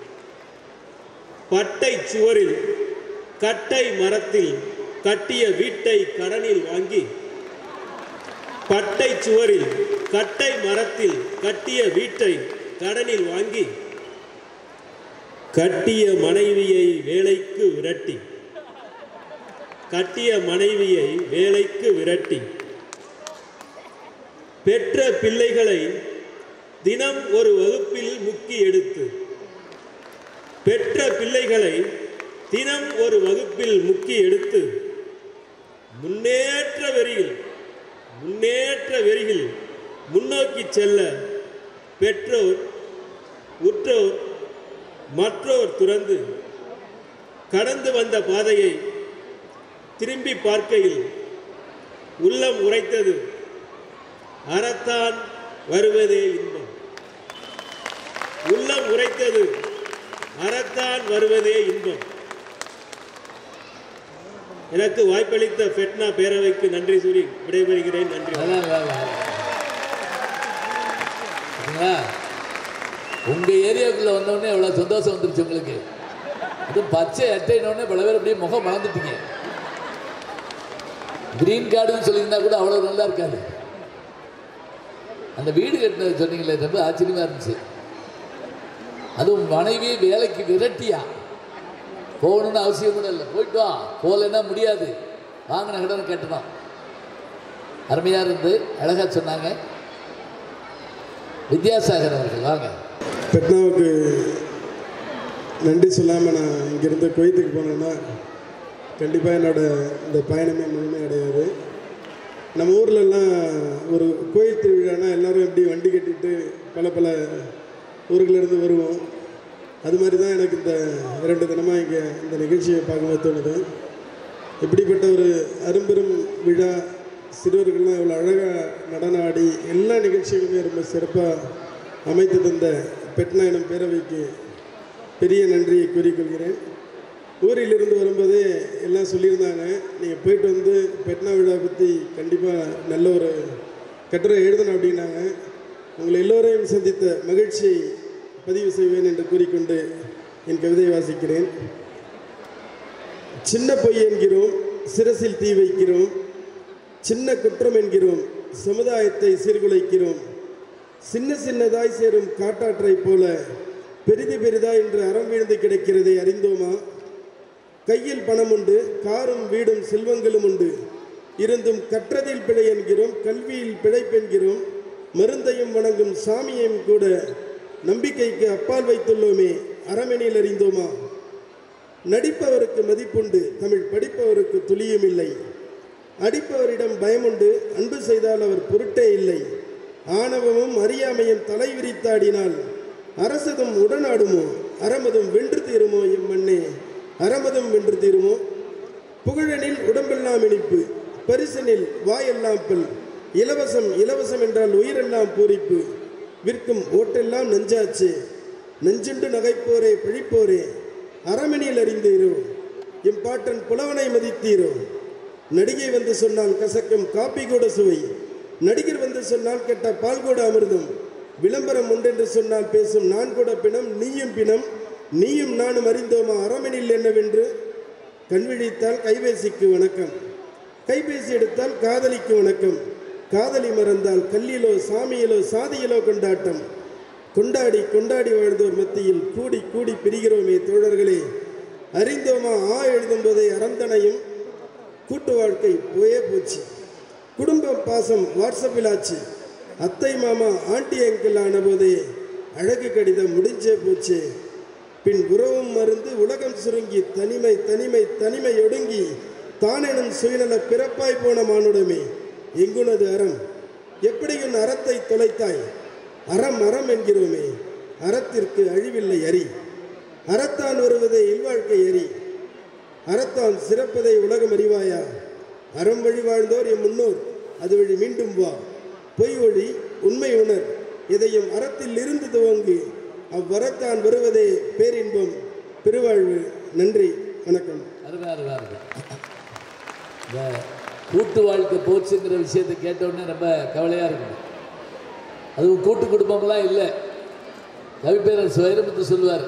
பட்டை சுவரில் கட்டை மரத்தில் கட்டிய வீட்டை கடனில் வாங்கி பட்டை சுவரில் கட்டை மரத்தில் கட்டிய வீட்டை கடனில் வாங்கி கட்டிய மனைவியை வேலைக்கு விரட்டி கட்டிய மனைவியை வேலைக்கு விரட்டி பெற்ற பிள்ளைகளை தினம் ஒரு வகுப்பில் முக்கி எடுத்து பெற்ற பிள்ளைகளை தினம் ஒரு வகுப்பில் முக்கி எடுத்து முன்னேற்ற வெறியில் முன்னேற்ற வெறியில் முன்னோக்கி செல்ல பெற்றோர் உற்றோர் மற்றோர் துறந்து கடந்து வந்த பாதையை திரும்பி பார்க்கையில் உள்ளம் உரைத்தது அறத்தான் வருவதே இன்பம் உள்ளம் உரைத்தது அறத்தான் வருவதே இன்பம் எனக்கு வாய்ப்பளித்த ஃபெட்னா பேரவைக்கு நன்றி கூறி விடைபெறுகிறேன் நன்றி நல்லா, நல்லா, நல்லா. சரிங்களா? உங்க ஏரியாவுக்குள்ள வந்தோடனே எவ்வளவு சந்தோஷம் வந்துருச்சு உங்களுக்கு அதுவும் பச்சை அட்டைனோடனே பல பேர் அப்படியே முகம் மறந்துட்டீங்க கிரீன் கார்டுன்னு சொல்லியிருந்தா கூட அவ்வளவு நல்லா இருக்காது அந்த வீடு கட்டினது சொன்னீங்களே ரொம்ப ஆச்சரியமா இருந்துச்சு அதுவும் மனைவி வேலைக்கு விரட்டியா போகணும்னு அவசியம் கூட இல்லை போயிட்டு வா போகலைன்னா முடியாது வாங்கின கடன் கட்டணும் அருமையாக இருந்து அழகா சொன்னாங்க வித்யாசாகர் அவர்கள் வாங்க பெட்னாவுக்கு நன்றி சொல்லாமல் நான் இங்கேருந்து குவைத்துக்கு போனேன்னா கண்டிப்பாக என்னோட இந்த பயணமே முழுமை அடையாது நம்ம ஊர்லெல்லாம் ஒரு கோயில் திருவிழானா எல்லாரும் எப்படி வண்டி கட்டிட்டு பல பல ஊர்களிலிருந்து வருவோம் அது மாதிரி தான் எனக்கு இந்த இரண்டு தினமாக இங்கே இந்த நிகழ்ச்சியை பார்க்கும்போது தோணுது இப்படிப்பட்ட ஒரு அரும்பெரும் விழா சிறுவர்கள்லாம் இவ்வளோ அழகாக நடனம் ஆடி எல்லா நிகழ்ச்சிகளுமே ரொம்ப சிறப்பாக அமைத்து தந்த பெட்னா எனும் பேரவைக்கு பெரிய நன்றியை கூறிக்கொள்கிறேன் ஊரிலிருந்து வரும்போதே எல்லாம் சொல்லியிருந்தாங்க நீங்கள் போயிட்டு வந்து பெட்னா விழா பற்றி கண்டிப்பாக நல்ல ஒரு கட்டுரை எழுதணும் அப்படின்னாங்க உங்களை எல்லோரையும் சந்தித்த மகிழ்ச்சியை பதிவு செய்வேன் என்று கூறிக்கொண்டு என் கவிதையை வாசிக்கிறேன் சின்ன பொய் என்கிறோம் சிரசில் தீ வைக்கிறோம் சின்ன குற்றம் என்கிறோம் சமுதாயத்தை சீர்குலைக்கிறோம் சின்ன சின்னதாய் சேரும் காட்டாற்றைப் போல பெரிது பெரிதா என்று அறம் வீழ்ந்து கிடக்கிறதை அறிந்தோமா கையில் பணம் உண்டு காரும் வீடும் செல்வங்களும் உண்டு இருந்தும் கற்றதில் பிழை என்கிறோம் கல்வியில் பிழைப்பென்கிறோம் மருந்தையும் வணங்கும் சாமியையும் கூட நம்பிக்கைக்கு அப்பால் வைத்துள்ளோமே அறமெனில் அறிந்தோமா நடிப்பவருக்கு மதிப்புண்டு தமிழ் படிப்பவருக்கு துளியும் இல்லை அடிப்பவரிடம் பயமுண்டு அன்பு செய்தால் அவர் பொருட்டே இல்லை ஆணவமும் அறியாமையும் தலை விரித்தாடினால் அரசதும் உடனாடுமோ அறமதும் வென்று தீருமோ எம் மண்ணே அறமதும் வென்று தீருமோ புகழனில் உடம்பெல்லாம் இனிப்பு பரிசனில் வாயெல்லாம் பல் இலவசம் இலவசம் என்றால் உயிரெல்லாம் பூரிப்பு விற்கும் ஓட்டெல்லாம் நெஞ்சாச்சு நெஞ்சுண்டு நகைப்போரே பிழிப்போரே அறமணியில் அறிந்தீரோ எம் பாட்டன் புலவனை மதித்தீரோ நடிகை வந்து சொன்னால் கசக்கும் காப்பி கூட சுவை நடிகர் வந்து சொன்னால் கெட்ட பால் கூட அமிர்தம் விளம்பரம் உண்டென்று சொன்னால் பேசும் நான் கூட பிணம் நீயும் பிணம் நீயும் நானும் அறிந்தோமா அறமெனில் என்னவென்று கண்விழித்தால் கைபேசிக்கு வணக்கம் கைபேசி எடுத்தால் காதலிக்கு வணக்கம் காதலி மறந்தால் கல்லிலோ சாமியிலோ சாதியிலோ கொண்டாட்டம் கொண்டாடி கொண்டாடி வாழ்ந்தோர் மத்தியில் கூடி கூடி பிரிகிறோமே தோழர்களே அறிந்தோமா ஆ எழுதும் போதே அறந்தனையும் கூட்டு வாழ்க்கை போயே போச்சு குடும்ப பாசம் வாட்ஸ்அப்பில் ஆச்சு அத்தை மாமா ஆண்டி அங்கிள் ஆன போதே அழகு கடிதம் முடிஞ்சே போச்சு பின் உறவும் மருந்து உலகம் சுருங்கி தனிமை தனிமை தனிமை ஒடுங்கி தானெனும் சுயநல பிறப்பாய் போன மானுடமே எங்குனது அறம் எப்படி உன் அறத்தை தொலைத்தாய் அறம் அறம் என்கிறோமே அறத்திற்கு அழிவில்லை அறி அறத்தான் வருவதை இல்வாழ்க்கை அறி அறத்தான் சிறப்பதை உலகம் அறிவாயா அறம் வழி வாழ்ந்தோர் எம் முன்னோர் அது வழி மீண்டும் வா பொய் ஒழி உண்மை உணர் இதையும் அறத்தில் இருந்து துவங்கு அவ்வரத்தான் வருவதே பேரின்பம் பெருவாழ்வு நன்றி வணக்கம் அருமை அருமை அருமை இந்த கூட்டு வாழ்க்கை போச்சுங்கிற விஷயத்தை கேட்ட உடனே ரொம்ப கவலையாக இருக்கும் அதுவும் கூட்டு குடும்பம்லாம் இல்லை கவிப்பேரர் வைரமுத்து சொல்லுவார்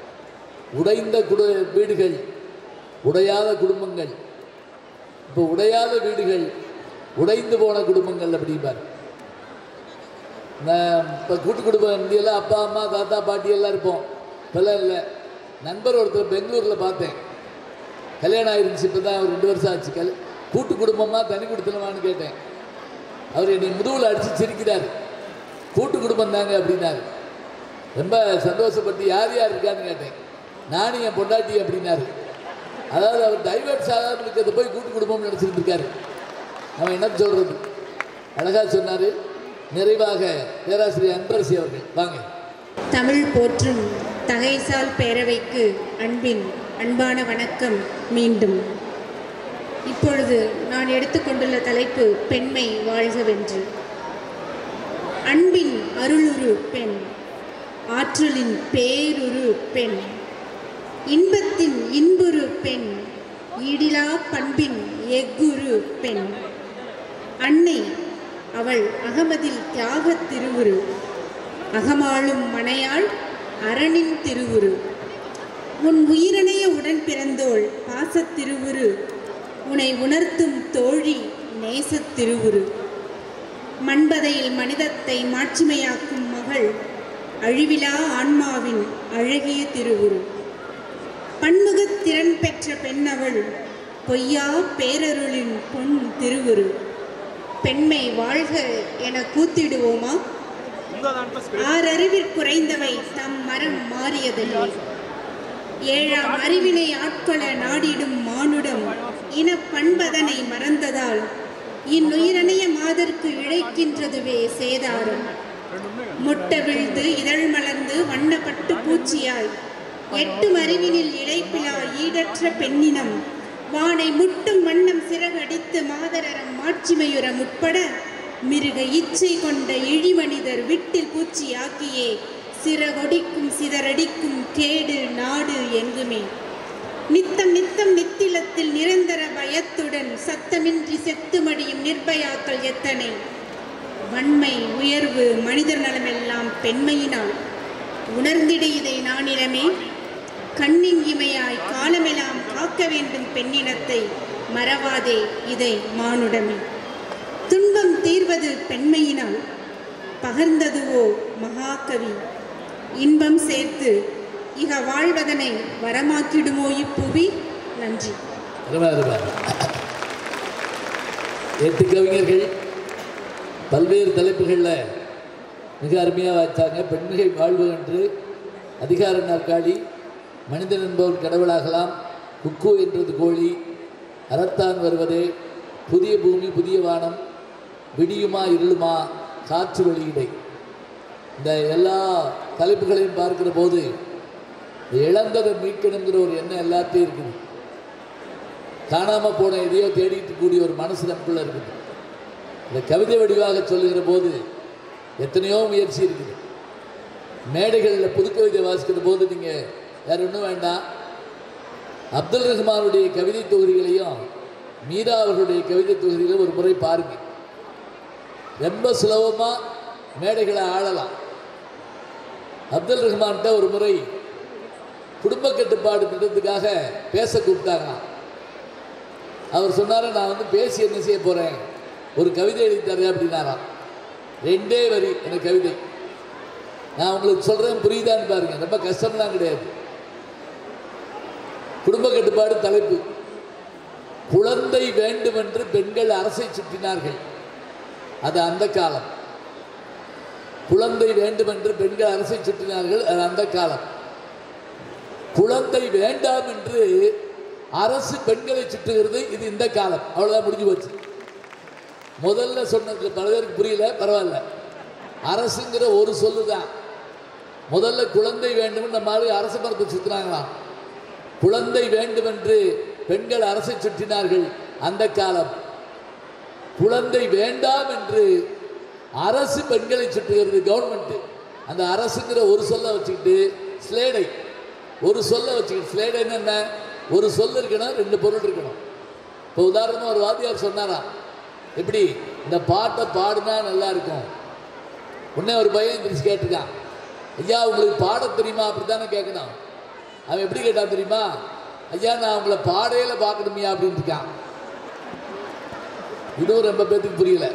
உடைந்த குடு வீடுகள் உடையாத குடும்பங்கள் இப்போ உடையாத வீடுகள் உடைந்து போன குடும்பங்கள் அப்படிம்பார் நான் இப்போ கூட்டு குடும்பம் இந்தியெல்லாம் அப்பா அம்மா தாத்தா பாட்டி எல்லாம் இருப்போம் இப்போல்லாம் இல்லை நண்பர் ஒருத்தர் பெங்களூரில் பார்த்தேன் கல்யாணம் ஆயிருந்துச்சு இப்போ தான் ஒரு ரெண்டு வருஷம் ஆச்சு கல் கூட்டு குடும்பமா தனி குடுத்தனமான்னு கேட்டேன் அவர் என்னை முதுகில் அடித்து சிரிக்கிறார் கூட்டு குடும்பம் தாங்க அப்படின்னாரு ரொம்ப சந்தோஷப்பட்டு யார் யார் இருக்கான்னு கேட்டேன் நானும் என் பொண்டாட்டி அப்படின்னாரு அதாவது அவர் டைவர்ட்ஸ் ஆகாமல் இருக்கிறத போய் கூட்டு குடும்பம்னு நினச்சிட்டு இருக்காரு நம்ம என்ன சொல்கிறது அழகாக சொன்னார் நிறைவாக பேராசிரியர் அன்பரசி அவர்கள் வாங்க தமிழ் போற்றும் தகைசால் பேரவைக்கு அன்பின் அன்பான வணக்கம் மீண்டும் இப்பொழுது நான் எடுத்துக்கொண்டுள்ள தலைப்பு பெண்மை வாழ்கவென்று அன்பின் அருளுரு பெண் ஆற்றலின் பேருரு பெண் இன்பத்தின் இன்புரு பெண் ஈடிலா பண்பின் எக்குரு பெண் அன்னை அவள் அகமதில் தியாகத் திருவுரு அகமாளும் மனையாள் அரணின் திருவுரு உன் உயிரணைய உடன் பிறந்தோள் பாசத் திருவுரு உனை உணர்த்தும் தோழி நேசத் திருவுரு மண்பதையில் மனிதத்தை மாட்சிமையாக்கும் மகள் அழிவிலா ஆன்மாவின் அழகிய திருவுரு பன்முகத் திறன் பெற்ற பெண்ணவள் பொய்யா பேரருளின் பொன் திருவுரு பெண்மை வாழ்க என கூத்திடுவோமா ஆறறிவிற் குறைந்தவை தம் மரம் மாறியதில்லை ஏழாம் அறிவினை ஆட்கொள நாடிடும் மானுடம் இன பண்பதனை மறந்ததால் இன்னுயிரணைய மாதர்க்கு இழைக்கின்றதுவே சேதாரம் முட்ட விழுந்து இதழ் மலர்ந்து வண்ணப்பட்டு பூச்சியாய் எட்டு அறிவினில் இழைப்பிலா ஈடற்ற பெண்ணினம் வானை முட்டும் வண்ணம் சிறகடித்து மாதரரம் மாட்சிமையுற முற்பட மிருக இச்சை கொண்ட இழிமனிதர் விட்டில் பூச்சியாக்கியே சிறகொடிக்கும் சிதறடிக்கும் கேடு நாடு எங்குமே நித்தம் நித்தம் நித்திலத்தில் நிரந்தர பயத்துடன் சத்தமின்றி செத்து மடியும் நிர்பயாக்கள் எத்தனை வன்மை உயர்வு மனிதர் நலமெல்லாம் பெண்மையினால் உணர்ந்திடு இதை நானிலமே கண்ணின் இமையாய் காலமெல்லாம் காக்க வேண்டும் பெண்ணினத்தை மறவாதே இதை மானுடமே துன்பம் தீர்வது பெண்மையினால் பகர்ந்ததுவோ மகாகவி இன்பம் சேர்த்து இக வாழ்வதனை வரமாக்கிடுமோ இப்புவி நன்றி அருமை அருமை எட்டு கவிஞர்கள் பல்வேறு தலைப்புகளில் மிக அருமையாக வாய்த்தாங்க பெண்மிகை வாழ்வு என்று அதிகார நாற்காலி மனிதன் என்பவன் கடவுளாகலாம் குக்கு என்றது கோழி அறத்தான் வருவதே புதிய பூமி புதிய வானம் விடியுமா இருளுமா காற்று வெளியிடை இந்த எல்லா தலைப்புகளையும் பார்க்கிற போது இந்த இழந்ததை மீட்கணுங்கிற ஒரு எண்ணம் எல்லாத்தையும் இருக்குது காணாமல் போன எதையோ தேடிட்டு கூடிய ஒரு மனசு நமக்குள்ள இருக்குது இந்த கவிதை வடிவாக சொல்லுகிற போது எத்தனையோ முயற்சி இருக்குது மேடைகளில் புது கவிதை வாசிக்கிற போது நீங்கள் வேற ஒன்றும் வேண்டாம் அப்துல் ரஹ்மானுடைய கவிதை தொகுதிகளையும் மீரா அவர்களுடைய கவிதை தொகுதிகளையும் ஒரு முறை பாருங்க ரொம்ப சுலபமாக மேடைகளை ஆளலாம் அப்துல் ரஹ்மான்கிட்ட ஒரு முறை குடும்ப கட்டுப்பாடு திட்டத்துக்காக பேச கூப்பிட்டாங்களாம் அவர் சொன்னார் நான் வந்து பேசி என்ன செய்ய போகிறேன் ஒரு கவிதை எழுதி தரேன் அப்படின்னாராம் ரெண்டே வரி எனக்கு கவிதை நான் உங்களுக்கு சொல்கிறேன் புரியுதான்னு பாருங்க ரொம்ப கஷ்டம்லாம் கிடையாது குடும்ப கட்டுப்பாடு தலைப்பு குழந்தை வேண்டுமென்று பெண்கள் அரசை சுற்றினார்கள் அது அந்த காலம் குழந்தை வேண்டுமென்று பெண்கள் அரசை சுற்றினார்கள் அது அந்த காலம் குழந்தை வேண்டாம் என்று அரசு பெண்களை சுற்றுகிறது இது இந்த காலம் அவ்வளோதான் முடிஞ்சு போச்சு முதல்ல சொன்னது பல பேருக்கு புரியல பரவாயில்ல அரசுங்கிற ஒரு சொல்லு தான் முதல்ல குழந்தை வேண்டும் நம்ம ஆளு அரசு மரத்தை சுற்றினாங்களாம் குழந்தை வேண்டும் என்று பெண்கள் அரசை சுற்றினார்கள் அந்த காலம் குழந்தை வேண்டாம் என்று அரசு பெண்களை சுற்றுகிறது கவர்மெண்ட் அந்த அரசுங்கிற ஒரு சொல்ல வச்சுக்கிட்டு ஸ்லேடை ஒரு சொல்ல வச்சுக்கிட்டு ஸ்லேடைன்னு என்ன ஒரு சொல் இருக்கணும் ரெண்டு பொருள் இருக்கணும் இப்போ உதாரணமாக ஒரு வாத்தியார் சொன்னாராம் எப்படி இந்த பாட்டை பாடுனா நல்லா இருக்கும் உடனே ஒரு பையன் எந்திரிச்சு கேட்டிருக்கான் ஐயா உங்களுக்கு பாட தெரியுமா அப்படி தானே கேட்கணும் அவன் எப்படி கேட்டான் தெரியுமா ஐயா நான் உங்களை பாடையில பார்க்கணுமியா அப்படின்னு இருக்கான் இதுவும் ரொம்ப பேத்துக்கு புரியல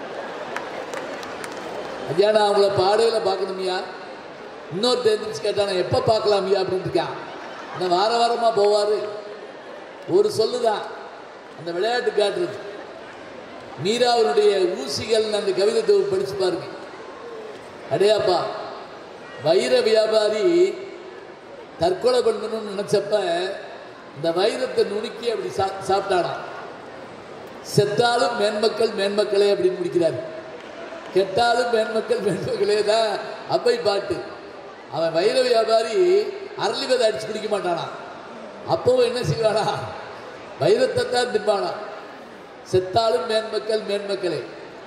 ஐயா நான் உங்களை பாடையில பார்க்கணுமியா இன்னொருத்தர் எந்திரிச்சு கேட்டான எப்போ பார்க்கலாமியா அப்படின்னு இருக்கான் இந்த வார வாரமாக போவார் ஒரு சொல்லுதான் அந்த விளையாட்டு காட்டுறது மீராவுடைய ஊசிகள் அந்த கவிதை தொகுப்பு படிச்சு பாருங்க அடையாப்பா வைர வியாபாரி தற்கொலை பண்ணணும்னு நினச்சப்ப இந்த வைரத்தை நுணுக்கி அப்படி சா சாப்பிட்டானாம் செத்தாலும் மேன்மக்கள் மேன்மக்களே அப்படின்னு முடிக்கிறார் கெட்டாலும் மேன்மக்கள் மேன்மக்களே தான் அப்பை பாட்டு அவன் வைர வியாபாரி அரளி விதை அடிச்சு குடிக்க மாட்டானா அப்பவும் என்ன செய்வானா வைரத்தை தான் திப்பானா செத்தாலும் மேன்மக்கள் மேன்மக்களே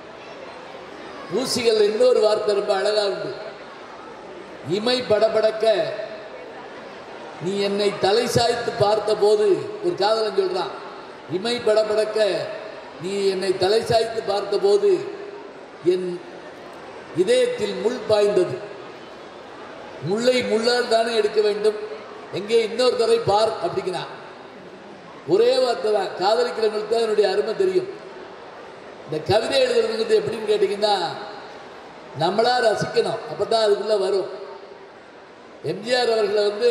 ஊசிகள் இன்னொரு வார்த்தை ரொம்ப அழகா உண்டு இமை படபடக்க நீ என்னை தலை சாய்த்து பார்த்த போது ஒரு காதலன் சொல்றான் இமை படபடக்க நீ என்னை தலை சாய்த்து பார்த்த போது என் இதயத்தில் முள் பாய்ந்தது முள்ளை முள்ளால் தானே எடுக்க வேண்டும் எங்கே இன்னொரு தடவை பார் அப்படிங்கிறான் ஒரே வார்த்தை தான் காதலிக்கிறவங்களுக்கு தான் என்னுடைய அருமை தெரியும் இந்த கவிதை எழுதுறதுங்கிறது எப்படின்னு கேட்டிங்கன்னா நம்மளா ரசிக்கணும் அப்போ தான் அதுக்குள்ளே வரும் எம்ஜிஆர் அவர்களை வந்து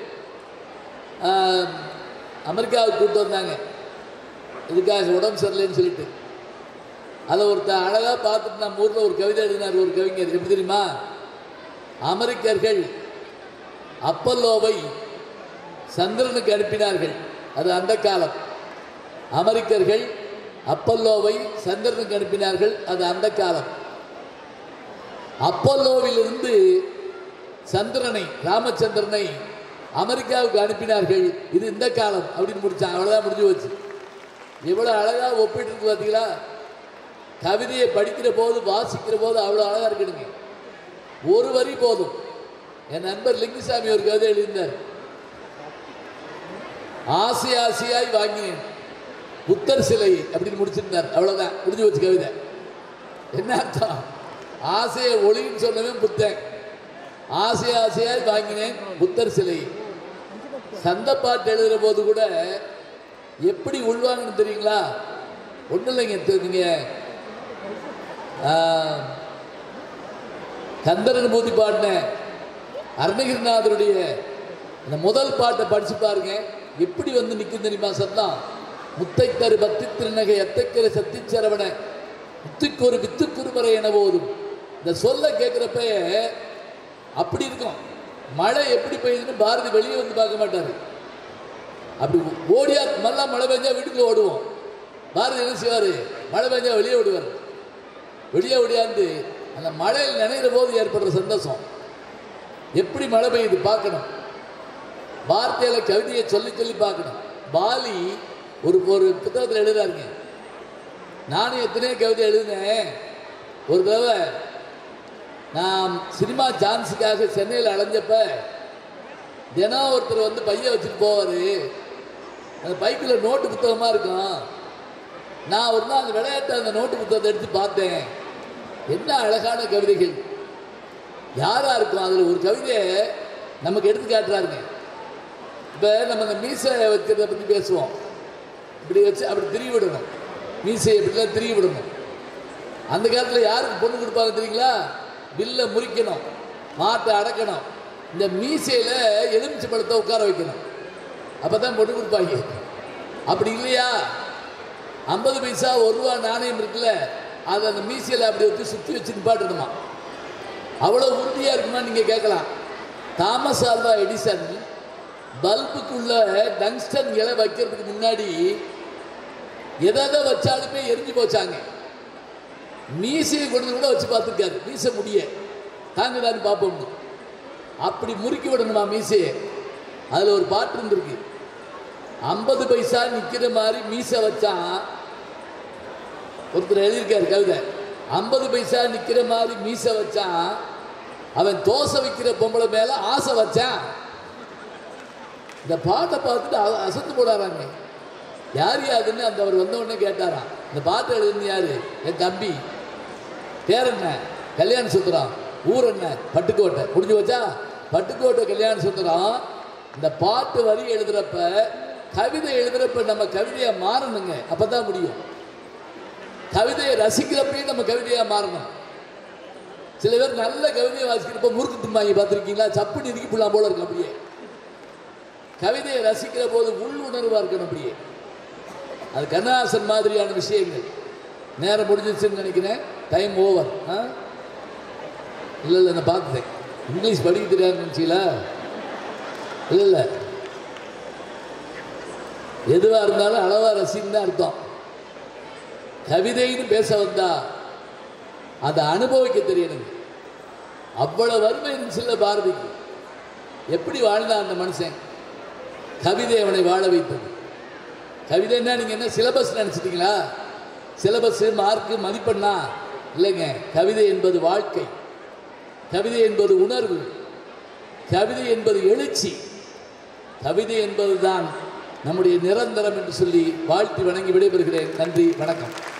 ஆஹ், அமெரிக்காவுக்கு கூப்பிட்டு வந்தாங்க இதுக்காக உடம்பு சரியில்லைன்னு சொல்லிட்டு அதை ஒருத்தன் அழகாக பார்த்துட்டு நம்ம ஊரில் ஒரு கவிதை எழுதினார் ஒரு கவிஞர் எப்படி தெரியுமா அமெரிக்கர்கள் அப்பல்லோவை சந்திரனுக்கு அனுப்பினார்கள் அது அந்த காலம் அமெரிக்கர்கள் அப்பல்லோவை சந்திரனுக்கு அனுப்பினார்கள் அது அந்த காலம் அப்பல்லோவிலிருந்து சந்திரனை ராமச்சந்திரனை அமெரிக்காவுக்கு அனுப்பினார்கள் இது இந்த காலம் அப்படின்னு முடிச்சாங்க அவ்வளோதான் முடிஞ்சு போச்சு எவ்வளோ அழகாக ஒப்பிட்டு இருக்கு பார்த்தீங்களா கவிதையை படிக்கிற போது வாசிக்கிற போது அவ்வளோ அழகாக இருக்குதுங்க ஒரு வரி போதும் என் நண்பர் லிங்குசாமி ஒரு கவிதை எழுதினார் ஆசை ஆசையாய் வாங்கினேன் புத்தர் சிலை அப்படின்னு முடிச்சிருந்தார் அவ்வளோதான் முடிஞ்சு வச்சு கவிதை என்ன அர்த்தம் ஆசையை ஒளின்னு சொன்னவன் புத்தன் ஆசை ஆசையாய் வாங்கினேன் புத்தர் சிலை சந்த பாட்டு எழுதுகிற போது கூட எப்படி உள்வாங்கன்னு தெரியுங்களா ஒன்றும் இல்லைங்க தி- நீங்க ஆ, கந்தரன் பூதி பாடின அருணகிரிநாதருடைய அந்த முதல் பாட்டை படிச்சு பாருங்க எப்படி வந்து நிற்கும் தெரியுமா சத்தம் முத்தை தரு பக்தி திருநகை அத்தைக்கிற சத்திச்சரவண முத்துக்கொரு வித்துக்குருமறை என போதும் இந்த சொல்ல கேட்குறப்ப அப்படி இருக்கும் மழை எப்படி பெய்யுதுன்னு பாரதி வெளியே வந்து பார்க்க மாட்டாரு அப்படி ஓடியா நல்லா மழை பெஞ்சா வீட்டுக்குள்ள ஓடுவோம் பாரதி என்ன செய்வார் மழை பெஞ்சா வெளியே ஓடுவார் வெளியே ஓடியாந்து அந்த மழையில் நினைகிற போது ஏற்படுற சந்தோஷம் எப்படி மழை பெய்யுது பார்க்கணும் வார்த்தையில கவிதையை சொல்லி சொல்லி பார்க்கணும் பாலி ஒரு ஒரு புத்தகத்தில் எழுதுறாருங்க நானும் எத்தனையோ கவிதை எழுதினேன் ஒரு தடவை நான் சினிமா சான்ஸுக்காக சென்னையில் அலைஞ்சப்ப தினம் ஒருத்தர் வந்து பைய வச்சுட்டு போவார் அந்த பைக்கில் நோட்டு புத்தகமாக இருக்கும் நான் ஒரு நாள் அந்த விளையாட்டு அந்த நோட்டு புத்தகத்தை எடுத்து பார்த்தேன் என்ன அழகான கவிதைகள் யாரா இருக்கும் அதில் ஒரு கவிதையை நமக்கு எடுத்து காட்டுறாருங்க இப்போ நம்ம இந்த மீசை வைக்கிறத பற்றி பேசுவோம் இப்படி வச்சு அப்படி திரிவி விடணும் மீசையை இப்படிலாம் திரிவி விடணும் அந்த காலத்தில் யாருக்கு பொண்ணு கொடுப்பாங்க தெரியுங்களா வில்லை முறிக்கணும் மாட்டை அடக்கணும் இந்த மீசையில் எலுமிச்சை பழத்தை உட்கார வைக்கணும் அப்போ தான் பொண்ணு கொடுப்பாங்க அப்படி இல்லையா ஐம்பது பைசா ஒரு ரூபா நாணயம் இருக்குல்ல அதை அந்த மீசையில் அப்படி வச்சு சுற்றி வச்சு நிப்பாட்டணுமா அவ்வளோ உறுதியாக இருக்குமா நீங்கள் கேட்கலாம் தாமஸ் ஆல்வா எடிசன் பல்புக்குள்ள டங்ஸ்டன் இலை வைக்கிறதுக்கு முன்னாடி எதை எதை வச்சாலுமே எரிஞ்சு போச்சாங்க மீசையை கொண்டு கூட வச்சு பார்த்துருக்காரு மீசை முடிய தாங்குதான்னு பார்ப்போம்னு அப்படி முறுக்கி விடணுமா மீசையை அதில் ஒரு பாட்டு இருந்திருக்கு ஐம்பது பைசா நிற்கிற மாதிரி மீசை வச்சான் ஒருத்தர் எழுதியிருக்காரு கவிதை ஐம்பது பைசா நிற்கிற மாதிரி மீசை வச்சான் அவன் தோசை வைக்கிற பொம்பளை மேலே ஆசை வச்சான் இந்த பாட்டை பார்த்துட்டு அ- அசந்து போடாராங்க யார் யாருன்னு அந்த அவர் வந்த உடனே கேட்டாராம் இந்த பாட்டை எழுதுன்னு யாரு என் தம்பி பேர் என்ன கல்யாண சுந்தரம் ஊர் என்ன பட்டுக்கோட்டை முடிஞ்சு வச்சா பட்டுக்கோட்டை கல்யாண சுந்தரம் இந்த பாட்டு வரி எழுதுறப்ப கவிதை எழுதுறப்ப நம்ம கவிதையா மாறணுங்க அப்பதான் முடியும் கவிதையை ரசிக்கிறப்பையும் நம்ம கவிதையா மாறணும் சில பேர் நல்ல கவிதையை வாசிக்கிறப்ப முறுக்கு தும்பாங்க பார்த்துருக்கீங்களா சப்புன்னு இறுக்கி போடலாம் போல இருக்கு அப்படியே கவிதையை ரசிக்கிற போது உள்ளுணர்வா இருக்கணும் அப்படியே அது கண்ணாசன் மாதிரியான விஷயங்கள் நேரம் முடிஞ்சிச்சுன்னு நினைக்கிறேன் டைம் ஓவர் ஆ இல்லை இல்லை நான் பார்த்துட்டேன் இங்கிலீஷ் படிக்க தெரியாது நினச்சிங்களா இல்லை இல்லை எதுவாக இருந்தாலும் அளவா ரசின்னு தான் அர்த்தம் கவிதைன்னு பேச வந்தா அதை அனுபவிக்க தெரியணும் அவ்வளவு வறுமை இருந்துச்சுல்ல பாரதிக்கு எப்படி வாழ்ந்தான் அந்த மனுஷன் கவிதை அவனை வாழ வைத்தது கவிதைன்னா நீங்கள் என்ன சிலபஸ் நினச்சிட்டீங்களா சிலபஸ் மார்க்கு மதிப்பெண்ணா இல்லைங்க கவிதை என்பது வாழ்க்கை கவிதை என்பது உணர்வு கவிதை என்பது எழுச்சி கவிதை என்பதுதான் நம்முடைய நிரந்தரம் என்று சொல்லி வாழ்த்தி வணங்கி விடைபெறுகிறேன் நன்றி வணக்கம்